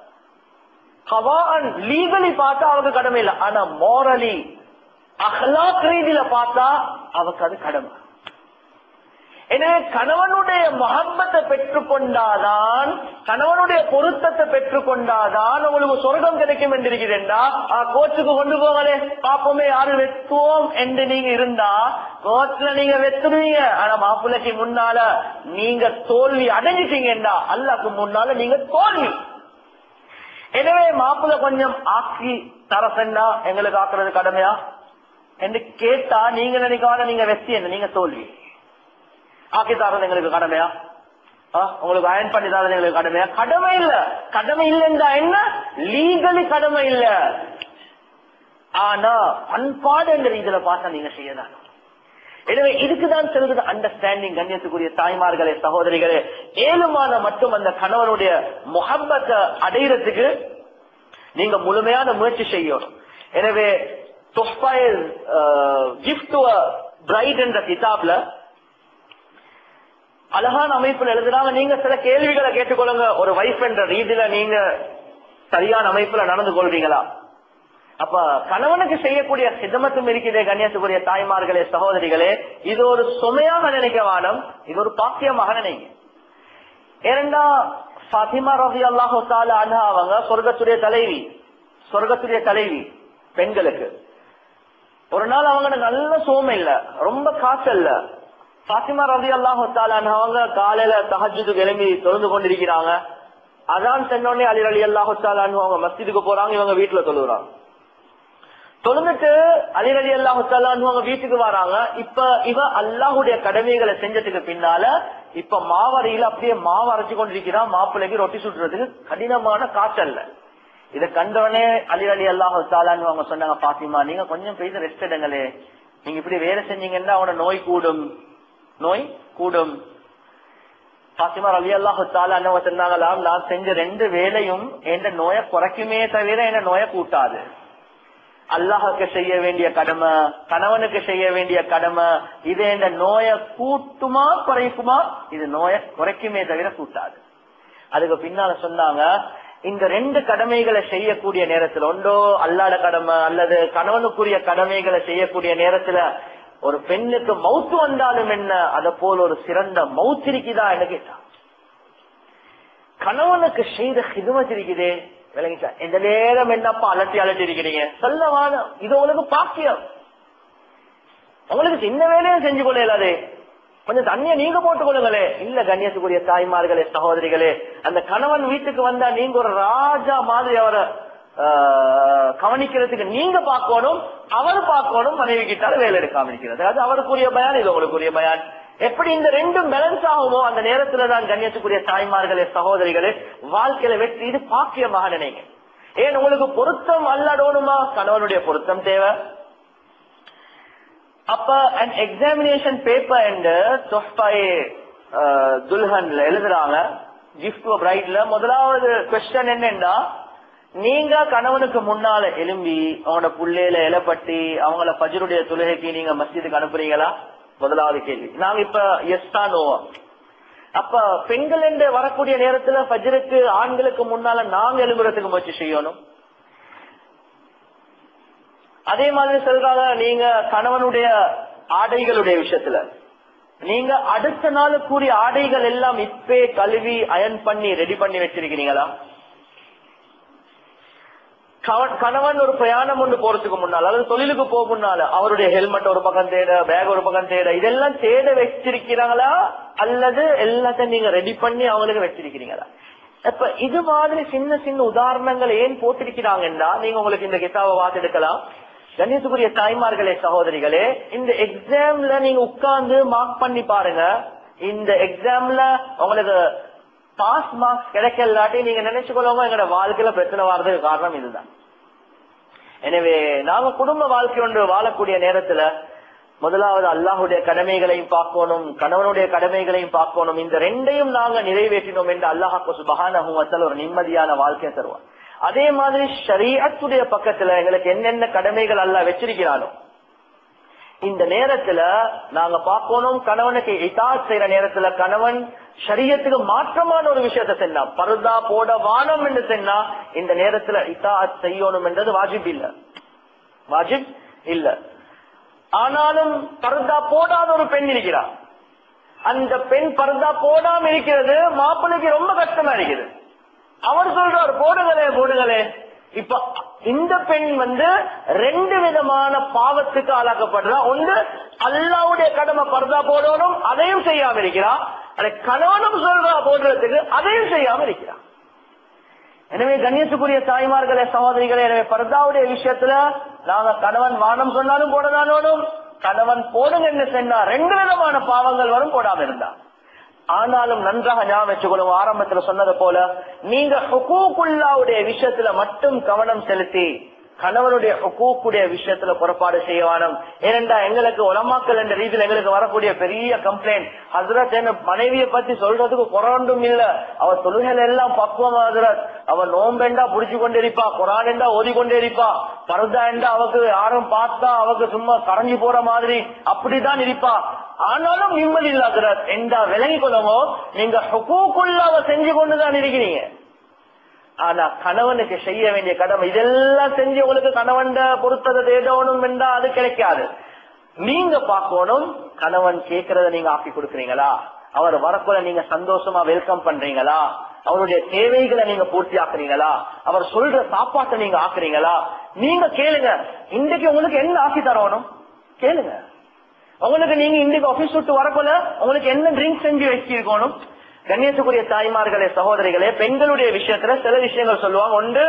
ஹவான் லீகலி பார்த்தா அவருக்கு கடமை இல்ல ஆனா மோரலி அஹ்லாக் ரீதியில பார்த்தா அவருக்கு அது கடமை எனவே கணவனுடைய மகம்பத்தை பெற்றுக்கொண்டாதான் கணவனுடைய பொருத்தத்தை பெற்றுக்கொண்டாதான் உங்களுக்கு சொர்க்கம் கிடைக்கும் என்று இருக்கிறேன்டா கோச்சுக்கு கொண்டு போங்களே பாப்போமே யாரு வெத்துவோம் என்று நீங்க இருந்தா கோச்சுல நீங்க வெத்துருவீங்க ஆனா மாப்பிள்ளைக்கு முன்னால நீங்க தோல்வி அடைஞ்சிட்டீங்கடா அல்லாக்கு முன்னால நீங்க தோல்வி எனவே மாப்பிள்ள கொஞ்சம் ஆக்கி தரசண்டா எங்களுக்கு ஆக்குறது கடமையா என்று கேட்டா நீங்க நினைக்காத நீங்க வெற்றி என்ன நீங்க தோல்வி ஆக்கி தரது எங்களுக்கு கடமையா உங்களுக்கு அயன் பண்ணி தரது எங்களுக்கு கடமையா கடமை இல்ல கடமை இல்லைன்றா என்ன லீகலி கடமை இல்ல ஆனா பண்பாடு என்ற இதுல பார்த்தா நீங்க செய்யலாம் எனவே இதுக்குதான் செல்வது அண்டர்ஸ்டாண்டிங் கண்ணியத்துக்குரிய தாய்மார்களே சகோதரிகளே ஏழுமான மட்டும் அந்த கணவனுடைய முகப்பத்தை அடையிறதுக்கு நீங்க முழுமையான முயற்சி செய்யணும் எனவே கிஃப்ட் பிரைட் என்ற கிதாப்ல அழகான அமைப்புல எழுதுறாங்க நீங்க சில கேள்விகளை கேட்டுக்கொள்ளுங்க ஒரு வைஃப் என்ற ரீதியில நீங்க சரியான அமைப்புல நடந்து கொள்வீங்களா அப்ப கணவனுக்கு செய்யக்கூடிய சிதமத்தும் இருக்கிறதே கண்ணியத்துக்குரிய தாய்மார்களே சகோதரிகளே இது ஒரு சுமையாக நினைக்க வானம் இது ஒரு பாக்கியமாக நினைங்க ஏனென்றா பாத்திமா ரவி அல்லாஹு அண்ணா அவங்க சொர்க்கத்துடைய தலைவி சொர்க்கத்துடைய தலைவி பெண்களுக்கு ஒரு நாள் அவங்க நல்ல சோமை இல்ல ரொம்ப காசு இல்ல பாத்திமா ரவி அல்லாஹு அவங்க காலையில தஹஜுக்கு கிளம்பி தொழுந்து கொண்டிருக்கிறாங்க அதான் சென்னோடனே அலி அலி அல்லாஹு அவங்க மஸ்ஜிதுக்கு போறாங்க இவங்க வீட்டுல தொழுகிறாங்க தொழுந்துட்டு அலி அலி அல்லாஹு அவங்க வீட்டுக்கு வராங்க இப்ப இவ அல்லாஹுடைய கடமைகளை செஞ்சதுக்கு பின்னால இப்ப மாவரையில அப்படியே மாவு அரைச்சு கொண்டிருக்கிறான் மாப்பிள்ளைக்கு ரொட்டி சுட்டுறதுக்கு கடினமான காய்ச்சல்ல இதை கண்டவனே அலி அலி அல்லாஹு அவங்க சொன்னாங்க பாத்திமா நீங்க கொஞ்சம் பேச ரெஸ்ட் எடுங்களே நீங்க இப்படி வேலை செஞ்சீங்கன்னா அவனோட நோய் கூடும் நோய் கூடும் பாத்திமா அலி அல்லாஹு தாலா சொன்னாங்களாம் நான் செஞ்ச ரெண்டு வேலையும் என் நோயை குறைக்குமே தவிர என்ன நோயை கூட்டாது அல்லாஹுக்கு செய்ய வேண்டிய கடமை கணவனுக்கு செய்ய வேண்டிய கடமை இது இந்த நோயை கூட்டுமா குறைக்குமா இது நோயை குறைக்குமே தவிர கூட்டாது அதுக்கு பின்னால சொன்னாங்க இந்த ரெண்டு கடமைகளை செய்யக்கூடிய நேரத்துல ஒன்றோ அல்லாத கடமை அல்லது கணவனுக்குரிய கடமைகளை செய்யக்கூடிய நேரத்துல ஒரு பெண்ணுக்கு மவுத்து வந்தாலும் என்ன அத போல ஒரு சிறந்த மவுத்து இருக்குதா என்ன கேட்டா கணவனுக்கு செய்த ஹிதுமத் இருக்குதே விளங்கிட்டா இந்த நேரம் என்னப்பா அலட்டி அலட்டி இருக்கிறீங்க சொல்லவான இது உங்களுக்கு பாக்கியம் உங்களுக்கு சின்ன வேலையும் செஞ்சு கொள்ள இயலாது கொஞ்சம் தண்ணிய நீங்க போட்டுக் கொள்ளுங்களே இல்ல கண்ணியத்துக்குரிய தாய்மார்களே சகோதரிகளே அந்த கணவன் வீட்டுக்கு வந்தா நீங்க ஒரு ராஜா மாதிரி அவரை கவனிக்கிறதுக்கு நீங்க பார்க்கணும் அவர் பார்க்கணும் மனைவி கிட்டால வேலை எடுக்காம இருக்கிறது அது அவருக்குரிய பயான் இது உங்களுக்குரிய பயான் எப்படி இந்த ரெண்டும் பேலன்ஸ் ஆகுமோ அந்த நேரத்துல தான் கண்ணியத்துக்குரிய தாய்மார்களே சகோதரிகளே வாழ்க்கையில வெற்றி இது பாக்கியமாக நினைங்க ஏன் உங்களுக்கு பொருத்தம் அல்லாடணுமா கணவனுடைய பொருத்தம் தேவை அப்ப an எக்ஸாமினேஷன் பேப்பர் என்று தொஹ்பாய் துல்ஹன்ல எழுதுறாங்க கிஃப்ட் பிரைட்ல முதலாவது கொஸ்டின் என்னன்னா நீங்க கணவனுக்கு முன்னால எலும்பி அவங்களோட புள்ளையில இலப்பட்டி அவங்கள பஜருடைய தொழுகைக்கு நீங்க மஸ்ஜிதுக்கு அனுப்புறீங்களா முதலாவது கேள்வி நாங்க இப்ப எஸ் தான் நோவா அப்ப பெண்கள் என்று வரக்கூடிய நேரத்துல பஜருக்கு ஆண்களுக்கு முன்னால நாங்க எழும்புறதுக்கு முயற்சி செய்யணும் அதே மாதிரி சொல்றாங்க நீங்க கணவனுடைய ஆடைகளுடைய விஷயத்துல நீங்க அடுத்த நாளுக்குரிய ஆடைகள் எல்லாம் இப்பே கழுவி அயன் பண்ணி ரெடி பண்ணி வச்சிருக்கிறீங்களா கவ- கணவன் ஒரு பிரயாணம் ஒன்று போறதுக்கு முன்னால அல்லது தொழிலுக்கு போக முன்னால அவருடைய ஹெல்மெட் ஒரு பக்கம் தேட பேக் ஒரு பக்கம் தேட இதெல்லாம் தேட வச்சிருக்கிறாங்களா அல்லது எல்லாத்தையும் நீங்க ரெடி பண்ணி அவங்களுக்கு வச்சிருக்கிறீங்களா இப்ப இது மாதிரி சின்ன சின்ன உதாரணங்கள் ஏன் போட்டிருக்கிறாங்கன்னா நீங்க உங்களுக்கு இந்த கிதாபை பார்த்து எடுக்கலாம் கணேசுக்குரிய தாய்மார்களே சகோதரிகளே இந்த எக்ஸாம்ல நீங்க உட்கார்ந்து மார்க் பண்ணி பாருங்க இந்த எக்ஸாம்ல உங்களுக்கு பாஸ் மார்க்ஸ் கிடைக்கலாட்டி நீங்க நினைச்சுக்கொள்ளுங்க எங்களோட வாழ்க்கையில பிரச்சனை வர்றதுக்கு காரணம் இதுதான் எனவே நாம குடும்ப வாழ்க்கை ஒன்று வாழக்கூடிய நேரத்துல முதலாவது அல்லாஹுடைய கடமைகளையும் பார்க்கணும் கணவனுடைய கடமைகளையும் பார்க்கணும் இந்த ரெண்டையும் நாங்க நிறைவேற்றினோம் என்று அல்லாஹாக்கு சுபஹானஹு வத்தல் ஒரு நிம்மதியான வாழ்க்கையை தருவார் அதே மாதிரி ஷரீஅத்துடைய பக்கத்துல எங்களுக்கு என்னென்ன கடமைகள் அல்லாஹ் வச்சிருக்கிறானோ இந்த நேரத்துல நாங்க பார்க்கணும் கணவனுக்கு இதாத் செய்யற நேரத்துல கணவன் ஷரியத்துக்கு மாற்றமான ஒரு விஷயத்தை சென்னா பருதா போட வானம் என்று சொன்னா இந்த நேரத்துல இதாத் செய்யணும் என்றது வாஜிப் இல்ல வாஜிப் இல்ல ஆனாலும் பருதா போடாத ஒரு பெண் இருக்கிறார் அந்த பெண் பருதா போடாம இருக்கிறது மாப்பிள்ளைக்கு ரொம்ப கஷ்டமா இருக்குது அவர் சொல்றார் போடுங்களே போடுங்களே இப்ப இந்த பெண் வந்து ரெண்டு விதமான பாவத்துக்கு ஆளாக்கப்படுறா ஒன்று அல்லாவுடைய கடமை பர்தா போடணும் அதையும் செய்யாம இருக்கிறா அதை கணவனும் சொல்றா போடுறதுக்கு அதையும் செய்யாம இருக்கிறா எனவே கண்ணியத்துக்குரிய தாய்மார்களே சகோதரிகளே எனவே பர்தாவுடைய விஷயத்துல நாங்க கணவன் வானம் சொன்னாலும் போடதான் வேணும் கணவன் போடுங்க என்ன சொன்னா ரெண்டு விதமான பாவங்கள் வரும் போடாம இருந்தா ஆனாலும் நன்றாக ஞாபகம் வச்சுக்கொள்ளும் ஆரம்பத்துல சொன்னது போல நீங்க ஹுகூக்குல்லாவுடைய விஷயத்துல மட்டும் கவனம் செலுத்தி கணவனுடைய ஹுகூக்குடைய விஷயத்துல புறப்பாடு செய்ய வேணும் ஏனென்றா எங்களுக்கு உலமாக்கல் என்ற ரீதியில் எங்களுக்கு வரக்கூடிய பெரிய கம்ப்ளைண்ட் ஹசரத் என்ன மனைவியை பத்தி சொல்றதுக்கு குறண்டும் இல்ல அவ தொழுகையில எல்லாம் பக்குவம் ஹசரத் அவ நோம்பெண்டா புடிச்சு கொண்டு இருப்பா குரான் என்றா ஓதி கொண்டே இருப்பா பருதா என்றா அவக்கு யாரும் பார்த்தா அவக்கு சும்மா கரைஞ்சு போற மாதிரி அப்படிதான் இருப்பா ஆனாலும் நிம்மதி இல்லாத என்றா விளங்கி கொள்ளவோ நீங்க ஹுகூக்குள்ள செஞ்சு கொண்டுதான் இருக்கிறீங்க ஆனா கணவனுக்கு செய்ய வேண்டிய கடமை இதெல்லாம் செஞ்சு உங்களுக்கு கணவன் பொறுத்ததை தேடணும் என்றா அது கிடைக்காது நீங்க பார்க்கணும் கணவன் கேட்கறத நீங்க ஆக்கி கொடுக்கறீங்களா அவர் வரக்குள்ள நீங்க சந்தோஷமா வெல்கம் பண்றீங்களா அவருடைய தேவைகளை நீங்க பூர்த்தி ஆக்குறீங்களா அவர் சொல்ற சாப்பாட்டை நீங்க ஆக்குறீங்களா நீங்க கேளுங்க இன்றைக்கு உங்களுக்கு என்ன ஆக்கி தரணும் கேளுங்க உங்களுக்கு நீங்க இன்றைக்கு ஆபீஸ் விட்டு வரக்குள்ள உங்களுக்கு என்ன ட்ரிங்க் செஞ்சு வச்சிருக்கணும் கண்ணியத்துக்குரிய தாய்மார்களே சகோதரிகளே பெண்களுடைய விஷயத்துல சில விஷயங்கள் சொல்லுவாங்க ஒன்று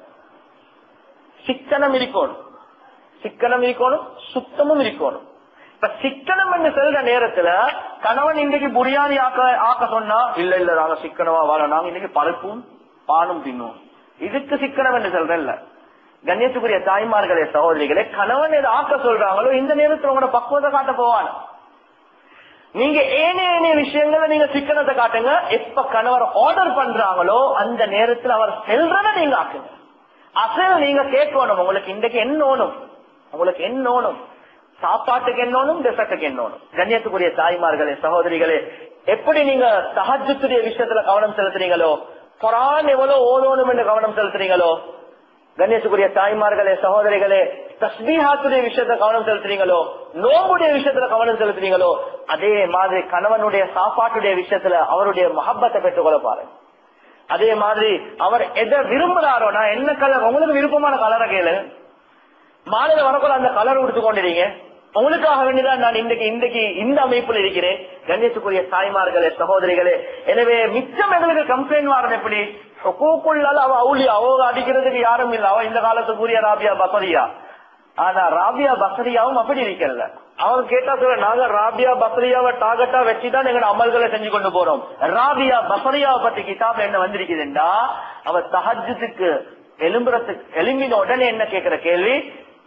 சிக்கனம் இருக்கணும் சிக்கனம் இருக்கணும் சுத்தமும் இருக்கணும் இப்ப சிக்கனம் என்று சொல்ற நேரத்துல கணவன் இன்றைக்கு புரியாதி ஆக்க ஆக்க சொன்னா இல்ல இல்ல நாங்க சிக்கனமா வாழ நாங்க இன்னைக்கு பருப்பும் பாலும் தின்னுவோம் இதுக்கு சிக்கனம் என்று சொல்றேன் இல்ல கண்ணியத்துக்குரிய தாய்மார்களே சகோதரிகளே கணவன் எது ஆக்க சொல்றாங்களோ இந்த நேரத்துல உங்களோட பக்குவத்தை காட்ட போவான நீங்க ஏனைய ஏனைய விஷயங்களை நீங்க சிக்கனத்தை காட்டுங்க எப்ப கணவர் ஆர்டர் பண்றாங்களோ அந்த நேரத்தில் அவர் செல்றத நீங்க ஆக்குங்க அசல் நீங்க கேட்கணும் உங்களுக்கு இன்றைக்கு என்ன ஓணும் உங்களுக்கு என்ன ஓணும் சாப்பாட்டுக்கு என்ன ஓணும் டெசர்ட்டுக்கு என்ன ஓணும் கண்ணியத்துக்குரிய தாய்மார்களே சகோதரிகளே எப்படி நீங்க சஹஜத்துடைய விஷயத்துல கவனம் செலுத்துறீங்களோ குரான் எவ்வளவு ஓதணும் என்று கவனம் செலுத்துறீங்களோ கணேசுக்குரிய தாய்மார்களே சகோதரிகளே தஸ்மீஹாத்துடைய விஷயத்துல கவனம் செலுத்துறீங்களோ நோம்புடைய விஷயத்துல கவனம் செலுத்துறீங்களோ அதே மாதிரி கணவனுடைய சாப்பாட்டுடைய விஷயத்துல அவருடைய மஹப்பத்தை பெற்றுக்கொள்ள பாருங்க அதே மாதிரி அவர் எதை விரும்புறாரோ நான் என்ன கலர் உங்களுக்கு விருப்பமான கலரை கேளு மாலையில வரக்குள்ள அந்த கலர் கொடுத்து கொண்டிருங்க உங்களுக்காக வேண்டிதான் நான் இன்றைக்கு இன்றைக்கு இந்த அமைப்பில் இருக்கிறேன் கண்ணியத்துக்குரிய தாய்மார்களே சகோதரிகளே எனவே மிச்சம் எங்களுக்கு கம்ப்ளைண்ட் வரணும் எப்படி ஹுக்கூக்குள்ளால அவ அவுளி அவ அடிக்கிறதுக்கு யாரும் இல்ல அவ இந்த காலத்துக்குரிய ராபியா பசரியா ஆனா ராபியா பசரியாவும் அப்படி இருக்கிறது அவங்க கேட்டா சொல்ல நாங்க ராபியா பசரியாவை டார்கெட்டா வச்சுதான் எங்க அமல்களை செஞ்சு கொண்டு போறோம் ராபியா பசரியாவை பத்தி கிதாப் என்ன வந்திருக்குதுண்டா அவ தஹஜத்துக்கு எலும்புறத்துக்கு எலும்பின உடனே என்ன கேக்குற கேள்வி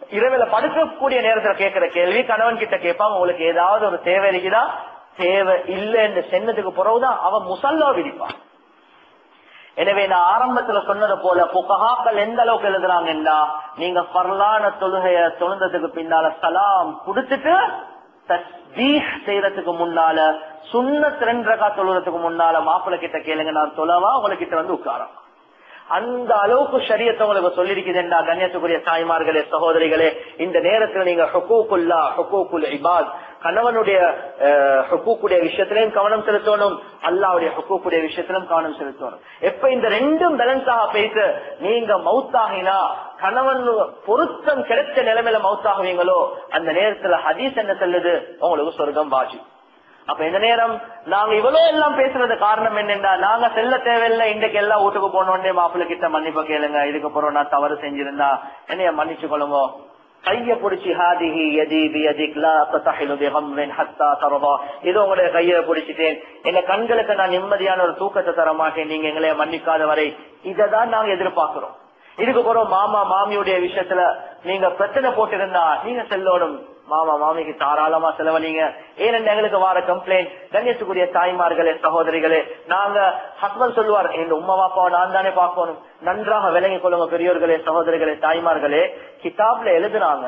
இரவுல படுக்கக்கூடிய நேரத்துல கேட்கிற கேள்வி கணவன் கிட்ட கேட்பாங்க உங்களுக்கு ஏதாவது ஒரு தேவை இருக்குதா தேவை இல்லைன்னு சென்னதுக்கு பிறகுதான் அவன் முசல்லா விதிப்பான் எனவே நான் ஆரம்பத்துல சொன்னது போல புகஹாக்கள் எந்த அளவுக்கு எழுதுறாங்கன்னா நீங்க பரலான தொழுகைய தொழுந்ததுக்கு பின்னால சலாம் கொடுத்துட்டு தஸ்பீஹ் செய்யறதுக்கு முன்னால சுண்ணத் ரெண்டு ரகா தொழுறதுக்கு முன்னால மாப்பிள்ளை கிட்ட கேளுங்க நான் தொழவா உங்ககிட்ட வந்து உட்காரம் அந்த அளவுக்கு சரியத்தை உங்களுக்கு சொல்லிருக்குதுன்னா கண்ணியத்துக்குரிய தாய்மார்களே சகோதரிகளே இந்த நேரத்துல நீங்க ஹுக்கூக்குல்லா ஹுக்கூக்குல் இபாத் கணவனுடைய ஹுக்கூக்குடைய விஷயத்திலையும் கவனம் செலுத்தணும் அல்லாவுடைய ஹுக்கூக்குடைய விஷயத்திலும் கவனம் செலுத்தணும் எப்ப இந்த ரெண்டும் பேலன்ஸாக பேச நீங்க மவுத்தாகினா கணவன் பொருத்தம் கிடைச்ச நிலைமையில மவுத்தாகுவீங்களோ அந்த நேரத்துல ஹதீஸ் என்ன சொல்லுது உங்களுக்கு சொர்க்கம் பாஜி அப்ப இந்த நேரம் நாங்க இவ்வளவு எல்லாம் பேசுறது காரணம் என்னன்னா நாங்க செல்ல தேவையில்லை இன்றைக்கு எல்லாம் வீட்டுக்கு போனோடனே மாப்பிள்ளை கிட்ட மன்னிப்பு கேளுங்க இதுக்கு அப்புறம் நான் தவறு செஞ்சிருந்தா என்னைய மன்னிச்சு கொள்ளுங்க கைய பிடிச்சி ஹாதிஹி யதி பியதிக் லா தத்தஹிலு பிஹம்ரின் ஹத்தா தரதா இது உங்களுடைய கையை பிடிச்சிட்டேன் எங்க கண்களுக்கு நான் நிம்மதியான ஒரு தூக்கத்தை தர மாட்டேன் நீங்க எங்களை மன்னிக்காத வரை இததான் நாங்க எதிர்பார்க்கிறோம் இதுக்கு அப்புறம் மாமா மாமியுடைய விஷயத்துல நீங்க பிரச்சனை போட்டிருந்தா நீங்க செல்லோடும் மாமா மாமிக்கு தாராளமா செலவழிங்க ஏனென்று எங்களுக்கு வார கம்ப்ளைண்ட் கண்ணியத்துக்குரிய தாய்மார்களே சகோதரிகளே நாங்க ஹஸ்பண்ட் சொல்லுவார் எங்க உமா பாப்பாவை நான் தானே பார்க்கணும் நன்றாக விளங்கிக் கொள்ளுங்க பெரியோர்களே சகோதரிகளே தாய்மார்களே கிதாப்ல எழுதுனாங்க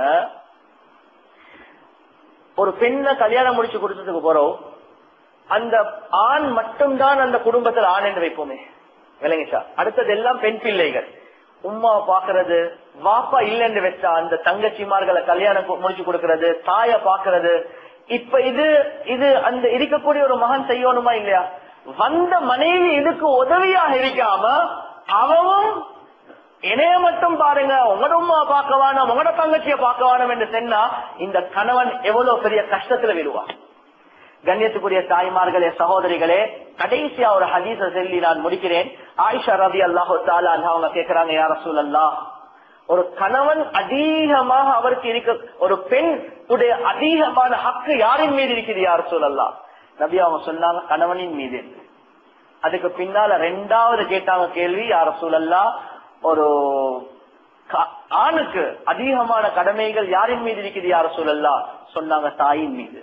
ஒரு பெண்ணை கல்யாணம் முடிச்சு கொடுத்ததுக்கு போறோம் அந்த ஆண் மட்டும்தான் அந்த குடும்பத்தில் ஆண் என்று வைப்போமே விளங்கிச்சா அடுத்தது எல்லாம் பெண் பிள்ளைகள் உமா பாக்குறது வாப்பா இல்லைன்னு வச்சா அந்த தங்கச்சிமார்களை கல்யாணம் கு- முடிச்சு கொடுக்கறது தாய பாக்குறது இப்ப இது இது அந்த இருக்கக்கூடிய ஒரு மகன் செய்யணுமா இல்லையா வந்த மனைவி இதுக்கு உதவியாக இருக்காம அவவும் இணைய மட்டும் பாருங்க உங்களோட உமா பார்க்க வேணும் உங்களோட தங்கச்சிய பார்க்க வேணும் என்று சொன்னா இந்த கணவன் எவ்வளவு பெரிய கஷ்டத்துல விழுவான் கண்ணியத்துக்குரிய தாய்மார்களே சகோதரிகளே கடைசியா ஒரு ஹதீஸ சொல்லி நான் முடிக்கிறேன் ஆயிஷா ரதி அல்லாஹு தாலா அவங்க கேக்குறாங்க யார சூழல்லா ஒரு கணவன் அதிகமாக அவருக்கு இருக்க ஒரு பெண் உடைய அதிகமான ஹக்கு யாரின் மீது இருக்குது யார் சூழல்லா நபி அவங்க சொன்னாங்க கணவனின் மீது என்று. அதுக்கு பின்னால ரெண்டாவது கேட்டாங்க கேள்வி யார சூழல்லா ஒரு க- ஆணுக்கு அதிகமான கடமைகள் யாரின் மீது இருக்குது யார சூழல்லா சொன்னாங்க தாயின் மீது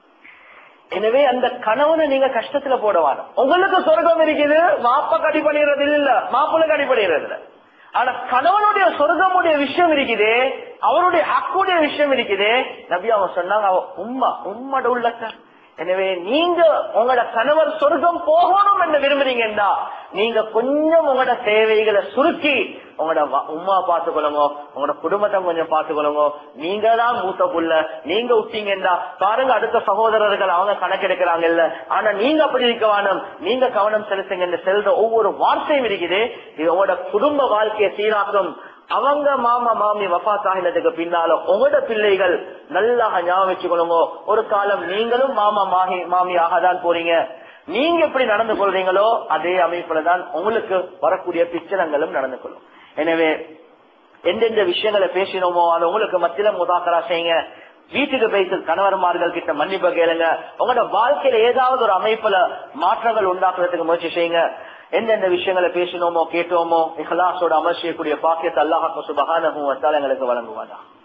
எனவே அந்த கணவனை நீங்க கஷ்டத்துல போடவான உங்களுக்கு சொர்க்கம் இருக்குது மாப்ப கடி பண்ணிடுறது இல்ல மாப்பிள்ள கடி பண்ணிடுறது இல்ல ஆனா கணவனுடைய சொர்க்கமுடைய விஷயம் இருக்குதே அவருடைய ஹக்குடைய விஷயம் இருக்குதே நபி அவங்க சொன்னாங்க அவ உம்மா உம்மட உள்ளக்க எனவே நீங்க உங்களோட கணவர் சொர்க்கம் போகணும் என்று விரும்புறீங்கன்னா நீங்க கொஞ்சம் உங்களோட தேவைகளை சுருக்கி உங்களோட வ- உம்மா பாத்துக்கொள்ளுங்க உங்களோட குடும்பத்தை கொஞ்சம் பாத்துக்கொள்ளுங்க நீங்க தான் மூத்த புள்ள நீங்க விட்டீங்கன்னா பாருங்க அடுத்த சகோதரர்கள் அவங்க கணக்கெடுக்கிறாங்க இல்ல ஆனா நீங்க அப்படி இருக்க வேணும் நீங்க கவனம் செலுத்துங்க என்று செல்ற ஒவ்வொரு வார்த்தையும் இருக்குது இது உங்களோட குடும்ப வாழ்க்கையை சீராக்கும் அவங்க மாமா மாமி வஃபாத் ஆகினதுக்கு பின்னால உங்களோட பிள்ளைகள் நல்லா ஞாபகம் வச்சுக்கொள்ளுங்க ஒரு காலம் நீங்களும் மாமா மாமி மாமியாக தான் போறீங்க நீங்க எப்படி நடந்து கொள்றீங்களோ அதே அமைப்புல தான் உங்களுக்கு வரக்கூடிய பிச்சனங்களும் நடந்து கொள்ளும் எனவே எந்தெந்த விஷயங்களை பேசினோமோ அதை உங்களுக்கு மத்தியில முதாக்கரா செய்யுங்க வீட்டுக்கு போயிட்டு கணவர்மார்கள் கிட்ட மன்னிப்பு கேளுங்க உங்களோட வாழ்க்கையில ஏதாவது ஒரு அமைப்புல மாற்றங்கள் உண்டாக்குறதுக்கு முயற்சி செய்யுங்க எந்தெந்த விஷயங்களை பேசினோமோ கேட்டோமோ இஹ்லாஸோட அமர் செய்யக்கூடிய பாக்கியத்தை அல்லாஹ் சுபஹானஹு வ தஆலா எங்களுக்கு வழங்குவானா